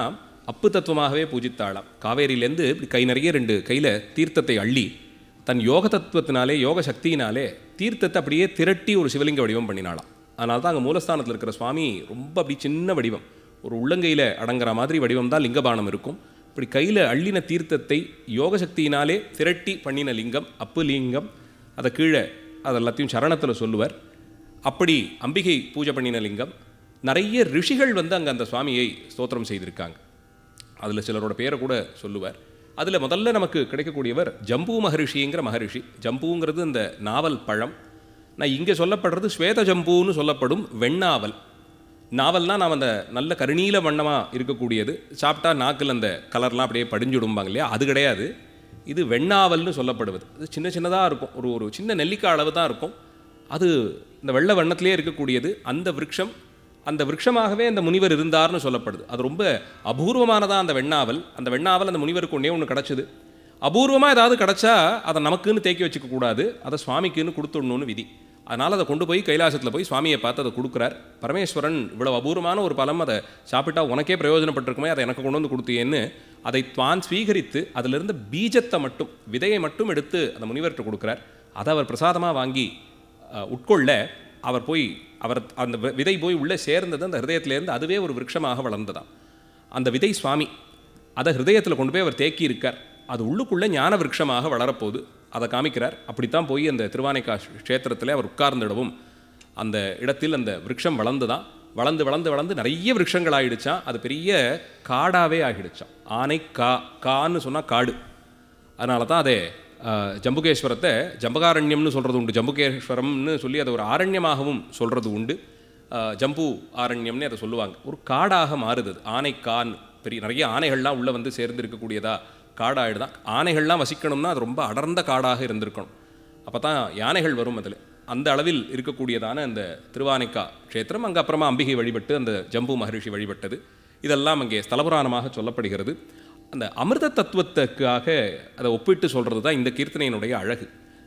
அப்பு தத்துவமாகவே பூஜித்தாளாம் காவேரியிலேருந்து இப்படி கை நிறைய ரெண்டு கையில் தீர்த்தத்தை அள்ளி தன் யோக தத்துவத்தினாலே யோக சக்தியினாலே தீர்த்தத்தை அப்படியே திரட்டி ஒரு சிவலிங்க வடிவம் பண்ணினாளாம் அதனால தான் அங்கே மூலஸ்தானத்தில் இருக்கிற சுவாமி ரொம்ப அப்படி சின்ன வடிவம் ஒரு உள்ளங்கையில் அடங்குற மாதிரி வடிவம் தான் லிங்கபானம் இருக்கும் இப்படி கையில் அள்ளின தீர்த்தத்தை யோக சக்தியினாலே திரட்டி பண்ணின லிங்கம் அப்பு லிங்கம் அதை கீழே அது எல்லாத்தையும் சரணத்தில் சொல்லுவார் அப்படி அம்பிகை பூஜை பண்ணின லிங்கம் நிறைய ரிஷிகள் வந்து அங்கே அந்த சுவாமியை ஸ்தோத்திரம் செய்திருக்காங்க அதில் சிலரோட பேரை கூட சொல்லுவார் அதில் முதல்ல நமக்கு கிடைக்கக்கூடியவர் ஜம்பு மகரிஷிங்கிற மகரிஷி ஜம்புங்கிறது இந்த நாவல் பழம் நான் இங்கே சொல்லப்படுறது ஸ்வேத ஜம்புன்னு சொல்லப்படும் வெண்ணாவல் நாவல்னால் நாம் அந்த நல்ல கருநீல வண்ணமாக இருக்கக்கூடியது சாப்பிட்டா நாக்கில் அந்த கலர்லாம் அப்படியே படிஞ்சுடும்பாங்க இல்லையா அது கிடையாது இது வெண்ணாவல்னு சொல்லப்படுவது அது சின்ன சின்னதாக இருக்கும் ஒரு ஒரு சின்ன நெல்லிக்காய் அளவு தான் இருக்கும் அது இந்த வெள்ளை வண்ணத்திலே இருக்கக்கூடியது அந்த விருட்சம் அந்த விருட்சமாகவே அந்த முனிவர் இருந்தார்னு சொல்லப்படுது அது ரொம்ப அபூர்வமானதா அந்த வெண்ணாவல் அந்த வெண்ணாவல் அந்த முனிவருக்கு ஒன்றே ஒன்று கிடச்சிது அபூர்வமாக ஏதாவது கிடச்சா அதை நமக்குன்னு தேக்கி வச்சுக்க கூடாது அதை சுவாமிக்குன்னு கொடுத்துடணும்னு விதி அதனால் அதை கொண்டு போய் கைலாசத்தில் போய் சுவாமியை பார்த்து அதை கொடுக்குறார் பரமேஸ்வரன் இவ்வளவு அபூர்வமான ஒரு பலம் அதை சாப்பிட்டா உனக்கே பிரயோஜனப்பட்டிருக்குமே அதை எனக்கு கொண்டு வந்து கொடுத்தியேன்னு அதை தான் ஸ்வீகரித்து அதிலிருந்த பீஜத்தை மட்டும் விதையை மட்டும் எடுத்து அந்த முனிவர்கிட்ட கொடுக்குறார் அதை அவர் பிரசாதமாக வாங்கி அஹ், உட்கொள்ள அவர் போய் அவர் அந்த வி- விதை போய் உள்ளே சேர்ந்தது அந்த ஹிருதயத்திலேருந்து அதுவே ஒரு விருட்சமாக வளர்ந்ததாம் அந்த விதை சுவாமி அதை ஹிருதயத்தில் கொண்டு போய் அவர் தேக்கி இருக்கார் அது உள்ளுக்குள்ளே ஞான விருட்சமாக வளரப்போகுது அதை காமிக்கிறார் அப்படித்தான் போய் அந்த திருவானைக்கா க்ஷேத்திரத்தில் அவர் உட்கார்ந்திடவும் அந்த இடத்தில் அந்த விருட்சம் வளர்ந்துதான் வளர்ந்து வளர்ந்து வளர்ந்து நிறைய விருட்சங்கள் ஆயிடுச்சான் அது பெரிய காடாவே ஆகிடுச்சான் ஆனை கா கான்னு சொன்னால் காடு அதனால தான் அதை அஹ், ஜம்புகேஸ்வரத்தை ஜம்பகாரண்யம்னு சொல்கிறது உண்டு ஜம்புகேஸ்வரம்னு சொல்லி அதை ஒரு ஆரண்யமாகவும் சொல்கிறது உண்டு அஹ், ஜம்பு ஆரண்யம்னு அதை சொல்லுவாங்க ஒரு காடாக மாறுது அது. ஆனைக்கான் பெரிய நிறைய ஆனைகள்லாம் உள்ளே வந்து சேர்ந்து இருக்கக்கூடியதா காடாயிடுதான் ஆனைகள்லாம் வசிக்கணும்னா அது ரொம்ப அடர்ந்த காடாக இருந்திருக்கணும் அப்போ தான் யானைகள் வரும் அதில் அந்த அளவில் இருக்கக்கூடியதான அந்த திருவானைக்கா க்ஷேத்திரம் அங்கே அப்புறமா அம்பிகை வழிபட்டு அந்த ஜம்பு மகரிஷி வழிபட்டது இதெல்லாம் அங்கே ஸ்தலபுராணமாக சொல்லப்படுகிறது அந்த அமிர்த தத்துவத்துக்காக அதை ஒப்பிட்டு சொல்கிறது தான் இந்த கீர்த்தனையினுடைய அழகு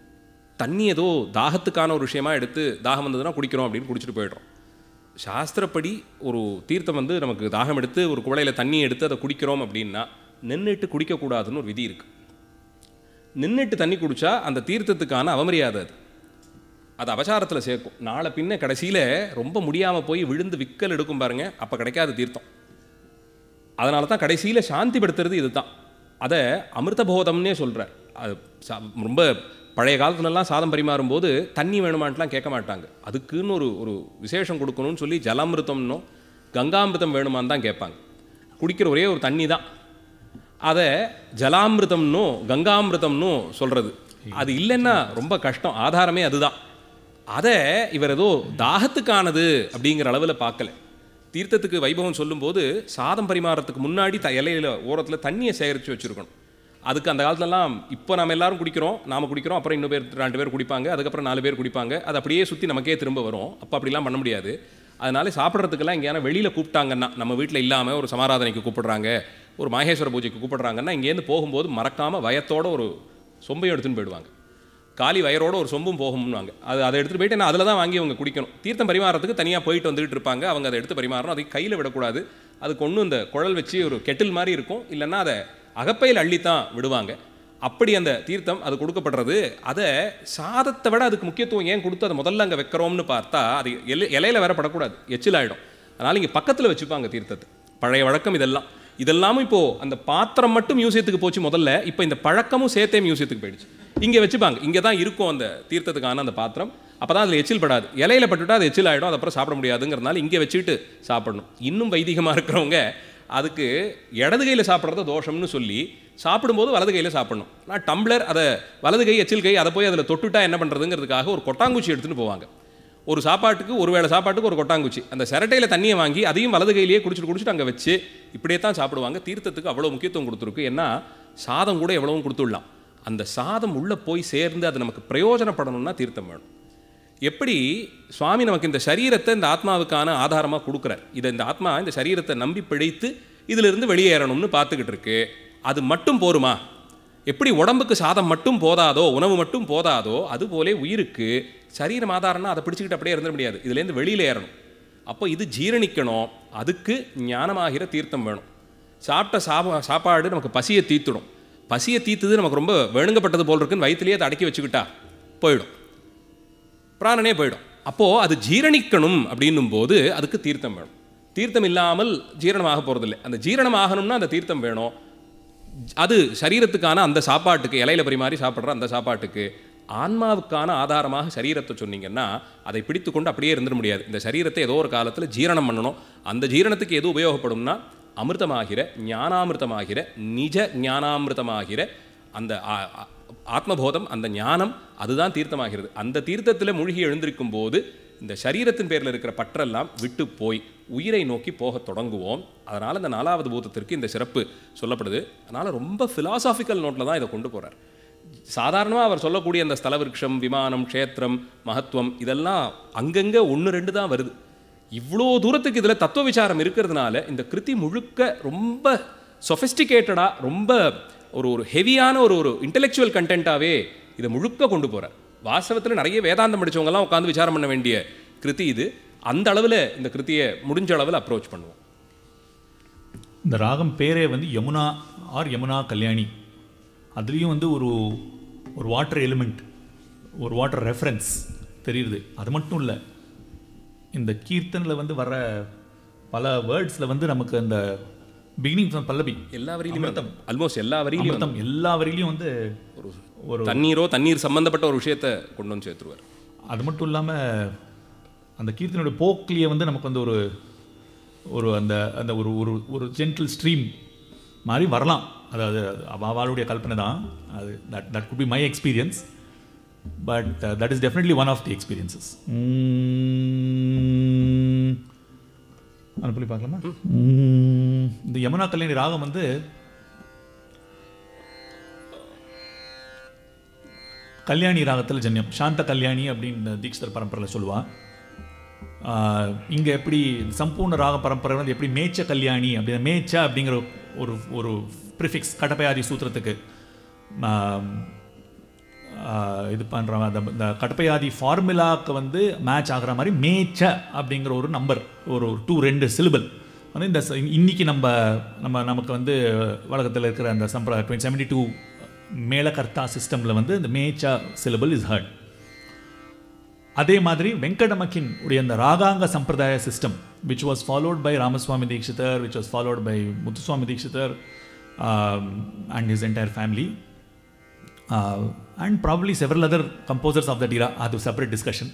தண்ணி ஏதோ தாகத்துக்கான ஒரு விஷயமா எடுத்து தாகம் வந்ததுன்னா குடிக்கிறோம் அப்படின்னு குடிச்சிட்டு போயிடுறோம் சாஸ்திரப்படி ஒரு தீர்த்தம் வந்து நமக்கு தாகம் எடுத்து ஒரு குவளையில் தண்ணி எடுத்து அதை குடிக்கிறோம் அப்படின்னா நின்றுட்டு குடிக்கக்கூடாதுன்னு ஒரு விதி இருக்குது நின்றுட்டு தண்ணி குடிச்சா அந்த தீர்த்தத்துக்கான அவமரியாதை அது அது அபசாரத்தில் சேர்க்கும் நாளை பின்ன கடைசியில் ரொம்ப முடியாமல் போய் விழுந்து விக்கல் எடுக்கும் பாருங்க அப்போ கிடைக்காத தீர்த்தம் அதனால தான் கடைசியில் சாந்திப்படுத்துறது இதுதான் அதை அமிர்தபோதம்னே சொல்கிறார் அது சா- ரொம்ப பழைய காலத்துலலாம் சாதம் பரிமாறும்போது தண்ணி வேணுமான்ட்டுலாம் கேட்க மாட்டாங்க அதுக்குன்னு ஒரு ஒரு விசேஷம் கொடுக்கணும்னு சொல்லி ஜலாமிருதம்னோ கங்காமிருதம் வேணுமான்னு தான் கேட்பாங்க குடிக்கிற ஒரே ஒரு தண்ணி தான் அதை ஜலாமிருதம்னோ கங்காமிருதம்னோ சொல்கிறது அது இல்லைன்னா ரொம்ப கஷ்டம் ஆதாரமே அதுதான் அதை இவர் ஏதோ தாகத்துக்கானது அப்படிங்கிற அளவில் பார்க்கல தீர்த்தத்துக்கு வைபவம் சொல்லும்போது சாதம் பரிமாறத்துக்கு முன்னாடி த இலையில ஓரத்தில் தண்ணியை சேகரித்து வச்சுருக்கணும் அதுக்கு அந்த காலத்துலலாம் இப்போ நம்ம எல்லாரும் குடிக்கிறோம் நாம குடிக்கிறோம் அப்புறம் இன்னும் பேர் ரெண்டு பேர் குடிப்பாங்க அதுக்கப்புறம் நாலு பேர் குடிப்பாங்க அது அப்படியே சுற்றி நமக்கே திரும்ப வரும் அப்போ அப்படிலாம் பண்ண முடியாது அதனால சாப்பிட்றதுக்கெல்லாம் எங்கேயான வெளியில் கூப்பிட்டாங்கன்னா நம்ம வீட்டில் இல்லாமல் ஒரு சமாராதனைக்கு கூப்பிடுறாங்க ஒரு மாகேஸ்வர பூஜைக்கு கூப்பிடுறாங்கன்னா இங்கேருந்து போகும்போது மறக்காமல் வயத்தோட ஒரு சொம்பையும் எடுத்துன்னு போயிடுவாங்க காலி வயரோட ஒரு சொம்பும் போகும்னுவாங்க அது அதை எடுத்துகிட்டு போயிட்டு நான் அதில் தான் வாங்கி அவங்க குடிக்கணும் தீர்த்தம் பரிமாறத்துக்கு தனியாக போயிட்டு வந்துகிட்டு இருப்பாங்க அவங்க அதை எடுத்து பரிமாறணும் அதை கையில் விடக்கூடாது அதுக்கு ஒன்றும் இந்த குழல் வச்சு ஒரு கெட்டில் மாதிரி இருக்கும் இல்லைன்னா அதை அகப்பையில் அள்ளித்தான் விடுவாங்க அப்படி அந்த தீர்த்தம் அது கொடுக்கப்படுறது அதை சாதத்தை விட அதுக்கு முக்கியத்துவம் ஏன் கொடுத்து அதை முதல்ல அங்கே வைக்கிறோம்னு பார்த்தா அது இலை இலையில வேற படக்கூடாது எச்சில் ஆயிடும் அதனால் இங்கே பக்கத்தில் வச்சுப்பாங்க தீர்த்தத்தை பழைய வழக்கம் இதெல்லாம் இதெல்லாமும் இப்போ அந்த பாத்திரம் மட்டும் மியூசியத்துக்கு போச்சு முதல்ல இப்போ இந்த பழக்கமும் சேர்த்தே மியூசியத்துக்கு போயிடுச்சு இங்கே வச்சுப்பாங்க இங்கே தான் இருக்கும் அந்த தீர்த்தத்துக்கான அந்த பாத்திரம் அப்போ தான் அதில் எச்சில் படாது இலையில பட்டுட்டா அது எச்சில் ஆகிடும் அது அப்புறம் சாப்பிட முடியாதுங்கிறதுனால இங்கே வச்சுட்டு சாப்பிடணும் இன்னும் வைதிகமாக இருக்கிறவங்க அதுக்கு இடது கையில் சாப்பிட்றத தோஷம்னு சொல்லி சாப்பிடும்போது வலது கையில் சாப்பிடணும் நான் டம்ளர் அதை வலது கை எச்சில் கை அதை போய் அதில் தொட்டுட்டா என்ன பண்ணுறதுங்கிறதுக்காக ஒரு கொட்டாங்குச்சி எடுத்துகிட்டு போவாங்க ஒரு சாப்பாட்டுக்கு ஒரு வேளை சாப்பாட்டுக்கு ஒரு கொட்டாங்குச்சி அந்த சிரட்டையில் தண்ணியை வாங்கி அதையும் வலது கையிலேயே குடிச்சிட்டு குடிச்சிட்டு அங்கே வச்சு இப்படியே தான் சாப்பிடுவாங்க தீர்த்தத்துக்கு அவ்வளோ முக்கியத்துவம் கொடுத்துருக்கு ஏன்னா சாதம் கூட எவ்வளவும் கொடுத்துடலாம் அந்த சாதம் உள்ளே போய் சேர்ந்து அது நமக்கு பிரயோஜனப்படணும்னா தீர்த்தம் வேணும் எப்படி சுவாமி நமக்கு இந்த சரீரத்தை இந்த ஆத்மாவுக்கான ஆதாரமாக கொடுக்குறார் இதை இந்த ஆத்மா இந்த சரீரத்தை நம்பி பிழைத்து இதிலிருந்து வெளியேறணும்னு பார்த்துக்கிட்டு இருக்கு அது மட்டும் போருமா எப்படி உடம்புக்கு சாதம் மட்டும் போதாதோ உணவு மட்டும் போதாதோ அதுபோலே உயிருக்கு சரீரம் ஆதாரம்னா அதை பிடிச்சிக்கிட்டு அப்படியே இருந்துட முடியாது இதுலேருந்து வெளியில் ஏறணும் அப்போ இது ஜீரணிக்கணும் அதுக்கு ஞானமாகிற தீர்த்தம் வேணும் சாப்பிட்ட சாப்பா சாப்பாடு நமக்கு பசியை தீர்த்துடும் பசியை தீர்த்துது நமக்கு ரொம்ப வேணுங்கப்பட்டது போல் இருக்குன்னு வயிற்றுலேயே அதை அடக்கி வச்சுக்கிட்டா போயிடும் பிராணனே போயிடும் அப்போது அது ஜீரணிக்கணும் அப்படின்னும் போது அதுக்கு தீர்த்தம் வேணும் தீர்த்தம் இல்லாமல் ஜீரணமாக போகிறதில்லை அந்த ஜீரணம் ஆகணும்னா அந்த தீர்த்தம் வேணும் அது சரீரத்துக்கான அந்த சாப்பாட்டுக்கு இலையில பரிமாறி சாப்பிட்ற அந்த சாப்பாட்டுக்கு ஆன்மாவுக்கான ஆதாரமாக சரீரத்தை சொன்னீங்கன்னா அதை பிடித்து கொண்டு அப்படியே இருந்துட முடியாது இந்த சரீரத்தை ஏதோ ஒரு காலத்தில் ஜீரணம் பண்ணணும் அந்த ஜீரணத்துக்கு எது உபயோகப்படும்னா அமிர்தமாகிற ஞானாமிர்தமாகிற நிஜ ஞானாமிர்தமாகிற அந்த ஆ- ஆ- ஆத்மபோதம் அந்த ஞானம் அதுதான் தீர்த்தமாகிறது அந்த தீர்த்தத்தில் மூழ்கி எழுந்திருக்கும் போது இந்த சரீரத்தின் பேரில் இருக்கிற பற்றெல்லாம் விட்டு போய் உயிரை நோக்கி போகத் தொடங்குவோம் அதனால் இந்த நாலாவது பூதத்திற்கு இந்த சிறப்பு சொல்லப்படுது அதனால் ரொம்ப ஃபிலாசாபிக்கல் நோட்டில் தான் இதை கொண்டு போகிறார் சாதாரணமாக அவர் சொல்லக்கூடிய அந்த ஸ்தல விருட்சம் விமானம் க்ஷேத்திரம் மகத்துவம் இதெல்லாம் அங்கங்கே ஒன்று ரெண்டு தான் வருது இவ்வளோ தூரத்துக்கு இதில் தத்துவ விசாரம் இருக்கிறதுனால இந்த கிருதி முழுக்க ரொம்ப சொஃபிஸ்டிகேட்டடாக ரொம்ப ஒரு ஒரு ஹெவியான ஒரு ஒரு இன்டெலெக்சுவல் கண்டென்ட்டாகவே இதை முழுக்க கொண்டு போகிறார் வாஸ்தவத்தில் நிறைய வேதாந்தம் படிச்சவங்கலாம் உட்காந்து விசாரம் பண்ண வேண்டிய கிருதி இது அந்த அளவில் இந்த கிருத்தியை முடிஞ்ச அளவில் அப்ரோச் பண்ணுவோம் இந்த ராகம் பேரே வந்து யமுனா ஆர் யமுனா கல்யாணி அதுலேயும் வந்து ஒரு ஒரு வாட்டர் எலிமெண்ட் ஒரு வாட்டர் ரெஃபரன்ஸ் தெரியுது அது மட்டும் இல்லை இந்த கீர்த்தனில் வந்து வர பல வேர்ட்ஸில் வந்து நமக்கு அந்த பிகினிங் ஃப்ரம் பல்லவி எல்லா வரியிலையும் ஆல்மோஸ்ட் எல்லா வரியிலையும் அமிர்தம் எல்லா வரியிலையும் வந்து ஒரு ஒரு தண்ணீரோ தண்ணீர் சம்பந்தப்பட்ட ஒரு விஷயத்தை கொண்டு வந்து சேர்த்துருவார் அது மட்டும் இல்லாமல் அந்த கீர்த்தனுடைய போக்கிலேயே வந்து நமக்கு வந்து ஒரு ஒரு அந்த அந்த ஒரு ஒரு ஒரு ஜென்டில் ஸ்ட்ரீம் மாதிரி வரலாம் அதாவது அவ- அவளுடைய கல்பனை தான் அது that that could be my experience but that is definitely one of the experiences அனுப்பி பார்க்கலாமா உம், இந்த யமுனா கல்யாணி ராகம் வந்து கல்யாணி ராகத்தில் ஜன்யம் சாந்த கல்யாணி அப்படின்னு தீக்ஷிதர் பரம்பரையில் சொல்லுவா இங்கே எப்படி சம்பூர்ண ராக பரம்பரை வந்து எப்படி மேச்ச கல்யாணி அப்படி மேச்ச அப்படிங்கிற ஒரு ஒரு ப்ரிஃபிக்ஸ் கடப்பையாதி சூத்திரத்துக்கு ஆம், ஆஹ், இது பண்ணுறாங்க அந்த இந்த கடப்பையாதி ஃபார்முலாவுக்கு வந்து மேட்ச் ஆகுற மாதிரி மேச்ச அப்படிங்கிற ஒரு நம்பர் ஒரு டூ ரெண்டு சிலிபல் வந்து இந்த ச- இன்னைக்கு நம்ம நம்ம நமக்கு வந்து வழக்கத்தில் இருக்கிற அந்த சம்பிரதாய டுவெண்ட்டி செவன்டி டூ மேலகர்த்தா சிஸ்டமில் வந்து இந்த மேச்சா சிலபல் இஸ் ஹர்ட் அதே மாதிரி வெங்கடமக்கின் உடைய அந்த ராகாங்க சம்பிரதாய system which was followed by Ramaswami Dikshitar which was followed by Muthuswami Dikshitar and his entire family and probably several other composers of the era அது செப்பரேட் டிஸ்கஷன்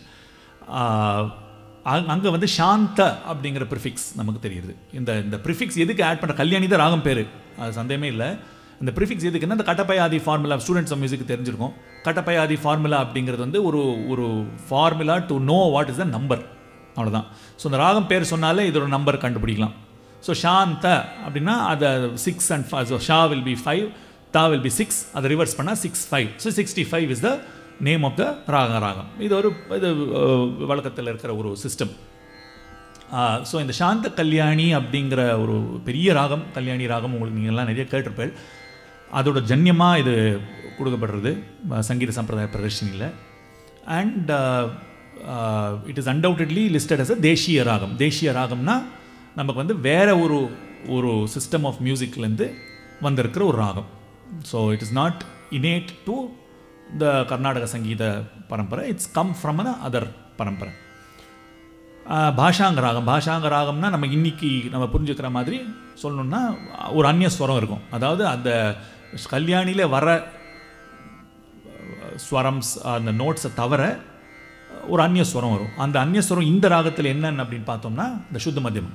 அங்கே வந்து சாந்த அப்படிங்கிற ப்ரிஃபிக்ஸ் நமக்கு தெரியுது இந்த இந்த ப்ரிஃபிக்ஸ் எதுக்கு ஆட் பண்ணுற கல்யாணி தான் ராகம் பேர் அது சந்தேகமே இல்லை இந்த ப்ரிஃபிக்ஸ் எதுக்குன்னா இந்த கட்டப்பயாதி ஃபார்முலா ஸ்டூடெண்ட்ஸ் ஆஃப் மியூசிக் தெரிஞ்சிருக்கும் கட்டப்பயாதி ஃபார்முலா அப்படிங்கிறது வந்து ஒரு ஒரு formula to know what is the number அவ்வளோதான் ஸோ இந்த ராகம் பேர் சொன்னாலே இது ஒரு நம்பர் கண்டுபிடிக்கலாம் ஸோ ஷாந்த அப்படின்னா அதை சிக்ஸ் அண்ட் ஃபைவ் ஸோ ஷா வில் பி ஃபைவ் தா வில் பி சிக்ஸ் அதை ரிவர்ஸ் பண்ணால் six five so sixty five is the name of the ராக ராகம் இது ஒரு இது அஹ், வழக்கத்தில் இருக்கிற ஒரு சிஸ்டம் ஸோ இந்த சாந்த கல்யாணி அப்படிங்கிற ஒரு பெரிய ராகம் கல்யாணி ராகம் உங்களுக்கு நீங்கள் எல்லாம் நிறைய கேட்டிருப்பேன் அதோட ஜன்யமாக இது கொடுக்கப்படுறது அஹ், சங்கீத சம்பிரதாய பிரதர்ஷனியில் and it is undoubtedly listed as a தேசிய ராகம் தேசிய ராகம்னா நமக்கு வந்து வேற ஒரு ஒரு சிஸ்டம் ஆஃப் மியூசிக்லேருந்து வந்திருக்கிற ஒரு ராகம் so it is not innate to the கர்நாடக சங்கீத பரம்பரை it's come from a other பரம்பரை ஆஹ் பாஷாங்க ராகம் பாஷாங்க ராகம்னா நம்ம இன்னைக்கு நம்ம புரிஞ்சுக்கிற மாதிரி சொல்லணும்னா ஒரு அந்நிய ஸ்வரம் இருக்கும் அதாவது அந்த கல்யாணியில் வர ஸ்வரம்ஸ் அந்த நோட்ஸை தவிர ஒரு அந்நிய ஸ்வரம் வரும் அந்த அந்நிய ஸ்வரம் இந்த ராகத்தில் என்னன்னு அப்படின்னு பார்த்தோம்னா இந்த சுத்த மத்தியமம்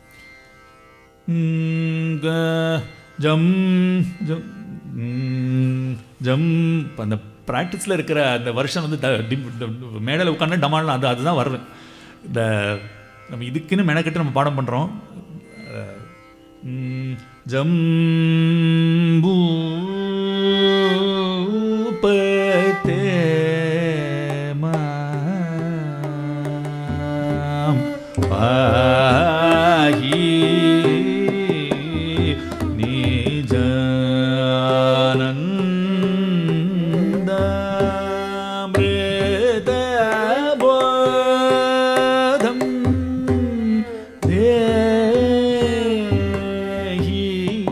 ம், க, ஜம் ஜம் ம், ஜம் இப்ப அந்த ப்ராக்டிஸில் இருக்கிற அந்த வருஷன் வந்து ட- dim- dim- மேடையில் உட்காந்து டமாலாம் அது அதுதான் வருது இந்த நம்ம இதுக்குன்னு மெனக்கெட்டு நம்ம பாடம் பண்ணுறோம் ஜம்பூபதே மாம் பாஹி நிஜானந்தாமிருதபோதம் தேஹி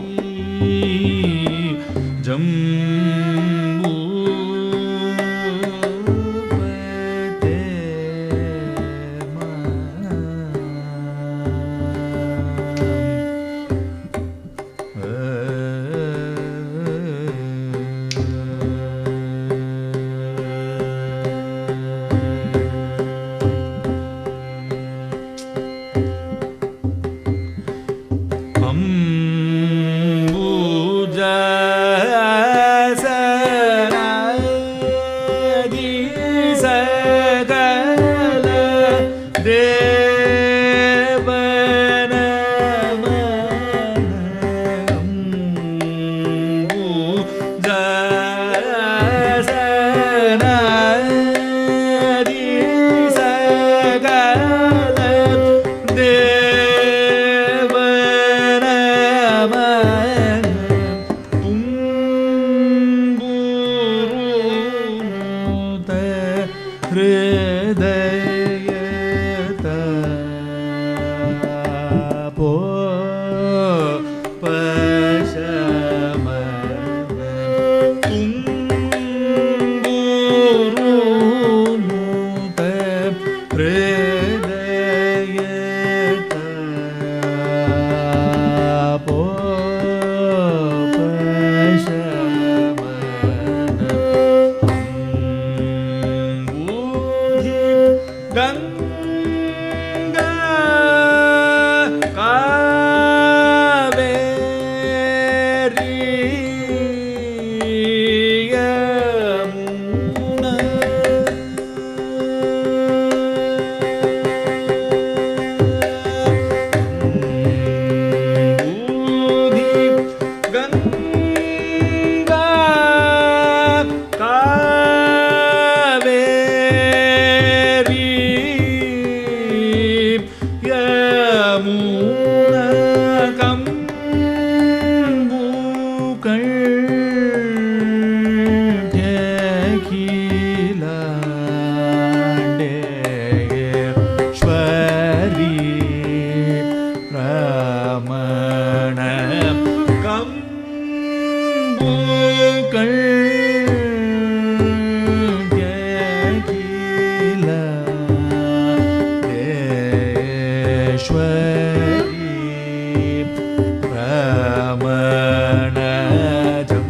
ரமணஜம்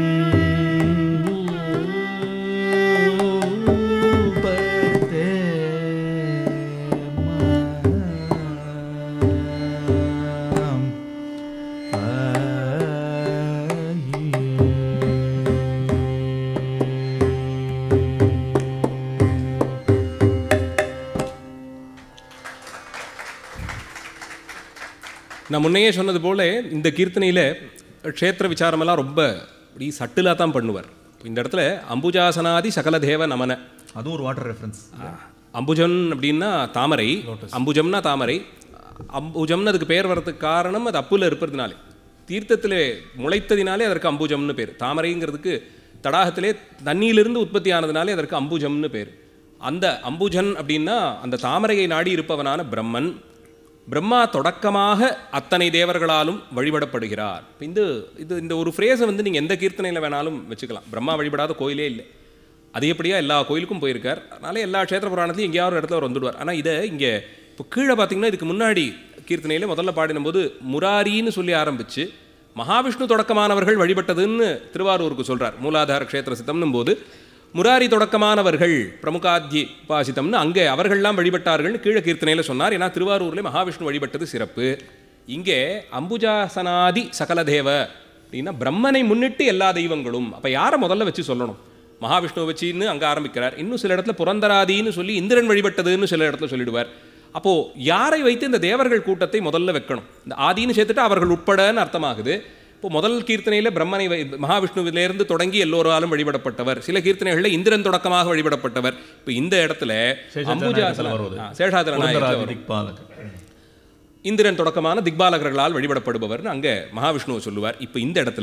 பதே மாம் நான் முன்னையே சொன்னது போல இந்த கீர்த்தனையில் க்ஷேத்திர விசாரமெல்லாம் ரொம்ப அப்படி சட்டிலாக தான் பண்ணுவார் இந்த இடத்துல அம்புஜாசனாதி சகல தேவ நமன அதுவும் ஒரு வாட்டர் ரெஃபரன்ஸ் அம்புஜன் அப்படின்னா தாமரை அம்புஜம்னா தாமரை அம்புஜம்னு அதுக்கு பேர் வர்றதுக்கு காரணம் அது அப்புல இருப்பதுனாலே தீர்த்தத்தில் முளைத்ததினாலே அதற்கு அம்புஜம்னு பேர் தாமரைங்கிறதுக்கு தடாகத்திலே தண்ணியிலிருந்து உற்பத்தி ஆனதுனாலே அதற்கு அம்புஜம்னு பேர் அந்த அம்புஜன் அப்படின்னா அந்த தாமரையை நாடி இருப்பவனான பிரம்மன் பிரம்மா தொடக்கமாக அத்தனை தேவர்களாலும் வழிபடப்படுகிறார் இப்ப இந்த இது இந்த ஒரு ஃப்ரேஸை வந்து நீங்கள் எந்த கீர்த்தனையில் வேணாலும் வச்சுக்கலாம் பிரம்மா வழிபடாத கோயிலே இல்லை அதிகப்படியா எல்லா கோயிலுக்கும் போயிருக்கார் அதனால எல்லா க்ஷேத்திர புராணத்தையும் எங்கேயாவது ஒரு இடத்துல அவர் வந்துடுவார் ஆனால் இதை இங்கே இப்போ கீழே பார்த்தீங்கன்னா இதுக்கு முன்னாடி கீர்த்தனையில் முதல்ல பாடினும்போது முராரின்னு சொல்லி ஆரம்பிச்சு மகாவிஷ்ணு தொடக்கமானவர்கள் வழிபட்டதுன்னு திருவாரூருக்கு சொல்றார் மூலாதார க்ஷேத்திர சித்தம்னும் போது முராரி தொடக்கமானவர்கள் பிரமுகாத்யி உபாசித்தம்னு அங்கே அவர்கள்லாம் வழிபட்டார்கள்னு கீழே கீர்த்தனையில் சொன்னார் ஏன்னா திருவாரூரில் மகாவிஷ்ணு வழிபட்டது சிறப்பு இங்கே அம்புஜாசனாதி சகலதேவ அப்படின்னா பிரம்மனை முன்னிட்டு எல்லா தெய்வங்களும் அப்போ யாரை முதல்ல வச்சு சொல்லணும் மகாவிஷ்ணுவை வச்சின்னு அங்கே ஆரம்பிக்கிறார் இன்னும் சில இடத்துல புரந்தராதின்னு சொல்லி இந்திரன் வழிபட்டதுன்னு சில இடத்துல சொல்லிடுவார் அப்போ யாரை வைத்து இந்த தேவர்கள் கூட்டத்தை முதல்ல வைக்கணும் இந்த ஆதின்னு சேர்த்துட்டு அவர்கள் உட்படன்னு அர்த்தமாகுது இப்போ முதல் கீர்த்தனையில் பிரம்மனை வை- மகாவிஷ்ணுவிலிருந்து தொடங்கி எல்லோராலும் வழிபடப்பட்டவர் சில கீர்த்தனைகளில் இந்திரன் தொடக்கமாக வழிபடப்பட்டவர் இப்போ இந்த இடத்துல அம்புஜாசன ஆ, சேஷாதல நாயகத்துல வரும். திக்பாலகர் இந்திரன் தொடக்கமான திக்பாலகர்களால் வழிபடப்படுபவர்னு அங்கே மகாவிஷ்ணுவை சொல்லுவார் இப்போ இந்த இடத்துல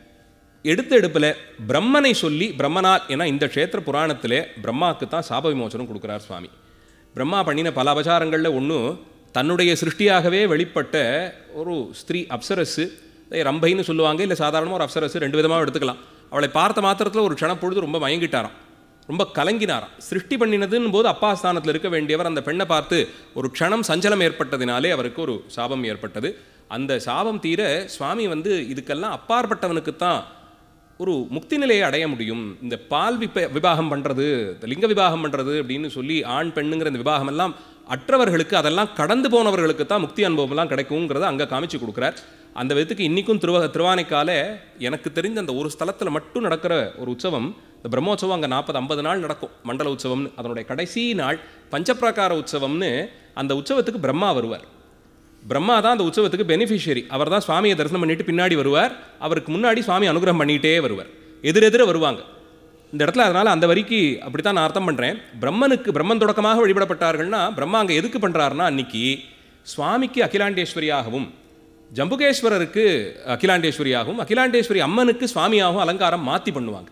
எடுத்த எடுப்பில் பிரம்மனை சொல்லி பிரம்மனால் ஏன்னா இந்த க்ஷேத்திர புராணத்திலே பிரம்மாவுக்கு தான் சாப விமோசனம் கொடுக்குறார் சுவாமி பிரம்மா பண்ணின பல அபசாரங்களில் ஒன்றும் தன்னுடைய சிருஷ்டியாகவே வெளிப்பட்ட ஒரு ஸ்திரீ அப்சரஸு அதை ரம்பைன்னு சொல்லுவாங்க இல்லை சாதாரணமாக ஒரு அப்சரஸு ரெண்டு விதமாக எடுத்துக்கலாம் அவளை பார்த்த மாத்திரத்தில் ஒரு க்ஷணப்பொழுது ரொம்ப மயங்கிட்டாராம் ரொம்ப கலங்கினாராம் சிருஷ்டி பண்ணினதுன்னு போது அப்பா ஸ்தானத்தில் இருக்க வேண்டியவர் அந்த பெண்ணை பார்த்து ஒரு க்ஷணம் சஞ்சலம் ஏற்பட்டதினாலே அவருக்கு ஒரு சாபம் ஏற்பட்டது அந்த சாபம் தீர சுவாமி வந்து இதுக்கெல்லாம் அப்பாற்பட்டவனுக்கு தான் ஒரு முக்தி நிலையை அடைய முடியும் இந்த பால் விப விவாகம் பண்ணுறது இந்த லிங்க விவாகம் பண்ணுறது அப்படின்னு சொல்லி ஆண் பெண்ணுங்கிற இந்த விவாகம் எல்லாம் அற்றவர்களுக்கு அதெல்லாம் கடந்து போனவர்களுக்கு தான் முக்தி அனுபவம்லாம் கிடைக்குங்கிறத அங்கே காமிச்சு கொடுக்குறார் அந்த விதத்துக்கு இன்றைக்கும் திருவ திருவானைக்கால எனக்கு தெரிந்த அந்த ஒரு ஸ்தலத்தில் மட்டும் நடக்கிற ஒரு உற்சவம் இந்த பிரம்மோற்சவம் அங்கே நாற்பது ஐம்பது நாள் நடக்கும் மண்டல உற்சவம்னு அதனுடைய கடைசி நாள் பஞ்சப்பிரகார உற்சவம்னு அந்த உற்சவத்துக்கு பிரம்மா வருவார் பிரம்மா தான் அந்த உற்சவத்துக்கு பெனிஃபிஷியரி அவர் தான் சுவாமியை தரிசனம் பண்ணிட்டு பின்னாடி வருவார் அவருக்கு முன்னாடி சுவாமி அனுகிரகம் பண்ணிகிட்டே வருவார் எதிரெதிர வருவாங்க இந்த இடத்துல அதனால் அந்த வரிக்கு அப்படி தான் நான் அர்த்தம் பண்ணுறேன் பிரம்மனுக்கு பிரம்மன் தொடக்கமாக வழிபடப்பட்டார்கள்னா பிரம்மா அங்கே எதுக்கு பண்ணுறாருன்னா அன்னைக்கு சுவாமிக்கு அகிலாண்டேஸ்வரியாகவும் ஜம்புகேஸ்வரருக்கு அகிலாண்டேஸ்வரியாகவும் அகிலாண்டேஸ்வரி அம்மனுக்கு சுவாமியாகவும் அலங்காரம் மாற்றி பண்ணுவாங்க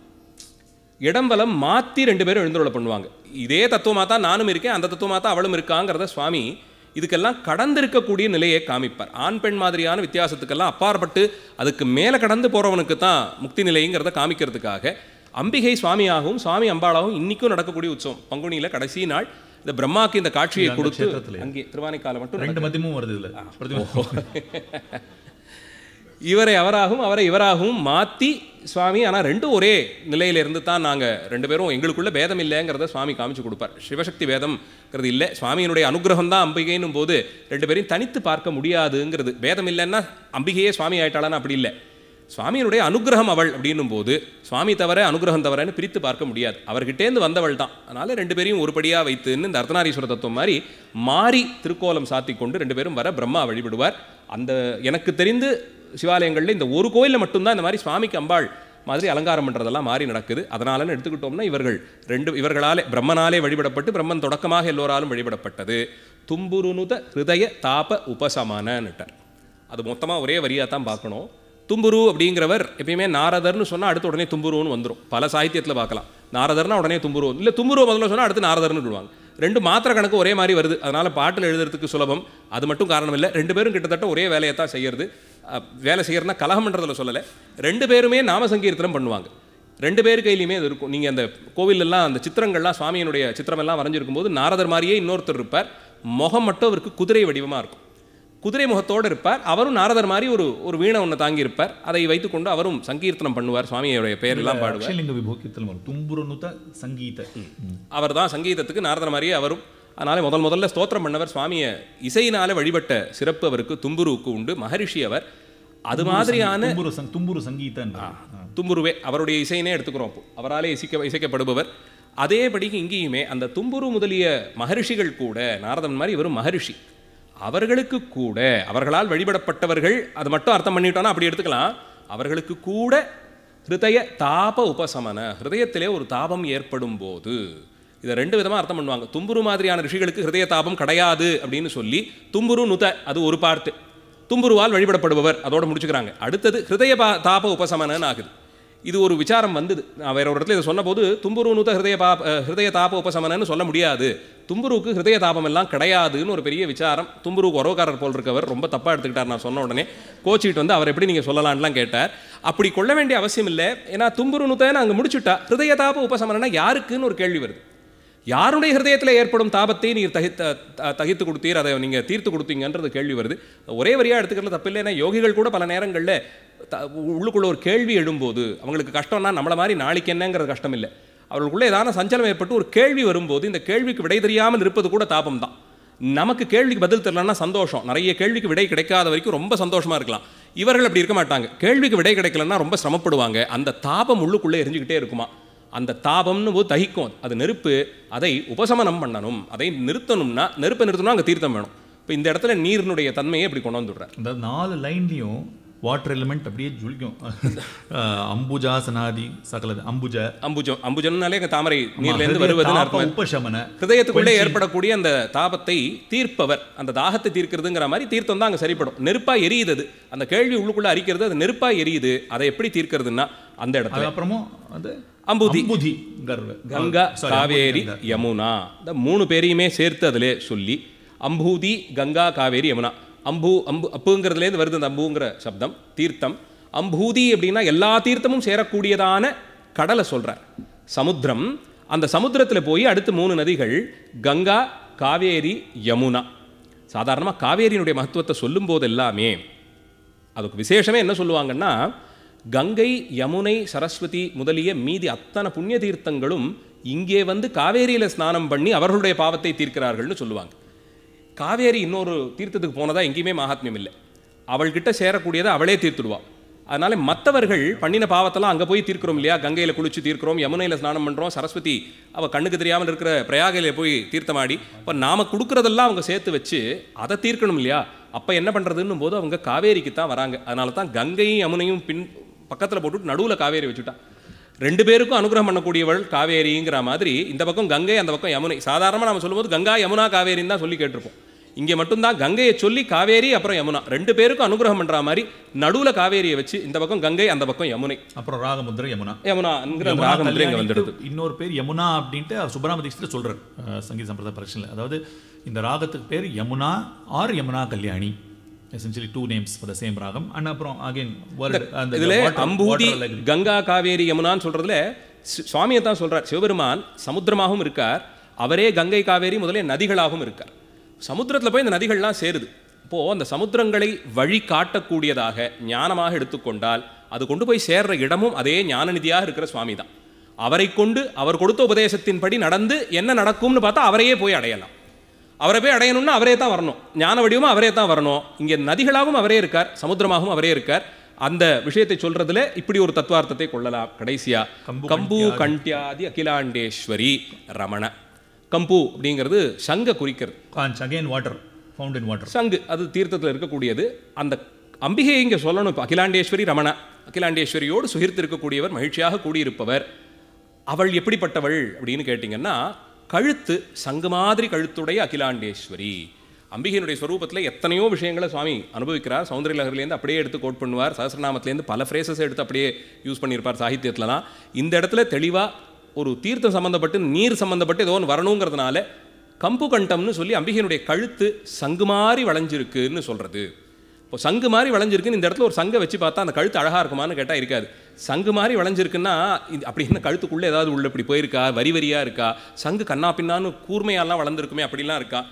இடம் வலம் மாற்றி ரெண்டு பேரும் எழுந்துருள பண்ணுவாங்க இதே தத்துவமாக தான் நானும் இருக்கேன் அந்த தத்துவமாக தான் அவளும் இருக்காங்கிறத சுவாமி இதுக்கெல்லாம் கடந்திருக்கக்கூடிய நிலையை காமிப்பார் ஆண் பெண் மாதிரியான வித்தியாசத்துக்கெல்லாம் அப்பாற்பட்டு அதுக்கு மேலே கடந்து போகிறவனுக்கு தான் முக்தி நிலைங்கிறத காமிக்கிறதுக்காக அம்பிகை சுவாமியாகவும் சுவாமி அம்பாளாகவும் இன்னைக்கும் நடக்கக்கூடிய உற்சவம் பங்குனியில் கடைசி நாள் இந்த பிரம்மாக்கு இந்த காட்சியை அந்த கொடுத்து க்ஷேத்திரத்திலே. அங்கே திருவானைக்கால மட்டும் ரெண்டு மதியமும் வருது இதுல பிரதிமா இவரை அவராகவும் அவரை இவராகவும் மாற்றி சுவாமி ஆனால் ரெண்டும் ஒரே நிலையில இருந்து தான் நாங்கள் ரெண்டு பேரும் எங்களுக்குள்ள பேதம் இல்லைங்கிறத சுவாமி காமிச்சு கொடுப்பார் சிவசக்தி பேதம்ங்கிறது இல்லை சுவாமியினுடைய அனுகிரகம் தான் அம்பிகைன்னும் போது ரெண்டு பேரையும் தனித்து பார்க்க முடியாதுங்கிறது பேதம் இல்லைன்னா அம்பிகையே சுவாமி ஆயிட்டாளான்னு அப்படி இல்லை சுவாமியினுடைய அனுகிரகம் அவள் அப்படின்னும் போது சுவாமி தவிர அனுகிரகம் தவிரன்னு பிரித்து பார்க்க முடியாது அவர்கிட்டேருந்து வந்தவள் தான் அதனால ரெண்டு பேரையும் ஒருபடியாக வைத்துன்னு இந்த அர்த்தநாரீஸ்வர தத்துவம் மாதிரி மாறி திருக்கோலம் சாத்தி கொண்டு ரெண்டு பேரும் வர பிரம்மா வழிபடுவார் அந்த எனக்கு தெரிந்து சிவாலயங்களில் இந்த ஒரு கோயிலில் மட்டும்தான் இந்த மாதிரி சுவாமிக்கு அம்பாள் மாதிரி அலங்காரம் பண்ணுறதெல்லாம் மாறி நடக்குது அதனாலன்னு எடுத்துக்கிட்டோம்னா இவர்கள் ரெண்டு இவர்களாலே பிரம்மனாலே வழிபடப்பட்டு பிரம்மன் தொடக்கமாக எல்லோராலும் வழிபடப்பட்டது தும்புருனுத ஹிருதய தாப உபசமனன்னுட்டார் அது மொத்தமாக ஒரே வரியாக தான் பார்க்கணும் தும்புரு அப்படிங்கிறவர் எப்பயுமே நாரதர்னு சொன்னால் அடுத்து உடனே தும்புருன்னு வந்துடும் பல சாகித்யத்தில் பார்க்கலாம் நாரதர்னா உடனே தும்புரு இல்லை தும்புரு முதல்ல சொன்னால் அடுத்து நாரதர்னு சொல்லுவாங்க ரெண்டு மாத்திரை கணக்கு ஒரே மாதிரி வருது அதனால் பாட்டில் எழுதுறதுக்கு சுலபம் அது மட்டும் காரணம் இல்லை ரெண்டு பேரும் கிட்டத்தட்ட ஒரே வேலையை தான் செய்யறது அஹ், வேலை செய்யறதுனா கலகம்ன்றதுல சொல்லலை ரெண்டு பேருமே நாம சங்கீர்த்தனம் பண்ணுவாங்க ரெண்டு பேர் கையிலையுமே அது இருக்கும் நீங்கள் அந்த கோவிலெல்லாம் அந்த சித்திரங்கள்லாம் சுவாமியினுடைய சித்திரமெல்லாம் வரைஞ்சிருக்கும் போது நாரதர் மாதிரியே இன்னொருத்தர் இருப்பார் முகம் மட்டும் அவருக்கு குதிரை வடிவமாக இருக்கும் குதிரை முகத்தோடு இருப்பார் அவரும் நாரதர் மாதிரி ஒரு ஒரு வீணை ஒன்று தாங்கியிருப்பார் அதை வைத்துக்கொண்டு அவரும் சங்கீர்த்தனம் பண்ணுவார் சுவாமியோடைய பெயரெல்லாம் பாடுவார் அக்ஷயலிங்க விபோக்கியத்தில் வரும் தும்புருனுத சங்கீத ம். அவர் தான் சங்கீதத்துக்கு நாரதர் மாதிரியே அவரும் அதனால முதல் முதல்ல ஸ்தோத்திரம் பண்ணவர் சுவாமியை இசையினால வழிபட்ட சிறப்பு அவருக்கு தும்புருவுக்கு உண்டு மகரிஷி அவர் அது மாதிரியான தும்புரு சங் தும்புரு சங்கீதன் தும்புருவே அவருடைய இசையினே எடுத்துக்கிறோம் அப்போ அவராலே இசைக்க இசைக்கப்படுபவர் அதேபடிக்கு இங்கேயுமே அந்த தும்புரு முதலிய மகரிஷிகள் கூட நாரதன் மாதிரி இவரும் மகரிஷி அவர்களுக்கு கூட அவர்களால் வழிபடப்பட்டவர்கள் அது மட்டும் அர்த்தம் பண்ணிட்டோம்னா அப்படி எடுத்துக்கலாம் அவர்களுக்கு கூட ஹிருதய தாப உபசமன ஹிருதயத்திலே ஒரு தாபம் ஏற்படும் போது இதை ரெண்டு விதமாக அர்த்தம் பண்ணுவாங்க தும்புரு மாதிரியான ரிஷிகளுக்கு ஹிருதய தாபம் கிடையாது அப்படின்னு சொல்லி தும்புரு நுத அது ஒரு பார்ட்டு தும்புருவால் வழிபடப்படுபவர் அதோட முடிச்சுக்கிறாங்க அடுத்தது ஹிருதய பா- தாப உபசமனன்னு ஆகுது இது ஒரு விசாரம் வந்தது நான் வேற ஒரு இடத்துல இதை சொன்னபோது தும்புரு நூத ஹிருதய பா அஹ், ஹிருதய தாப உபசமனன்னு சொல்ல முடியாது தும்புருவுக்கு ஹிருதய தாபம் எல்லாம் கிடையாதுன்னு ஒரு பெரிய விசாரம் தும்புருக்கு உறவுக்காரர் போல் இருக்கவர் ரொம்ப தப்பாக எடுத்துக்கிட்டார் நான் சொன்ன உடனே கோச்சிட்டு வந்து அவர் எப்படி நீங்கள் சொல்லலாம்லாம் கேட்டார் அப்படி கொள்ள வேண்டிய அவசியம் இல்லை ஏன்னா தும்புரு நூத்தை அங்கே முடிச்சுட்டா ஹிருதய தாப உபசமனனா யாருக்குன்னு ஒரு கேள்வி வருது யாருடைய ஹிருதயத்தில் ஏற்படும் தாபத்தை நீர் தகித்த த- தகித்து கொடுத்தீர் அதை நீங்கள் தீர்த்து கொடுத்தீங்கன்றது கேள்வி வருது ஒரே வரியாக எடுத்துக்கிறதுல தப்பில்லை ஏன்னா யோகிகள் கூட பல நேரங்களில் த உள்ளுக்குள்ள ஒரு கேள்வி எழும்போது அவங்களுக்கு கஷ்டம்னா நம்மளை மாதிரி நாளைக்கு என்னங்கிறது கஷ்டம் இல்லை அவர்களுக்குள்ள ஏதான சஞ்சலம் ஏற்பட்டு ஒரு கேள்வி வரும்போது இந்த கேள்விக்கு விடை தெரியாமல் இருப்பது கூட தாபம் தான் நமக்கு கேள்விக்கு பதில் தெரியலன்னா சந்தோஷம் நிறைய கேள்விக்கு விடை கிடைக்காத வரைக்கும் ரொம்ப சந்தோஷமா இருக்கலாம் இவர்கள் அப்படி இருக்க மாட்டாங்க கேள்விக்கு விடை கிடைக்கலன்னா ரொம்ப சிரமப்படுவாங்க அந்த தாபம் உள்ளுக்குள்ளே எரிஞ்சுக்கிட்டே இருக்குமா அந்த தாபம்னு போது தகிக்கும் அது நெருப்பு அதை உபசமனம் பண்ணணும் அதை நிறுத்தணும்னா நெருப்பை நிறுத்தணும்னா அங்கே தீர்த்தம் வேணும் இப்போ இந்த இடத்துல நீரினுடைய தன்மையை இப்படி கொண்டு வந்துடுறார் அந்த நாலு லைன்லையும் வாட்டர் எலிமெண்ட் அப்படியே ஜொலிக்கும் அஹ், அம்புஜா சனாதி சகலது அம்புஜ அம்புஜம் அம்புஜம்னாலே அங்க தாமரை நீர்லேருந்து ஹிருதய வருவதுன்னு தாப அர்த்தம் உபசமன ஹிருதயத்துக்குள்ளே ஏற்படக்கூடிய அந்த தாபத்தை தீர்ப்பவர் அந்த தாகத்தை தீர்க்கிறதுங்கிற மாதிரி தீர்த்தம் தான் அங்கே சரிப்படும் நெருப்பா எரியுது அது அந்த கேள்வி உள்ளுக்குள்ள அரிக்கிறது அது நெருப்பா எரியுது அதை எப்படி தீர்க்கிறதுன்னா அந்த இடத்துல அதுக்கப்புறமும் அது அம்புதி. அம்புதி கர்வ கங்கா Sorry, காவேரி அம்புதி, கங்கா. யமுனா இந்த மூணு பேரையுமே சேர்த்து அதிலே சொல்லி அம்பூதி கங்கா காவேரி யமுனா அம்பு அம்பு அப்புங்கிறதுலேருந்து வருது அந்த அம்புங்கிற சப்தம் தீர்த்தம் அம்பூதி அப்படின்னா எல்லா தீர்த்தமும் சேரக்கூடியதான கடலை சொல்றார் சமுத்திரம் அந்த சமுத்திரத்தில் போய் அடுத்து மூணு நதிகள் கங்கா காவேரி யமுனா சாதாரணமாக காவேரியினுடைய மகத்துவத்தை சொல்லும்போது எல்லாமே அதுக்கு விசேஷமே என்ன சொல்லுவாங்கன்னா கங்கை யமுனை சரஸ்வதி முதலிய மீதி அத்தனை புண்ணிய தீர்த்தங்களும் இங்கே வந்து காவேரியில் ஸ்நானம் பண்ணி அவர்களுடைய பாவத்தை தீர்க்கிறார்கள்னு சொல்லுவாங்க காவேரி இன்னொரு தீர்த்தத்துக்கு போனதா எங்கேயுமே மகாத்மியம் இல்லை அவள்கிட்ட சேரக்கூடியதை அவளே தீர்த்துடுவா அதனால மற்றவர்கள் பண்ணின பாவத்தெல்லாம் அங்கே போய் தீர்க்கிறோம் இல்லையா கங்கையில் குளிச்சு தீர்க்கிறோம் யமுனையில் ஸ்நானம் பண்ணுறோம் சரஸ்வதி அவள் கண்ணுக்கு தெரியாமல் இருக்கிற பிரயாகையில போய் தீர்த்தமாடி இப்போ நாம கொடுக்குறதெல்லாம் அவங்க சேர்த்து வச்சு அதை தீர்க்கணும் இல்லையா அப்போ என்ன பண்ணுறதுன்னும் போது அவங்க காவேரிக்கு தான் வராங்க அதனால தான் கங்கையும் யமுனையும் பின் பக்கத்தில் போட்டுட்டு நடுவில் காவேரி வச்சுட்டா ரெண்டு பேருக்கும் அனுகிரகம் பண்ணக்கூடியவள் காவேரிங்கிற மாதிரி இந்த பக்கம் கங்கை அந்த பக்கம் யமுனை சாதாரணமாக நம்ம சொல்லும்போது கங்கா யமுனா காவேரின்னு தான் சொல்லி கேட்டிருப்போம் இங்கே மட்டும்தான் கங்கையை சொல்லி காவேரி அப்புறம் யமுனா ரெண்டு பேருக்கும் அனுகிரகம் பண்ணுற மாதிரி நடுவில் காவேரியை வச்சு இந்த பக்கம் கங்கை அந்த பக்கம் யமுனை அப்புறம் ராகமுத்ரை யமுனா யமுனாங்கிற யமுனா ராகமுத்திரை இங்கே கல்யாணிக்கு வந்துடுது இன்னொரு பேர் யமுனா அப்படின்ட்டு அவர் சுப்பராம தீட்சிதர் சொல்றார் அஹ், சங்கீத சம்பிரதாய பரீட்சையில் அதாவது இந்த ராகத்துக்கு பேர் Yamuna or Yamuna Kalyani essentially two names for the same ராகம் அண்ட் அப்புறம் அகைன் அந்த இதுல water- அம்பூதி water allegory. Ganga Kaveri யமுனான்னு சொல்றதுல சி- சுவாமியை தான் சொல்றார் சிவபெருமான் சமுத்திரமாகவும் இருக்கார் அவரே கங்கை காவேரி முதலிய நதிகளாகவும் இருக்கார் சமுத்திரத்துல போய் இந்த நதிகள்லாம் சேருது இப்போ அந்த சமுத்திரங்களை வழி காட்டக்கூடியதாக ஞானமாக எடுத்துக்கொண்டால் அது கொண்டு போய் சேர்ற இடமும் அதே ஞானநிதியாக இருக்கிற சுவாமி தான் அவரை கொண்டு அவர் கொடுத்த உபதேசத்தின்படி நடந்து என்ன நடக்கும்னு பார்த்தா அவரையே போய் அடையலாம் அவரை போய் அடையணும்னா அவரே தான் வரணும் ஞான வடிவமும் அவரே தான் வரணும் இங்கே நதிகளாகவும் அவரே இருக்கார் சமுத்திரமாகவும் அவரே இருக்கார் அந்த விஷயத்தை சொல்றதுல இப்படி ஒரு தத்துவார்த்தத்தை கொள்ளலாம் கடைசியா கம்பு கம்பு கண்டியாதி அகிலாண்டேஸ்வரி ரமண கம்பு அப்படிங்கிறது சங்க குறிக்கிறது conch again water found in water சங்கு அது தீர்த்தத்தில் இருக்கக்கூடியது அந்த அம்பிகையை இங்கே சொல்லணும் இப்போ அகிலாண்டேஸ்வரி ரமண அகிலாண்டேஸ்வரியோடு சுகிர்த்து இருக்கக்கூடியவர் மகிழ்ச்சியாக கூடியிருப்பவர் அவள் எப்படிப்பட்டவள் அப்படின்னு கேட்டிங்கன்னா கழுத்து சங்கு மாதிரி கழுத்துடைய அகிலாண்டேஸ்வரி அம்பிகையினுடைய ஸ்வரூபத்தில் எத்தனையோ விஷயங்களை சுவாமி அனுபவிக்கிறார் சௌந்தரிய லகர்லேருந்து அப்படியே எடுத்து கோட் பண்ணுவார் சஹசிரநாமத்திலேருந்து பல ஃப்ரேசஸ் எடுத்து அப்படியே யூஸ் பண்ணியிருப்பார் சாகித்யத்துலலாம் இந்த இடத்துல தெளிவாக ஒரு தீர்த்தம் சம்மந்தப்பட்டு நீர் சம்மந்தப்பட்டு ஏதோ ஒன்று வரணுங்கிறதுனால கம்பு கண்டம்னு சொல்லி அம்பிகையினுடைய கழுத்து சங்கு மாதிரி வளைஞ்சிருக்குன்னு சொல்கிறது இப்போ சங்கு மாதிரி வளைஞ்சிருக்குன்னு இந்த இடத்துல ஒரு சங்கை வச்சு பார்த்தா அந்த கழுத்து அழகாக இருக்குமான்னு கேட்டால் இருக்காது சங்கு மாதிரி வளைஞ்சிருக்குன்னா இது அப்படி என்ன கழுத்துக்குள்ளே ஏதாவது உள்ள இப்படி போயிருக்கா வரி வரியாக இருக்கா சங்கு கண்ணா பின்னான்னு கூர்மையாலாம் வளர்ந்துருக்குமே அப்படிலாம் இருக்கா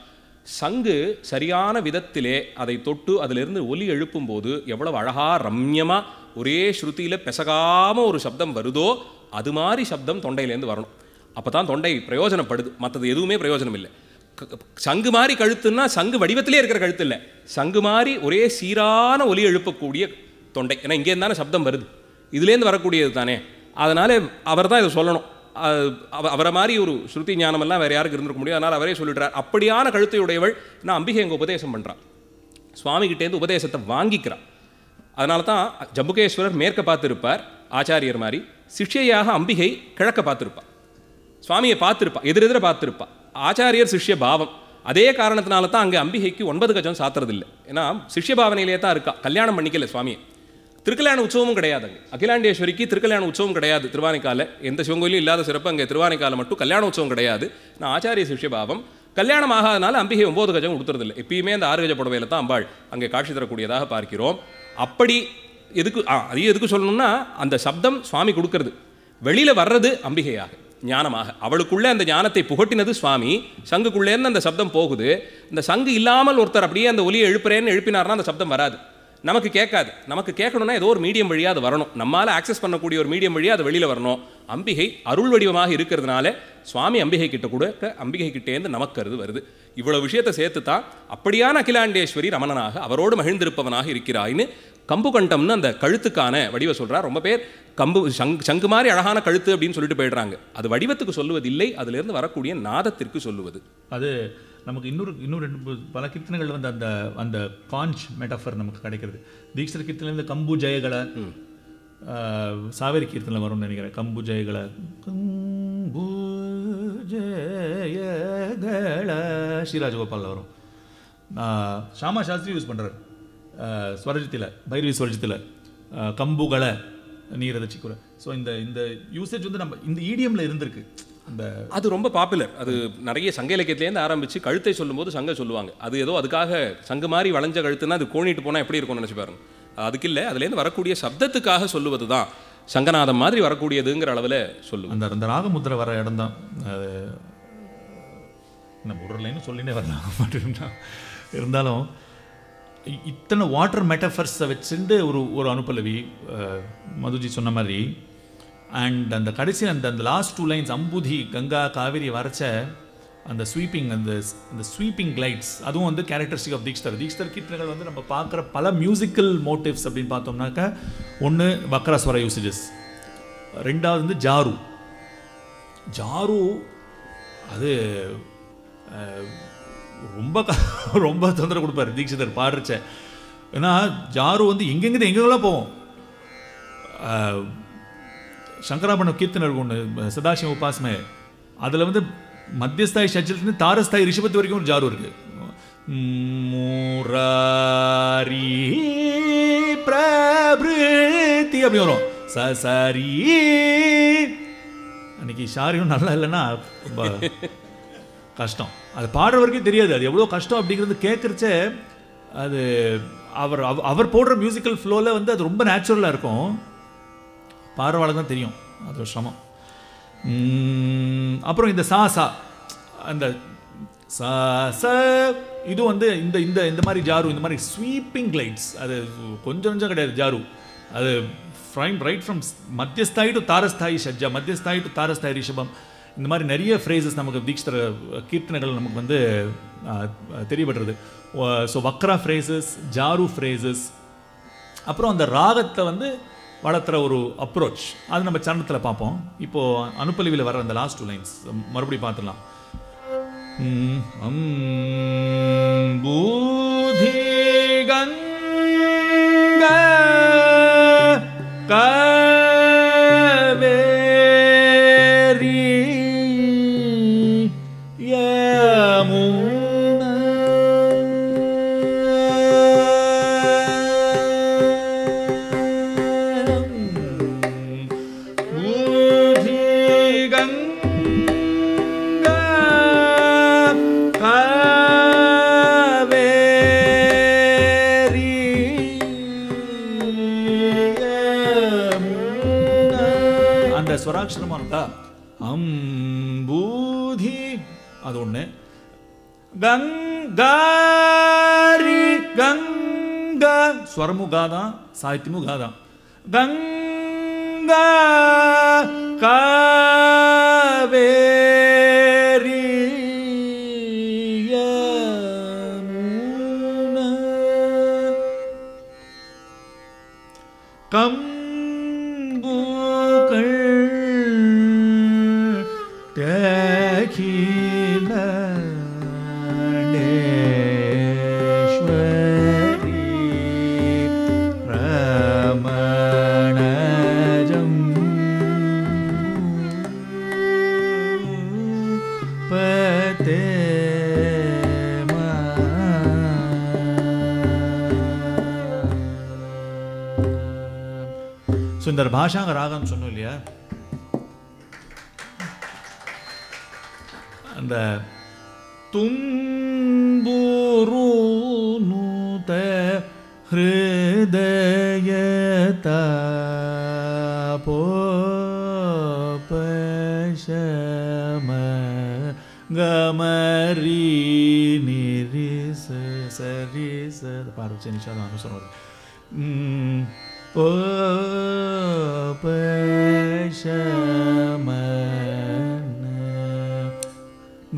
சங்கு சரியான விதத்திலே அதை தொட்டு அதிலிருந்து ஒலி எழுப்பும்போது எவ்வளவு அழகா ரம்யமா ஒரே ஸ்ருதியில பெசகாம ஒரு சப்தம் வருதோ அது மாதிரி சப்தம் தொண்டையிலேருந்து வரணும் அப்போ தான் தொண்டை பிரயோஜனப்படுது மற்றது எதுவுமே பிரயோஜனம் இல்லை க- சங்கு மாதிரி கழுத்துன்னா சங்கு வடிவத்திலே இருக்கிற கழுத்து இல்லை சங்கு மாதிரி ஒரே சீரான ஒலி எழுப்பக்கூடிய தொண்டை ஏன்னா இங்கே தானே சப்தம் வருது இதுலேருந்து வரக்கூடியது தானே அதனால அவர் தான் இதை சொல்லணும் அஹ் அவ- அவரை மாதிரி ஒரு ஸ்ருதி ஞானமெல்லாம் வேற யாருக்கு இருந்திருக்க முடியும் அதனால் அவரே சொல்லிடுறார் அப்படியான கழுத்தை உடையவள் நான் அம்பிகை எங்க உபதேசம் பண்றான் சுவாமி கிட்டேருந்து உபதேசத்தை வாங்கிக்கிறான் அதனால தான் ஜம்புகேஸ்வரர் மேற்க பார்த்திருப்பார் ஆச்சாரியர் மாதிரி சிஷ்யையாக அம்பிகை கிழக்க பார்த்திருப்பார் சுவாமியை பார்த்திருப்பா எதிரெதிர பார்த்திருப்பா ஆச்சாரியர் சிஷ்ய பாவம் அதே காரணத்தினால தான் அங்கே அம்பிகைக்கு ஒன்பது கஜம் சாத்துறதில்லை ஏன்னா சிஷ்ய பாவனையிலே தான் இருக்கா கல்யாணம் பண்ணிக்கல சுவாமியை திருக்கல்யாண உற்சவமும் கிடையாது அங்கே அகிலாண்டேஸ்வரிக்கு திருக்கல்யாண உற்சவம் கிடையாது திருவானைக்கால எந்த சிவங்கோயிலும் இல்லாத சிறப்பு அங்கே திருவானைக்கால மட்டும் கல்யாண உற்சவம் கிடையாது நான் ஆச்சாரிய சிஷ்ய பாவம் கல்யாணம் ஆகாதனால அம்பிகை ஒன்பது கஜம் கொடுத்துறதில்லை எப்பயுமே அந்த ஆறு கஜ புடவையில தான் அம்பாள் அங்கே காட்சி தரக்கூடியதாக பார்க்கிறோம் அப்படி எதுக்கு ஆ அதையும் எதுக்கு சொல்லணும்னா அந்த சப்தம் சுவாமி கொடுக்கறது வெளியில வர்றது அம்பிகையாக ஞானமாக அவளுக்குள்ள அந்த ஞானத்தை புகட்டினது சுவாமி சங்குக்குள்ளேருந்து அந்த சப்தம் போகுது இந்த சங்கு இல்லாமல் ஒருத்தர் அப்படியே அந்த ஒலியை எழுப்புறேன்னு எழுப்பினார்னா அந்த சப்தம் வராது நமக்கு கேட்காது நமக்கு கேட்கணும்னா ஏதோ ஒரு மீடியம் வழியா அது வரணும் நம்மால ஆக்சஸ் பண்ணக்கூடிய ஒரு மீடியம் வழியா அது வெளியில வரணும் அம்பிகை அருள் வடிவமாக இருக்கிறதுனால சுவாமி அம்பிகை கிட்ட கூட அம்பிகை கிட்டேருந்து நமக்கு அது வருது இவ்வளவு விஷயத்தை சேர்த்து தான் அப்படியான அகிலாண்டேஸ்வரி ரமணனாக அவரோடு மகிழ்ந்திருப்பவனாக இருக்கிறாய்னு கம்பு கண்டம்னு அந்த கழுத்துக்கான வடிவ சொல்றார் ரொம்ப பேர் கம்பு சங் சங்கு மாதிரி அழகான கழுத்து அப்படின்னு சொல்லிட்டு போயிடுறாங்க அது வடிவத்துக்கு சொல்லுவதில்லை அதிலிருந்து வரக்கூடிய நாதத்திற்கு சொல்லுவது அது நமக்கு இன்னொரு இன்னொரு ரெண்டு மூ- பல கீர்த்தனைகள் வந்து அந்த அந்த காஞ்ச் மெட்டஃபர் நமக்கு கிடைக்கிறது தீக்ஷர கீர்த்தனையில கம்பு ஜெயகல ஆஹ், சாவேரி கீர்த்தனை வரும்னு நினைக்கிறேன் கம்பு ஜெயகல கம்பு ஜெயகல ஸ்ரீராஜகோபாலில் வரும் ஆஹ், ஷாமா சாஸ்திரி யூஸ் பண்ணுறாரு ஸ்வரஜத்தில் பைரவி ஸ்வரஜத்தில் கம்புகளை நீர் ரசிக்குற ஸோ இந்த இந்த யூசேஜ் வந்து நம்ம இந்த இடியமில் இருந்திருக்கு அந்த அது ரொம்ப பாப்புலர் அது நிறைய சங்க இலக்கியத்திலேருந்து ஆரம்பிச்சு கழுத்தை சொல்லும்போது சங்க சொல்லுவாங்க அது ஏதோ அதுக்காக சங்கு மாதிரி வளைஞ்ச கழுத்துனா அது கோணிட்டு போனால் எப்படி இருக்கும்னு நினச்சி பாருங்க அதுக்கு இல்லை அதுலேருந்து வரக்கூடிய சப்தத்துக்காக சொல்லுவது தான் சங்கநாதம் மாதிரி வரக்கூடியதுங்கிற அளவில் சொல்லுவோம் அந்த அந்த ராகமுத்திரை வர இடம் தான் அது நம்ம ஒரு லைனும் சொல்லினே வரலாம் அப்படின்னா இருந்தாலும் இ- இத்தனை வாட்டர் மெட்டஃபர்ஸை வச்சுட்டு ஒரு ஒரு அனுப்பலவி அஹ், மதுஜி சொன்ன மாதிரி அண்ட் அந்த கடைசி அந்த அந்த லாஸ்ட் டூ லைன்ஸ் அம்புதி கங்கா காவேரி வரைச்ச அந்த ஸ்வீப்பிங் அந்த அந்த ஸ்வீப்பிங் கிளைட்ஸ் அதுவும் வந்து கேரக்டரிஸ்டிக் ஆஃப் தீக்ஷர் தீக்ஷர் கீர்த்தனைகள் வந்து நம்ம பார்க்குற பல மியூசிக்கல் மோட்டிவ்ஸ் அப்படின்னு பார்த்தோம்னாக்கா ஒன்று வக்ரஸ்வர யூசேஜஸ் ரெண்டாவது வந்து ஜாரு ஜாரு அது அஹ், ரொம்ப க- ரொம்ப தொந்தரவு கொடுப்பாரு தீட்சிதர் பாடுறச்ச ஏன்னா ஜாரு வந்து எங்கெங்கிட்ட எங்கெங்கெல்லாம் போவோம் அஹ், சங்கராபண கீர்த்தனை இருக்கும் ஒன்று சதாசிவ உபாசமே அதில் வந்து மத்தியஸ்தாய் ஷட்ஜத்துலேருந்து தாரஸ்தாய் ரிஷபத்து வரைக்கும் ஒரு ஜாரு இருக்கு முராரி பிரபிருத்தி அப்படி வரும் சசரி அன்னைக்கு ஷாரியும் நல்லா இல்லைன்னா ரொம்ப கஷ்டம் அது பாடுற வரைக்கும் தெரியாது அது எவ்வளோ கஷ்டம் அப்படிங்கிறது கேட்குறச்ச அது அவர் அவ- அவர் போடுற மியூசிக்கல் ஃப்ளோவில் வந்து அது ரொம்ப நேச்சுரலாக இருக்கும் பாடுறவாளுக்கு தான் தெரியும் அது ஒரு சிரமம் உம், அப்புறம் இந்த சா சா அந்த சா ச இது வந்து இந்த இந்த இந்த மாதிரி ஜாரு இந்த மாதிரி ஸ்வீப்பிங் லைட்ஸ் அது கொஞ்சம் கொஞ்சம் கிடையாது ஜாரு அது ஃப்ரைம் ரைட் ஃப்ரம் மத்தியஸ்தாயி டு தாரஸ்தாயி ஷஜ்ஜா மத்தியஸ்தாயி டு தாரஸ்தாயி ரிஷபம் இந்த மாதிரி நிறைய ஃப்ரேசஸ் நமக்கு தீக்ஷர கீர்த்தனைகள் நமக்கு வந்து ஆஹ், தெரியப்படுறது ஸோ வக்ரா ஃப்ரேசஸ் ஜாரு ஃப்ரேசஸ் அப்புறம் அந்த ராகத்தை வந்து வளர்த்துற ஒரு அப்ரோச் அது நம்ம சரணத்தில் பார்ப்போம் இப்போ அனுப்பலிவில் வர அந்த லாஸ்ட் டூ லைன்ஸ் மறுபடியும் பார்த்துடலாம் ம், அம்பூதி கங்க காவேரி அந்த ஸ்வராட்சரமா இருக்கா அம்பூதி அது ஒண்ணு கங் గారి గంగ స్వరము గాదా సాహిత్యము గాదా గంగా కావేరి యమున கம்புகள் தகில நேஸ்வரி ரமணஜம் ஸோ இந்த பாஷாங்க ராகம் சொன்னோம் இல்லையா அந்த தும்புரு நூத ஹிருதயத போபஷம கமரி நிரிச சரிச பாரு நிஷாதம் அனுசரம் வருது போபஷமன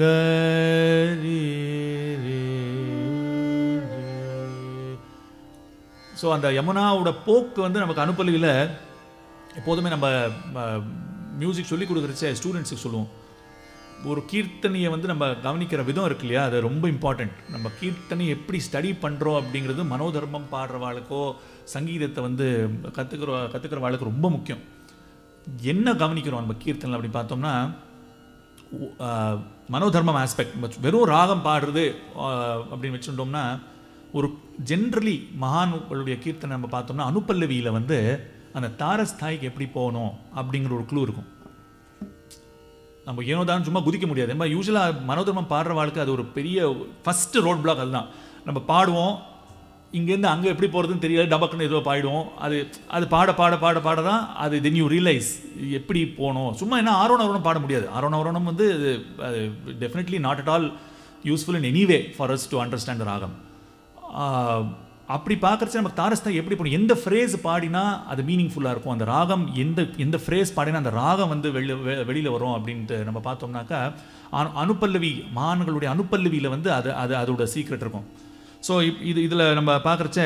ஸோ அந்த யமுனாவோட போக்கு வந்து நமக்கு அனுப்பலியில் எப்போதுமே நம்ம மியூசிக் சொல்லி கொடுக்குறச்ச ஸ்டூடெண்ட்ஸுக்கு சொல்லுவோம் ஒரு கீர்த்தனையை வந்து நம்ம கவனிக்கிற விதம் இருக்கு இல்லையா அது ரொம்ப இம்பார்ட்டண்ட் நம்ம கீர்த்தனை எப்படி ஸ்டடி பண்ணுறோம் அப்படிங்கிறது மனோதர்மம் பாடுறவாளுக்கோ சங்கீதத்தை வந்து கற்றுக்கிற கற்றுக்கிறவாளுக்கு ரொம்ப முக்கியம் என்ன கவனிக்கிறோம் நம்ம கீர்த்தனை அப்படி பார்த்தோம்னா உ- ஆஹ் மனோதர்மம் ஆஸ்பெக்ட் வெறும் ராகம் பாடுறது ஆஹ் அப்படின்னு வச்சுட்டோம்னா ஒரு ஜென்ரலி மகான்களுடைய கீர்த்தனை நம்ம பார்த்தோம்னா அனுப்பல்லவியில் வந்து அந்த தாரஸ்தாய்க்கு எப்படி போகணும் அப்படிங்கிற ஒரு க்ளூ இருக்கும் நம்ம ஏனோ தான் சும்மா குதிக்க முடியாது நம்ம யூஸ்வலாக மனோதர்மம் பாடுற வாழ்க்கை அது ஒரு பெரிய ஃபஸ்ட்டு ரோட் பிளாக் அதுதான் நம்ம பாடுவோம் இங்கேருந்து அங்கே எப்படி போகிறதுன்னு தெரியாது டபக்குன்னு ஏதோ பாடிடுவோம் அது அது பாட பாட பாட பாட தான் அது தென் யூ ரியலைஸ் எப்படி போகணும் சும்மா என்ன ஆரோன் ஆரோனம் பாட முடியாது ஆரோன் ஆரோனம் வந்து அது definitely not at all useful in anyway for us to understand ராகம் ஆஹ், அப்படி பார்க்குறச்ச நமக்கு தாரஸ்தான் எப்படி போகணும் எந்த ஃப்ரேஸ் பாடினா அது மீனிங்ஃபுல்லாக இருக்கும் அந்த ராகம் எந்த எந்த ஃப்ரேஸ் பாடினா அந்த ராகம் வந்து வெளி வெ- வெளியில வரும் அப்படின்ட்டு நம்ம பார்த்தோம்னாக்கா அனு அனுப்பல்லவி மகான்களுடைய அனுப்பல்லவியில் வந்து அது அது அதோட சீக்ரெட் இருக்கும் ஸோ இது இதில் நம்ம பார்க்குறச்ச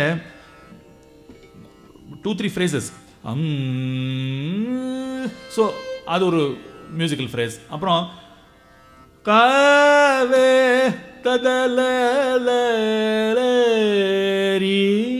டூ த்ரீ ஃப்ரேசஸ் ஸோ அது ஒரு மியூசிக்கல் ஃப்ரேஸ் அப்புறம் காவே ததலரி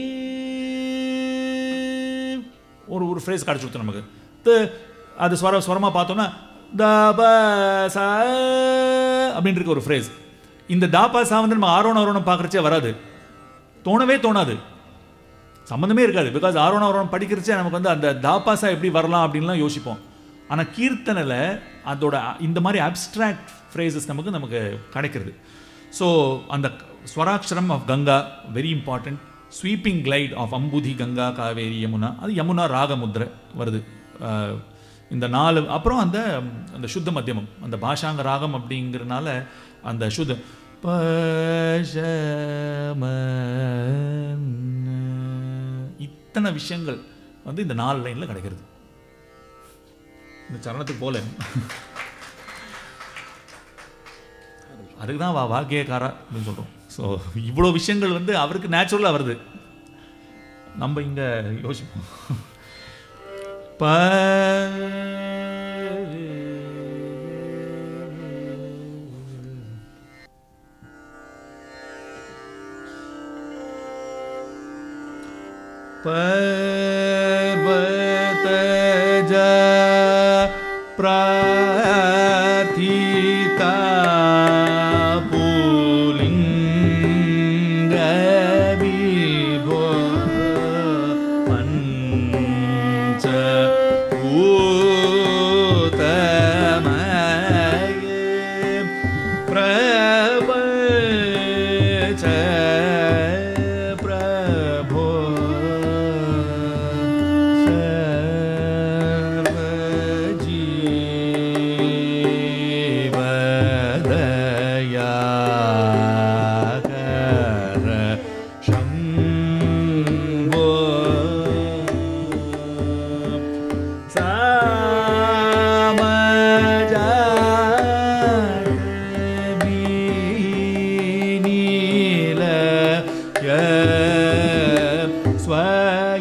ஒரு ஒரு ஃப்ரேஸ் கிடச்சி கொடுத்தோம் நமக்கு த- அது ஸ்வர ஸ்வரமாக பார்த்தோம்னா தாபாசா அப்படின்னு இருக்க ஒரு ஃப்ரேஸ் இந்த தாபாசா வந்து நம்ம ஆரோண ஆரோணம் பார்க்குறச்சே வராது தோணவே தோணாது சம்மந்தமே இருக்காது பிகாஸ் ஆரோண ஆரோணம் படிக்கிறச்சே நமக்கு வந்து அந்த தாபாசா எப்படி வரலாம் அப்படின்லாம் யோசிப்போம் ஆனால் கீர்த்தனையில் அதோட இந்த மாதிரி அப்ஸ்ட்ராக்ட் ஃப்ரேசஸ் நமக்கு நமக்கு கிடைக்கிறது ஸோ அந்த ஸ்வராட்சரம் of Ganga very important sweeping glide of அம்புதி கங்கா காவேரி யமுனா அது யமுனா ராகமுத்ரை வருது அஹ், இந்த நாலு அப்புறம் அந்த அந்த சுத்த மத்தியமம் அந்த பாஷாங்க ராகம் அப்படிங்கிறனால அந்த சுத்த பஷம இத்தனை விஷயங்கள் வந்து இந்த நாலு லைனில் கிடைக்கிறது இந்த சரணத்துக்கு போல அதுக்கு தான் வா வாக்கியக்காரா அப்படின்னு சொல்கிறோம் ஸோ இவ்வளோ விஷயங்கள் வந்து அவருக்கு நேச்சுரலாக வருது நம்ம இங்கே யோசிப்போம் ப पर्वतज प्रार्थिता पुलिङ्गविभो पञ्च भूतमये प्रपञ्च प्रभो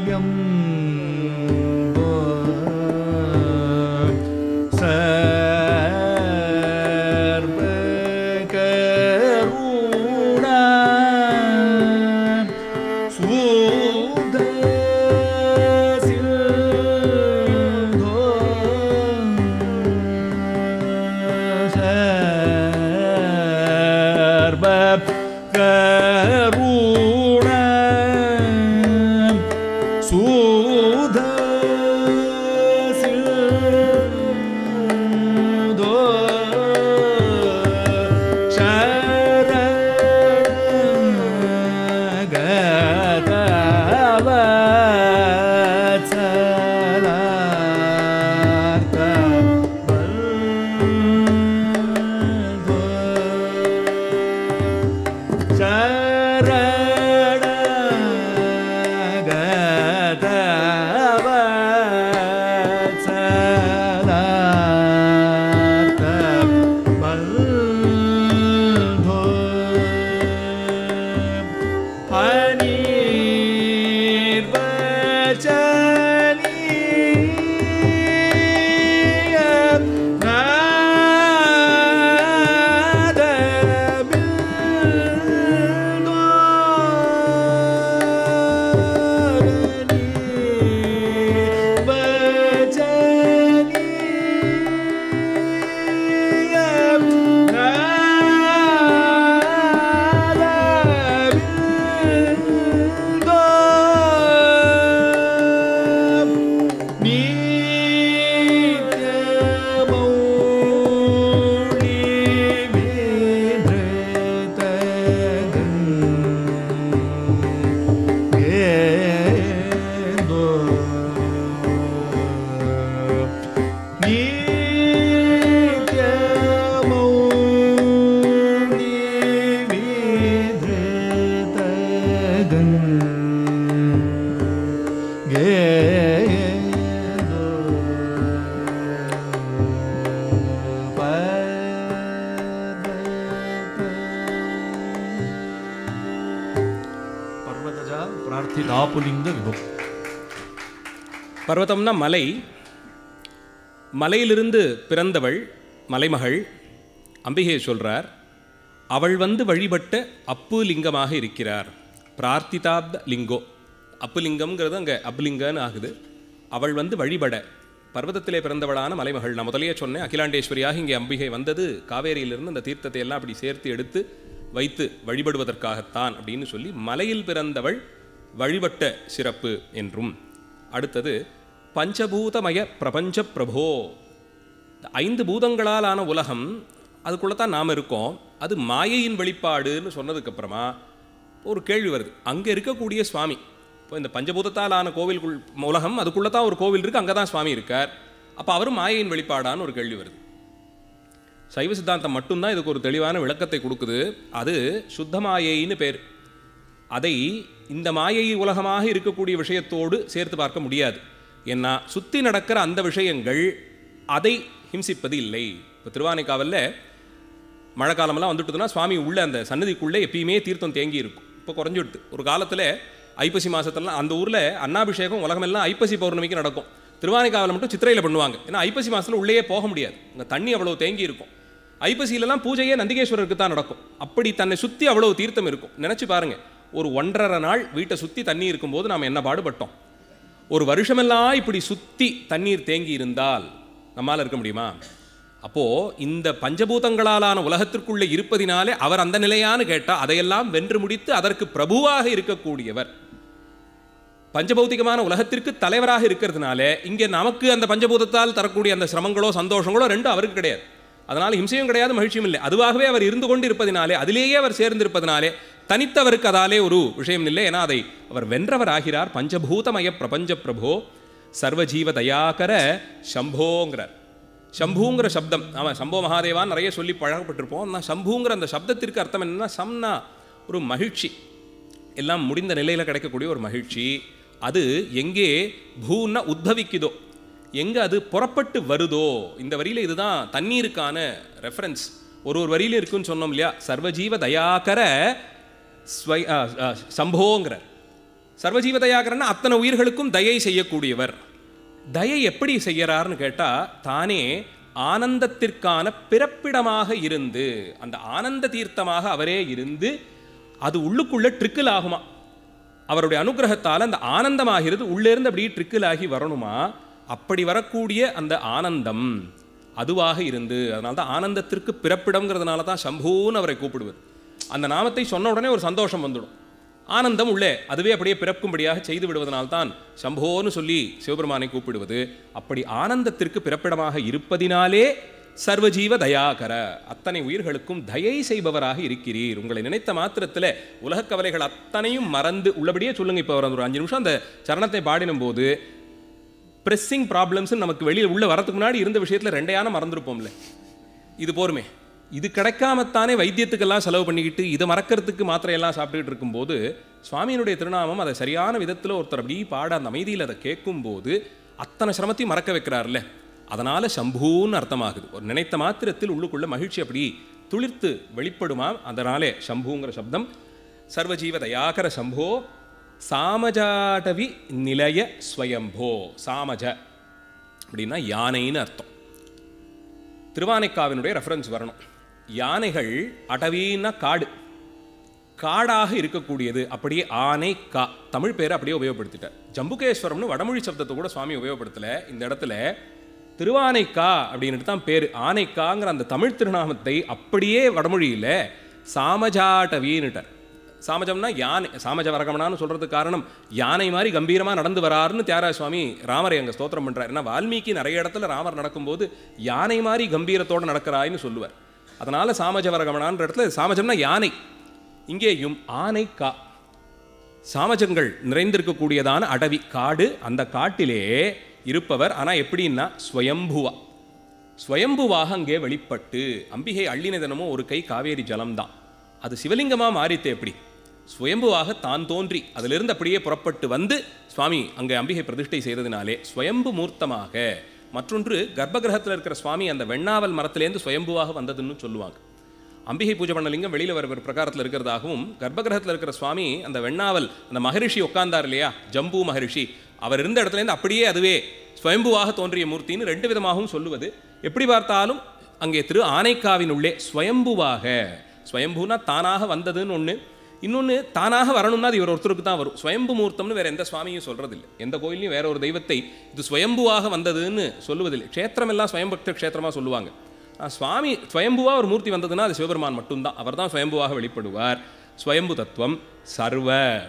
பர்வதஜா பிரார்த்திதாபுலிங்க விபு பர்வதம்னா மலை மலையிலிருந்து பிறந்தவள் மலைமகள் அம்பிகையை சொல்றார் அவள் வந்து வழிபட்ட அப்பு லிங்கமாக இருக்கிறார் பிரார்த்திதாப்த லிங்கோ அப்பு லிங்கம்ங்கிறது அங்கே அப்புலிங்கன்னு ஆகுது அவள் வந்து வழிபட பர்வதத்திலே பிறந்தவளான மலைமகள் நான் முதலையே சொன்னேன் அகிலாண்டேஸ்வரியாக இங்கே அம்பிகை வந்தது காவேரியிலிருந்து அந்த தீர்த்தத்தை எல்லாம் அப்படி சேர்த்து எடுத்து வைத்து வழிபடுவதற்காகத்தான் அப்படின்னு சொல்லி மலையில் பிறந்தவள் வழிபட்ட சிறப்பு என்றும் அடுத்தது பஞ்சபூதமய பிரபஞ்ச பிரபோ இந்த ஐந்து பூதங்களால் ஆன உலகம் அதுக்குள்ளே தான் நாம் இருக்கோம் அது மாயையின் வெளிப்பாடுன்னு சொன்னதுக்கப்புறமா ஒரு கேள்வி வருது அங்கே இருக்கக்கூடிய சுவாமி இப்போ இந்த பஞ்சபூதத்தால் ஆன கோவிலுக்குள் உலகம் அதுக்குள்ளே தான் ஒரு கோவில் இருக்குது அங்கே தான் சுவாமி இருக்கார் அப்போ அவரும் மாயையின் வெளிப்பாடான்னு ஒரு கேள்வி வருது சைவ சித்தாந்தம் மட்டும்தான் இதுக்கு ஒரு தெளிவான விளக்கத்தை கொடுக்குது அது சுத்த மாயைன்னு பேர் அதை இந்த மாயை உலகமாக இருக்கக்கூடிய விஷயத்தோடு சேர்த்து பார்க்க முடியாது ஏன்னா சுற்றி நடக்கிற அந்த விஷயங்கள் அதை ஹிம்சிப்பது இல்லை இப்போ திருவானைக்காவலில் மழை காலமெல்லாம் வந்துட்டுதுன்னா சுவாமி உள்ள அந்த சன்னதிக்குள்ளே எப்பயுமே தீர்த்தம் தேங்கி இருக்கும் இப்போ குறைஞ்சிடுது ஒரு காலத்தில் ஐப்பசி மாதத்துலலாம் அந்த ஊரில் அன்னாபிஷேகம் உலகமெல்லாம் ஐப்பசி பௌர்ணமிக்கு நடக்கும் திருவானைக்காவலில் மட்டும் சித்திரையில் பண்ணுவாங்க ஏன்னா ஐப்பசி மாதத்தில் உள்ளேயே போக முடியாது அங்கே தண்ணி அவ்வளோ தேங்கி இருக்கும் ஐப்பசியிலலாம் பூஜையே நந்திகேஸ்வரருக்கு தான் நடக்கும் அப்படி தன்னை சுற்றி அவ்வளோ தீர்த்தம் இருக்கும் நினச்சி பாருங்க ஒரு ஒன்றரை நாள் வீட்டை சுற்றி தண்ணி இருக்கும்போது நாம் என்ன பாடுபட்டோம் ஒரு வருஷமெல்லாம் இப்படி சுற்றி தண்ணீர் தேங்கி இருந்தால் நம்மால் இருக்க முடியுமா அப்போ இந்த பஞ்சபூதங்களாலான உலகத்திற்குள்ளே இருப்பதினாலே அவர் அந்த நிலையான்னு கேட்டால் அதையெல்லாம் வென்று முடித்து அதற்கு பிரபுவாக இருக்கக்கூடியவர் பஞ்சபௌத்திகமான உலகத்திற்கு தலைவராக இருக்கிறதுனால இங்கே நமக்கு அந்த பஞ்சபூதத்தால் தரக்கூடிய அந்த சிரமங்களோ சந்தோஷங்களோ ரெண்டும் அவருக்கு கிடையாது அதனால் ஹிம்சையும் கிடையாது மகிழ்ச்சியும் இல்லை அதுவாகவே அவர் இருந்து கொண்டு இருப்பதினாலே அதிலேயே அவர் சேர்ந்திருப்பதினாலே தனித்தவருக்கு அதாலே ஒரு விஷயம் இல்லை ஏன்னா அதை அவர் வென்றவர் ஆகிறார் பஞ்சபூதமய பிரபஞ்ச பிரபோ சர்வஜீவ தயாகர சம்போங்கிறார் சம்பூங்கிற சப்தம் ஆமாம் சம்போ மகாதேவான் நிறைய சொல்லி பழகப்பட்டிருப்போம் ஆனால் சம்பூங்கிற அந்த சப்தத்திற்கு அர்த்தம் என்னன்னா சம்னா ஒரு மகிழ்ச்சி எல்லாம் முடிந்த நிலையில் கிடைக்கக்கூடிய ஒரு மகிழ்ச்சி அது எங்கே பூன்னா உத்பவிக்குதோ எங்கே அது புறப்பட்டு வருதோ இந்த வரியில் இதுதான் தண்ணீருக்கான ரெஃபரன்ஸ் ஒரு ஒரு வரியில இருக்குன்னு சொன்னோம் இல்லையா சர்வஜீவ தயாகர ஸ்வை ஆ, ஆ, சம்போங்கிற சர்வஜீவ தயாகரன்னா அத்தனை உயிர்களுக்கும் தயை செய்யக்கூடியவர் தயை எப்படி செய்யறாருன்னு கேட்டா தானே ஆனந்தத்திற்கான பிறப்பிடமாக இருந்து அந்த ஆனந்த தீர்த்தமாக அவரே இருந்து அது உள்ளுக்குள்ள ட்ரிக்கிள் ஆகுமா அவருடைய அனுகிரகத்தால் அந்த ஆனந்தமாகிறது உள்ளேருந்து அப்படியே ட்ரிக்கிள் ஆகி வரணுமா அப்படி வரக்கூடிய அந்த ஆனந்தம் அதுவாக இருந்து அதனால தான் ஆனந்தத்திற்கு பிறப்பிடம்ங்கிறதுனால தான் சம்பூன்னு அவரை கூப்பிடுவது அந்த நாமத்தை சொன்ன உடனே ஒரு சந்தோஷம் வந்துடும் ஆனந்தம் உள்ளே அதுவே அப்படியே பிறக்கும்படியாக செய்து விடுவதனால்தான் சம்போன்னு சொல்லி சிவபெருமானை கூப்பிடுவது அப்படி ஆனந்தத்திற்கு பிறப்பிடமாக இருப்பதினாலே சர்வஜீவ தயாகர அத்தனை உயிர்களுக்கும் தயை செய்பவராக இருக்கிறீர் உங்களை நினைத்த மாத்திரத்தில் உலகக் கவலைகள் அத்தனையும் மறந்து உள்ளபடியே சொல்லுங்க இப்போ ஒரு அஞ்சு நிமிஷம் அந்த சரணத்தை பாடினும் போது ப்ரெஸ்ஸிங் ப்ராப்ளம்ஸ் நமக்கு வெளியில் உள்ள வரதுக்கு முன்னாடி இருந்த விஷயத்தில் ரெண்டையான மறந்துருப்போம்ல இது போருமே இது கிடைக்காமத்தானே வைத்தியத்துக்கெல்லாம் செலவு பண்ணிக்கிட்டு இதை மறக்கிறதுக்கு மாத்திரையெல்லாம் சாப்பிட்டுக்கிட்டு இருக்கும்போது சுவாமியினுடைய திருநாமம் அதை சரியான விதத்தில் ஒருத்தர் அப்படி பாட அந்த அமைதியில் அதை கேட்கும்போது அத்தனை சிரமத்தையும் மறக்க வைக்கிறார்ல அதனால சம்பூன்னு அர்த்தமாகுது ஒரு நினைத்த மாத்திரத்தில் உள்ளுக்குள்ள மகிழ்ச்சி அப்படி துளிர்த்து வெளிப்படுமா அதனாலே சம்பூங்கிற சப்தம் சர்வஜீவ தயாகர சம்போ சாமஜாடவி நிலைய ஸ்வயம்போ சாமஜ அப்படின்னா யானைன்னு அர்த்தம் திருவானைக்காவினுடைய ரெஃபரன்ஸ் வரணும் யானைகள் அடவின்னா காடு காடாக இருக்கக்கூடியது அப்படியே ஆனை கா தமிழ் பேரை அப்படியே உபயோகப்படுத்திட்டார் ஜம்புகேஸ்வரம்னு வடமொழி சப்தத்தை கூட சுவாமி உபயோகப்படுத்தல இந்த இடத்துல திருவானைக்கா அப்படின்ட்டு தான் பேர் ஆனைக்காங்கிற அந்த தமிழ் திருநாமத்தை அப்படியே வடமொழியில் சாமஜாட்டவின்னுட்டார் சாமஜம்னா யானை சாமஜ வரகமனான்னு சொல்றதுக்கு காரணம் யானை மாதிரி கம்பீரமாக நடந்து வராருன்னு தியாகராஜ சுவாமி ராமரை அங்கே ஸ்தோத்திரம் பண்றாரு ஏன்னா வால்மீகி நிறைய இடத்துல ராமர் நடக்கும்போது யானை மாதிரி கம்பீரத்தோடு நடக்கிறாய்ன்னு சொல்லுவார் அதனால சாமஜ வரகமனான்ற இடத்துல சாமஜம்னா யானை இங்கேயும் ஆனை கா சாமஜங்கள் நிறைந்திருக்கக்கூடியதான அடவி காடு அந்த காட்டிலே இருப்பவர் ஆனா எப்படின்னா ஸ்வயம்புவா ஸ்வயம்புவாக அங்கே வெளிப்பட்டு அம்பிகை அள்ளின தினமும் ஒரு கை காவேரி ஜலம்தான் அது சிவலிங்கமா மாறித்து எப்படி ஸ்வயம்புவாக தான் தோன்றி அதிலிருந்து அப்படியே புறப்பட்டு வந்து சுவாமி அங்கே அம்பிகை பிரதிஷ்டை செய்ததினாலே ஸ்வயம்பு மூர்த்தமாக மற்றொன்று கர்ப்பகிரகத்தில் இருக்கிற சுவாமி அந்த வெண்ணாவல் மரத்திலேருந்து ஸ்வயம்புவாக வந்ததுன்னு சொல்லுவாங்க அம்பிகை பூஜை பண்ண லிங்கம் வெளியில் வர ஒரு பிரகாரத்தில் இருக்கிறதாகவும் கர்ப்பகிரகத்தில் இருக்கிற சுவாமி அந்த வெண்ணாவல் அந்த மகரிஷி உட்கார்ந்தார் இல்லையா ஜம்பு மகரிஷி அவர் இருந்த இடத்துலேருந்து அப்படியே அதுவே ஸ்வயம்புவாக தோன்றிய மூர்த்தின்னு ரெண்டு விதமாகவும் சொல்லுவது எப்படி பார்த்தாலும் அங்கே திரு ஆனைக்காவின் உள்ளே ஸ்வயம்புவாக ஸ்வயம்புனா தானாக வந்ததுன்னு ஒன்று இன்னொன்று தானாக வரணும்னா அது இவர் ஒருத்தருக்கு தான் வரும் ஸ்வயம்பு மூர்த்தம்னு வேற எந்த சுவாமியும் சொல்றதில்லை எந்த கோயிலையும் வேற ஒரு தெய்வத்தை இது ஸ்வயம்புவாக வந்ததுன்னு சொல்லுவதில்லை க்ஷேத்திரம் எல்லாம் ஸ்வயம்பக்த க்ஷேத்திரமாக சொல்லுவாங்க ஆனா, சுவாமி ஸ்வயம்புவா ஒரு மூர்த்தி வந்ததுன்னா அது சிவபெருமான் மட்டும்தான் அவர் தான் ஸ்வயம்புவாக வெளிப்படுவார் ஸ்வயம்பு தத்துவம் சர்வ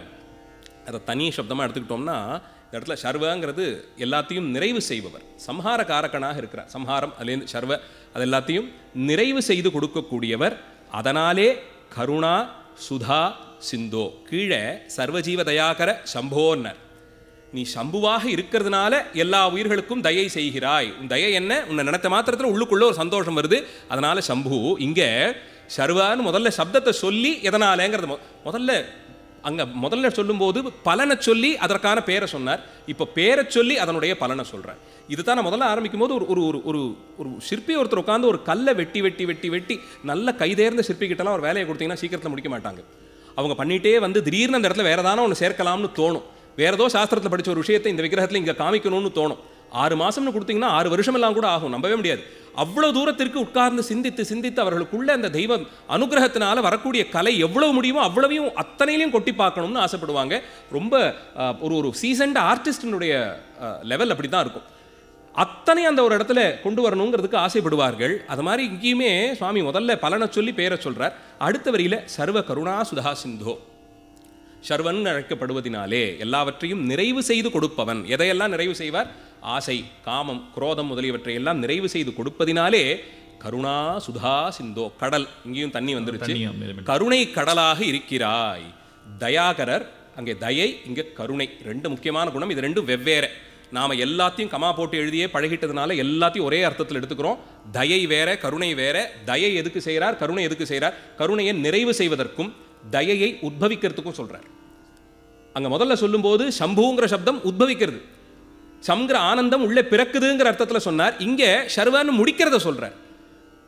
அதை தனி சப்தமாக எடுத்துக்கிட்டோம்னா இந்த இடத்துல சர்வங்கிறது எல்லாத்தையும் நிறைவு செய்பவர் சம்ஹார காரகனாக இருக்கிறார் சம்ஹாரம் அதுலேருந்து சர்வ அது எல்லாத்தையும் நிறைவு செய்து கொடுக்கக்கூடியவர் அதனாலே கருணா சுதா சிந்தோ கீழே சர்வஜீவ தயாகர சம்போன்னர் நீ சம்புவாக இருக்கிறதுனால எல்லா உயிர்களுக்கும் தயை செய்கிறாய் உன் தயை என்ன உன்னை நினைத்த மாத்திரத்தில் உள்ளுக்குள்ள ஒரு சந்தோஷம் வருது அதனால சம்பு இங்க சர்வான்னு முதல்ல சப்தத்தை சொல்லி எதனாலேங்கிறது மொ- முதல்ல அங்க முதல்ல சொல்லும்போது பலனை சொல்லி அதற்கான பேரை சொன்னார் இப்போ பேரை சொல்லி அதனுடைய பலனை சொல்றார் இதுதான் நான் முதல்ல ஆரம்பிக்கும் போது ஒரு ஒரு ஒரு ஒரு ஒரு சிற்பி ஒருத்தர் உட்காந்து ஒரு கல்லை வெட்டி வெட்டி வெட்டி வெட்டி நல்ல கைதேர்ந்த சிற்பி கிட்டலாம் ஒரு வேலையை கொடுத்தீங்கன்னா சீக்கிரத்தில் முடிக்க மாட்டாங்க அவங்க பண்ணிட்டே வந்து திடீர்னு அந்த இடத்துல வேற ஏதான ஒன்று சேர்க்கலாம்னு தோணும் வேற ஏதோ சாஸ்திரத்தில் படிச்ச ஒரு விஷயத்தை இந்த விக்கிரகத்தில் இங்கே காமிக்கணும்னு தோணும் ஆறு மாசம்னு கொடுத்தீங்கன்னா ஆறு வருஷம் எல்லாம் கூட ஆகும் நம்பவே முடியாது அவ்வளவு தூரத்திற்கு உட்கார்ந்து சிந்தித்து சிந்தித்து அவர்களுக்குள்ள அந்த தெய்வம் அனுகிரகத்தினால வரக்கூடிய கலை எவ்வளவு முடியுமோ அவ்வளவையும் அத்தனையிலையும் கொட்டி பார்க்கணும்னு ஆசைப்படுவாங்க ரொம்ப அஹ், ஒரு ஒரு சீசன்ட் ஆர்டிஸ்டினுடைய லெவல் அப்படி தான் இருக்கும் அத்தனை அந்த ஒரு இடத்துல கொண்டு வரணுங்கிறதுக்கு ஆசைப்படுவார்கள் அது மாதிரி இங்கேயுமே சுவாமி முதல்ல பலனை சொல்லி பேரை சொல்றார் அடுத்த வரியில சர்வ கருணா சுதா சிந்தோ சர்வன் அழைக்கப்படுவதினாலே எல்லாவற்றையும் நிறைவு செய்து கொடுப்பவன் எதையெல்லாம் நிறைவு செய்வார் ஆசை காமம் குரோதம் முதலியவற்றை எல்லாம் நிறைவு செய்து கொடுப்பதினாலே கருணா சுதா சிந்தோ கடல் இங்கேயும் தண்ணி வந்துருச்சு தண்ணி மேல கருணை கடலாக இருக்கிறாய் தயாகரர் அங்கே தயை இங்கே கருணை ரெண்டு முக்கியமான குணம் இது ரெண்டும் வெவ்வேறு நாம எல்லாத்தையும் கமா போட்டு எழுதியே பழகிட்டதுனால எல்லாத்தையும் ஒரே அர்த்தத்தில் எடுத்துக்கிறோம் தயை வேற கருணை வேற தயை எதுக்கு செய்கிறார் கருணை எதுக்கு செய்கிறார் கருணையை நிறைவு செய்வதற்கும் தயையை உத்பவிக்கிறதுக்கும் சொல்றார் அங்க முதல்ல சொல்லும்போது சம்புங்கிற சப்தம் உத்பவிக்கிறது சம்ங்கிற ஆனந்தம் உள்ளே பிறக்குதுங்கிற அர்த்தத்தில் சொன்னார் இங்கே ஷர்வான்னு முடிக்கிறத சொல்றார்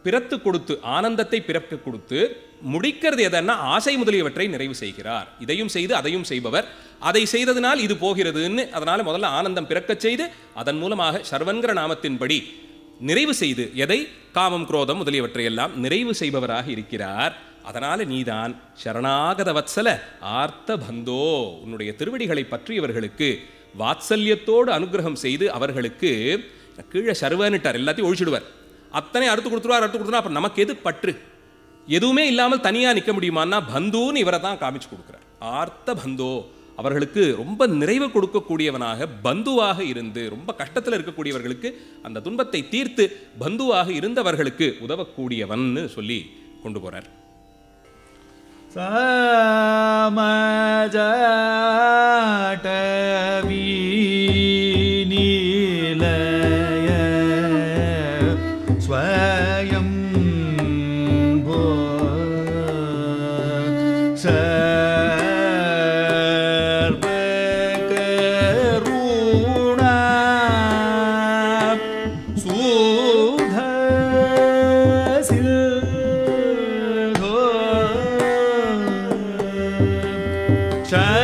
பிறத்து கொடுத்து ஆனந்தத்தை பிறக்க கொடுத்து முடிக்கிறது எதன்னா ஆசை முதலியவற்றை நிறைவு செய்கிறார் இதையும் செய்து அதையும் செய்பவர் அதை செய்ததினால் இது போகிறதுன்னு அதனால முதல்ல ஆனந்தம் பிறக்கச் செய்து அதன் மூலமாக சர்வன்கிற நாமத்தின்படி நிறைவு செய்து எதை காமம் குரோதம் முதலியவற்றை எல்லாம் நிறைவு செய்பவராக இருக்கிறார் அதனால நீதான் சரணாகத வத்சல ஆர்த்த பந்தோ உன்னுடைய திருவடிகளை பற்றியவர்களுக்கு வாத்சல்யத்தோடு அனுகிரகம் செய்து அவர்களுக்கு கீழே சர்வன்னுட்டார் எல்லாத்தையும் ஒழிச்சிடுவார் அத்தனை அறுத்து கொடுத்துருவார் அறுத்து கொடுத்துருவா அப்போ நமக்கு எது பற்று எதுவுமே இல்லாமல் தனியாக நிற்க முடியுமான்னா பந்துன்னு இவரை தான் காமிச்சு கொடுக்குறார் ஆர்த்த பந்தோ அவர்களுக்கு ரொம்ப நிறைவு கொடுக்கக்கூடியவனாக பந்துவாக இருந்து ரொம்ப கஷ்டத்தில் இருக்கக்கூடியவர்களுக்கு அந்த துன்பத்தை தீர்த்து பந்துவாக இருந்தவர்களுக்கு உதவக்கூடியவன்னு சொல்லி கொண்டு போறார் समजाटवी नीलय स्वयं भो सर्वकरुणा सुधसिल्धो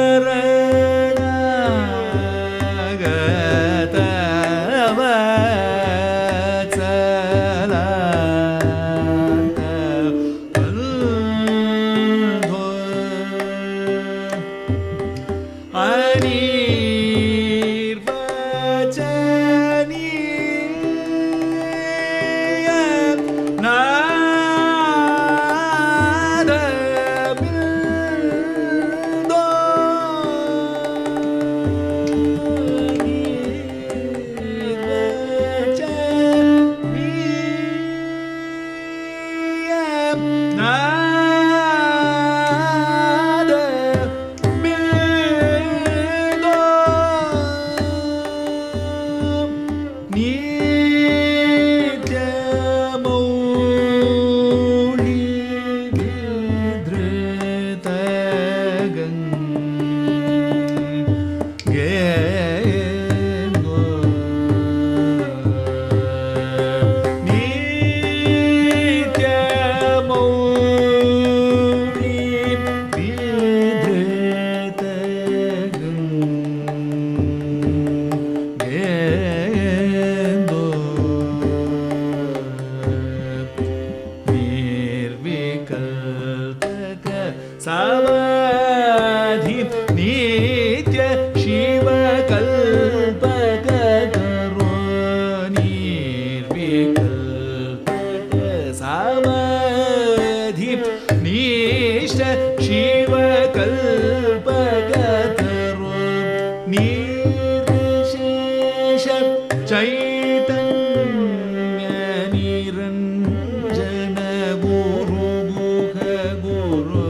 निर्विकल्पक समाधि नित्य शिवकल्पक करो निर्विकल्पक समाधि निष्ठ शिवकल्पक करो निर्विशेष चैतन्य निरञ्जन गुरु गुह गुरु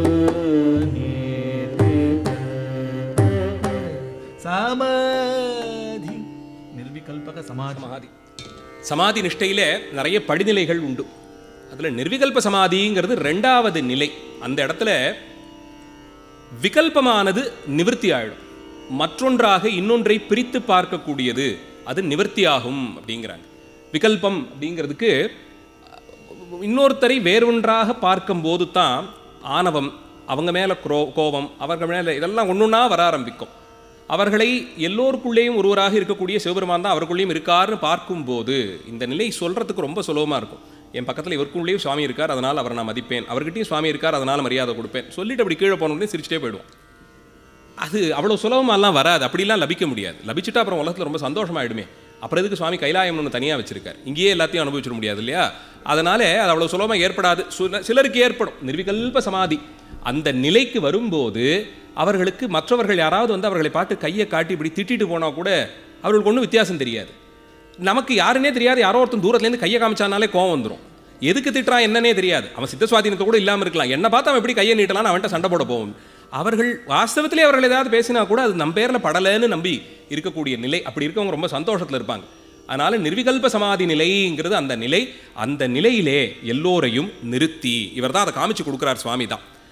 சமாதி நிர்விகல்பக சமாதி சமாதி சமாதி நிஷ்டையில நிறைய படிநிலைகள் உண்டு அதுல நிர்விகல்ப சமாதிங்கிறது ரெண்டாவது நிலை அந்த இடத்துல விகல்பமானது நிவர்த்தி ஆயிடும் மற்றொன்றாக இன்னொன்றை பிரித்து பார்க்கக்கூடியது அது நிவர்த்தியாகும் அப்படிங்கிறாங்க விகல்பம் அப்படிங்கிறதுக்கு இன்னொருத்தரை வேறொன்றாக பார்க்கும்போது தான் ஆணவம் அவங்க மேலே குரோ கோபம் அவர்கள் மேலே இதெல்லாம் ஒன்றுன்னா வர ஆரம்பிக்கும் அவர்களை எல்லோருக்குள்ளேயும் ஒருவராக இருக்கக்கூடிய சிவபெருமான் தான் அவருக்குள்ளேயும் இருக்காருன்னு பார்க்கும்போது இந்த நிலை சொல்கிறதுக்கு ரொம்ப சுலபமாக இருக்கும் என் பக்கத்தில் இவருக்குள்ளேயும் சுவாமி இருக்கார் அதனால் அவரை நான் மதிப்பேன் அவர்கிட்டயும் சுவாமி இருக்கார் அதனால் மரியாதை கொடுப்பேன் சொல்லிட்டு அப்படி கீழே போன உடனே சிரிச்சிட்டே போயிடுவோம் அது அவ்வளோ சுலபமாலாம் வராது அப்படிலாம் லபிக்க முடியாது லபிச்சுட்டா அப்புறம் உலகத்தில் ரொம்ப சந்தோஷமாயிடுமே அப்புறம் எதுக்கு சுவாமி கைலாயம் ஒன்று தனியாக வச்சிருக்கார் இங்கேயே எல்லாத்தையும் அனுபவிச்சிட முடியாது இல்லையா அதனால அது அவ்வளோ சுலபமாக ஏற்படாது சில- சிலருக்கு ஏற்படும் நிர்விகல்ப சமாதி அந்த நிலைக்கு வரும்போது அவர்களுக்கு மற்றவர்கள் யாராவது வந்து அவர்களை பார்த்து கையை காட்டி இப்படி திட்டிட்டு போனால் கூட அவர்களுக்கு ஒன்றும் வித்தியாசம் தெரியாது நமக்கு யாருன்னே தெரியாது யாரோ ஒருத்தன் தூரத்துலேருந்து கையை காமிச்சானாலே கோவம் வந்துடும் எதுக்கு திட்டுறான் என்னன்னே தெரியாது அவன் சித்த சுவாதீனத்தை கூட இல்லாமல் இருக்கலாம் என்ன பார்த்து அவன் எப்படி கையை நீட்டலாம்னு அவன்கிட்ட சண்டை போட போவோம் அவர்கள் வாஸ்தவத்திலே அவர்கள் ஏதாவது பேசினா கூட அது நம்ம பேரில் படலைன்னு நம்பி இருக்கக்கூடிய நிலை அப்படி இருக்கவங்க ரொம்ப சந்தோஷத்தில் இருப்பாங்க அதனால நிர்விகல்ப சமாதி நிலைங்கிறது அந்த நிலை அந்த நிலையிலே எல்லோரையும் நிறுத்தி இவர் தான் அதை காமிச்சு கொடுக்குறார் சுவாமி தான்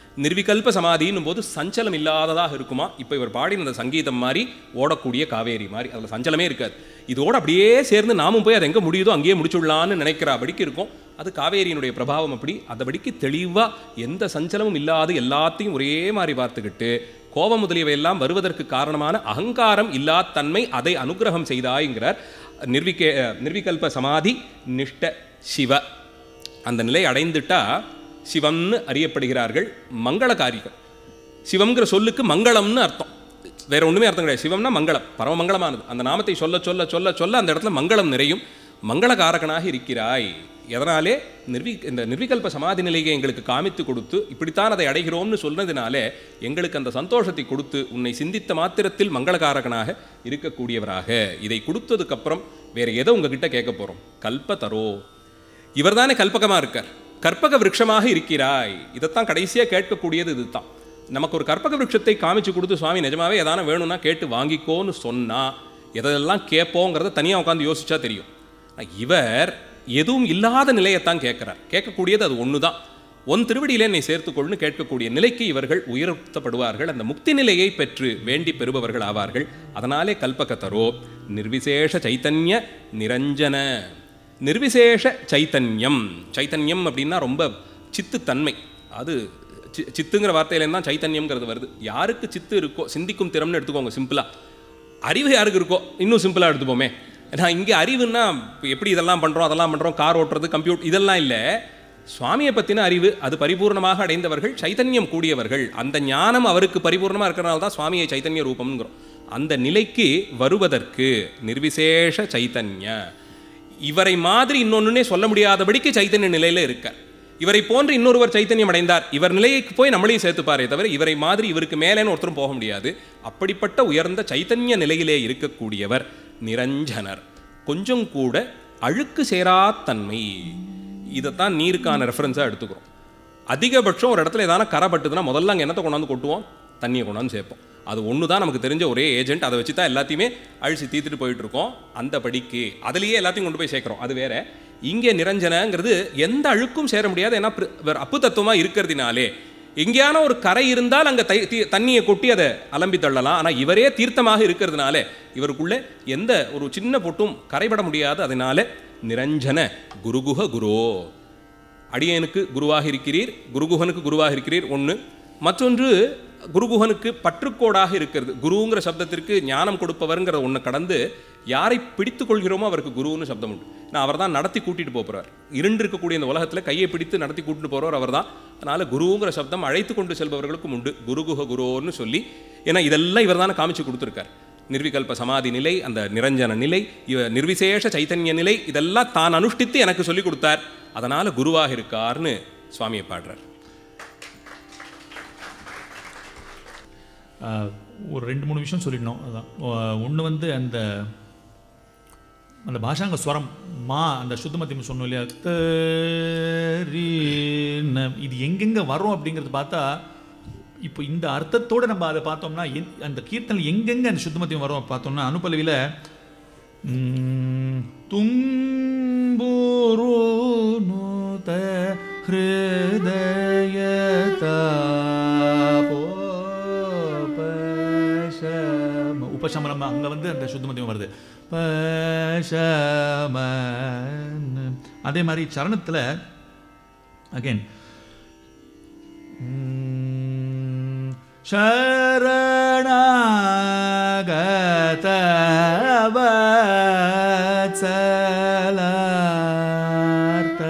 நிர்விகல்ப சமாதின்னும் போது சஞ்சலம் இல்லாததாக இருக்குமா இப்போ இவர் பாடின அந்த சங்கீதம் மாதிரி ஓடக்கூடிய காவேரி மாதிரி அதில் சஞ்சலமே இருக்காது இதோட அப்படியே சேர்ந்து நாமும் போய் அது எங்கே முடியுதோ அங்கேயே முடிச்சுடலான்னு நினைக்கிறபடிக்கு இருக்கும் அது காவேரியினுடைய பிரபாவம் அப்படி அதபடிக்கு தெளிவாக எந்த சஞ்சலமும் இல்லாது எல்லாத்தையும் ஒரே மாதிரி பார்த்துக்கிட்டு கோபம் முதலியவையெல்லாம் வருவதற்கு காரணமான அகங்காரம் இல்லாத தன்மை அதை அனுகிரகம் செய்தாய்ங்கிறார் நிர்விகே நிர்விகல்ப சமாதி நிஷ்ட சிவ அந்த நிலை அடைந்துட்டா சிவம்னு அறியப்படுகிறார்கள் மங்களகாரிகள் சிவம்ங்கிற சொல்லுக்கு மங்களம்னு அர்த்தம் வேற ஒண்ணுமே அர்த்தம் கிடையாது சிவம்னா மங்களம் பரம மங்களமானது அந்த நாமத்தை சொல்ல சொல்ல சொல்ல சொல்ல அந்த இடத்துல மங்களம் நிறையும் மங்களகாரகனாக இருக்கிறாய் எதனாலே நிர்வி இந்த நிர்விகல்ப சமாதி நிலையை எங்களுக்கு காமித்து கொடுத்து இப்படித்தான் அதை அடைகிறோம்னு சொன்னதினாலே எங்களுக்கு அந்த சந்தோஷத்தை கொடுத்து உன்னை சிந்தித்த மாத்திரத்தில் மங்களகாரகனாக இருக்கக்கூடியவராக இதை கொடுத்ததுக்கப்புறம் வேற எதை உங்ககிட்ட கேட்க போறோம் கல்பதரோ இவர்தானே கல்பகமா இருக்கார் கற்பக விருட்சமாக இருக்கிறாய் இதைத்தான் கடைசியா கேட்கக்கூடியது இதுதான் நமக்கு ஒரு கற்பக விருட்சத்தை காமிச்சு கொடுத்து சுவாமி நிஜமாவே எதான வேணும்னா கேட்டு வாங்கிக்கோன்னு சொன்னா எதெல்லாம் கேட்போங்கிறத தனியாக உட்காந்து யோசிச்சா தெரியும் ஆனா இவர் எதுவும் இல்லாத நிலையைத்தான் கேட்கிறார் கேட்கக்கூடியது அது ஒன்று தான் உன் திருவடியிலே என்னை சேர்த்துக்கொள்னு கேட்கக்கூடிய நிலைக்கு இவர்கள் உயர்த்தப்படுவார்கள் அந்த முக்தி நிலையை பெற்று வேண்டி பெறுபவர்கள் ஆவார்கள் அதனாலே கல்பகத்தரோ நிர்விசேஷ சைத்தன்ய நிரஞ்சன நிர்விசேஷ சைத்தன்யம் சைத்தன்யம் அப்படின்னா ரொம்ப சித்துத்தன்மை அது சி- சித்துங்கிற வார்த்தையிலேருந்து தான் சைத்தன்யம்ங்கிறது வருது யாருக்கு சித்து இருக்கோ சிந்திக்கும் திறம்னு எடுத்துக்கோங்க சிம்பிளா அறிவு யாருக்கு இருக்கோ இன்னும் சிம்பிளாக எடுத்துப்போமே நான் இங்கே அறிவுன்னா இப்ப எப்படி இதெல்லாம் பண்ணுறோம் அதெல்லாம் பண்ணுறோம் கார் ஓட்டுறது கம்ப்யூட்டர் இதெல்லாம் இல்லை சுவாமியை பற்றின அறிவு அது பரிபூர்ணமாக அடைந்தவர்கள் சைத்தன்யம் கூடியவர்கள் அந்த ஞானம் அவருக்கு பரிபூர்ணமாக இருக்கிறனால தான் சுவாமியை சைத்தன்ய ரூபம்ங்கிறோம் அந்த நிலைக்கு வருவதற்கு நிர்விசேஷ சைத்தன்ய இவரை மாதிரி இன்னொன்னுனே சொல்ல முடியாதபடிக்கு சைத்தன்ய நிலையில இருக்கார் இவரை போன்று இன்னொருவர் சைத்தன்யம் அடைந்தார் இவர் நிலைக்கு போய் நம்மளையும் சேர்த்துப்பாரே தவிர இவரை மாதிரி இவருக்கு மேலேன்னு ஒருத்தரும் போக முடியாது அப்படிப்பட்ட உயர்ந்த சைத்தன்ய நிலையிலே இருக்கக்கூடியவர் நிரஞ்சனர் கொஞ்சம் கூட அழுக்கு சேராத்தன்மை இதைத்தான் நீருக்கான ரெஃபரன்ஸாக எடுத்துக்கிறோம் அதிகபட்சம் ஒரு இடத்துல ஏதான கரை பட்டுதுன்னா முதல்ல அங்கே என்னத்தை கொண்டாந்து கொட்டுவோம் தண்ணியை கொண்டாந்து சேர்ப்போம் அது ஒன்று தான் நமக்கு தெரிஞ்ச ஒரே ஏஜென்ட் அதை வச்சு தான் எல்லாத்தையுமே அழிச்சு தீர்த்துட்டு போயிட்டு இருக்கோம் அந்த படிக்கு அதுலேயே எல்லாத்தையும் கொண்டு போய் சேர்க்குறோம் அது வேற இங்கே நிரஞ்சனங்கிறது எந்த அழுக்கும் சேர முடியாது ஏன்னா பிர- வேற அப்பு தத்துவமாக இருக்கிறதுனாலே எங்கேயான ஒரு கரை இருந்தால் அங்கே தை தீ- தண்ணியை கொட்டி அதை அலம்பி தள்ளலாம் ஆனால் இவரே தீர்த்தமாக இருக்கிறதுனால இவருக்குள்ளே எந்த ஒரு சின்ன பொட்டும் கரைபட முடியாது அதனால நிரஞ்சன குருகுஹ குரோ அடியனுக்கு குருவாக இருக்கிறீர் குருகுஹனுக்கு குருவாக இருக்கிறீர் ஒன்று மற்றொன்று குருகுஹனுக்கு பற்றுக்கோடாக இருக்கிறது குருங்கிற சப்தத்திற்கு ஞானம் கொடுப்பவர்ங்கிற ஒன்று கடந்து யாரை பிடித்து கொள்கிறோமோ அவருக்கு குருன்னு சப்தம் உண்டு நான் அவர் தான் நடத்தி கூட்டிட்டு போகிறார் இருண்டு இருக்கக்கூடிய இந்த உலகத்தில் கையை பிடித்து நடத்தி கூட்டிட்டு போகிறவர் அவர் தான் அதனால் குருங்கிற சப்தம் அழைத்து கொண்டு செல்பவர்களுக்கும் உண்டு குருகுஹ குரோன்னு சொல்லி ஏன்னா இதெல்லாம் இவர் தானே காமிச்சு கொடுத்துருக்கார் நிர்விகல்ப சமாதி நிலை அந்த நிரஞ்சன நிலை இவ நிர்விசேஷ சைத்தன்ய நிலை இதெல்லாம் தான் அனுஷ்டித்து எனக்கு சொல்லி கொடுத்தார் அதனால குருவாக இருக்கார்னு சுவாமியை பாடுறார் ஆஹ், ஒரு ரெண்டு மூணு விஷயம் சொல்லிடணும் அதான் ஒன்று வந்து அந்த அந்த பாஷாங்க ஸ்வரம் மா அந்த சுத்தமத்தியம் சொன்னோம் இல்லையா தரீன, இது எங்கெங்க வரும் அப்படிங்கிறது பார்த்தா இப்போ இந்த அர்த்தத்தோட நம்ம அதை பார்த்தோம்னா எந்- அந்த கீர்த்தனை எங்கெங்க அந்த சுத்தமத்தியம் வரும் பார்த்தோம்னா அனுப்பலவியில் தும்புருநுத ஹிருதயதாபோபசம உபசமனம் அங்கே வந்து அந்த சுத்தமத்தியம் வருது பசமன் அதே மாதிரி சரணத்தில் அகைன் சரணாகத வத்சலார்த்த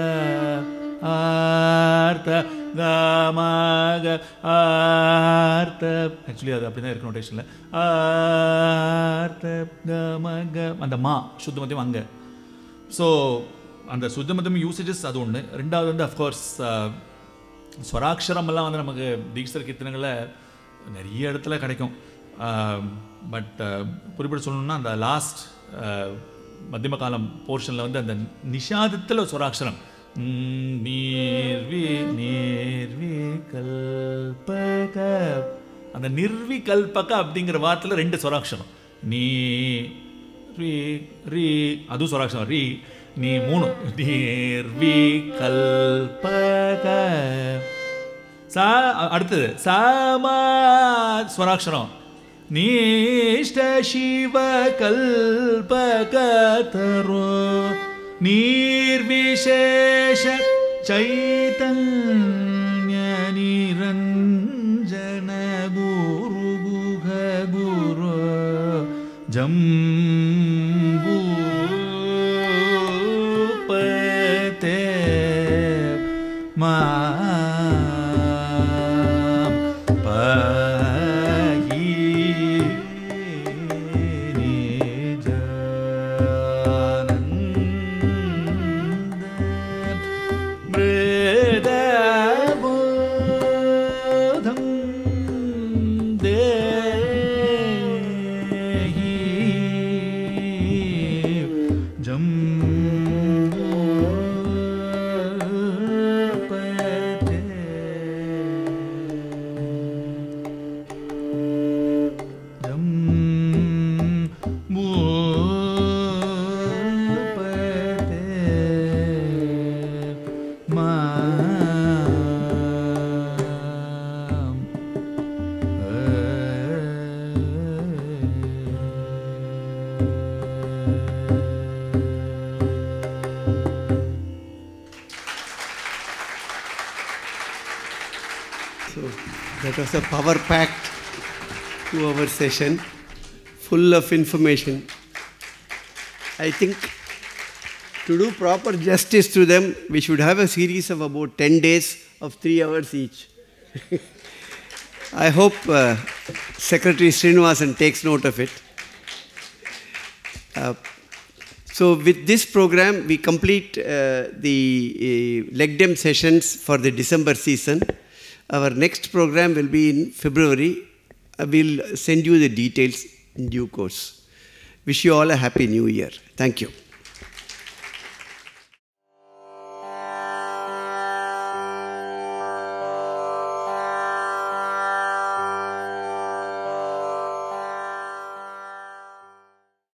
ஆர்த்த கமாக ஆர்த்த ஆக்சுவலி அது அப்படி தான் இருக்கு நோட்டேஷனில் ஆர்த்த கமக அந்த மா சுத்தமத்தியம் அங்கே ஸோ அந்த சுத்தமதம் யூசேஜஸ் அது ஒன்று ரெண்டாவது வந்து அஃப்கோர்ஸ் ஸ்வராட்சரம் எல்லாம் வந்து நமக்கு தீக்ஷர் கீர்த்தனங்களில் நிறைய இடத்துல கிடைக்கும் பட் குறிப்பிட்டு சொல்லணும்னா அந்த லாஸ்ட் மத்தியம காலம் போர்ஷனில் வந்து அந்த நிஷாதத்தில் ஸ்வராட்சரம் ம், நீர்வி நீர்வி கல்பக அந்த நிர்வி கல்பக அப்படிங்கிற வார்த்தையில் ரெண்டு ஸ்வராட்சரம் நீ ரீ ரீ அதுவும் ஸ்வராட்சரம் ரீ நீ மூணு நீர்வி கல்பக சா அடுத்தது சாமா ஸ்வராட்சரம் நீஷ்ட சிவ கல்பகதரோ நீர்விசேஷ சைதன்ய நிரஞ்சன குரு குக குரு ஜம்பூ பதே மாம் பகி நிஜானந்த மிருதபோதம் தேஹி So that was a power packed two hour session full of information. I think to do proper justice to them, we should have a series of about 10 days of three hours each. I hope uh, Secretary Srinivasan takes note of it. Uh, so with this program, we complete uh, the uh, Legdem sessions for the December season. Our next program will be in February. I will send you the details in due course. Wish you all a happy new year. Thank you.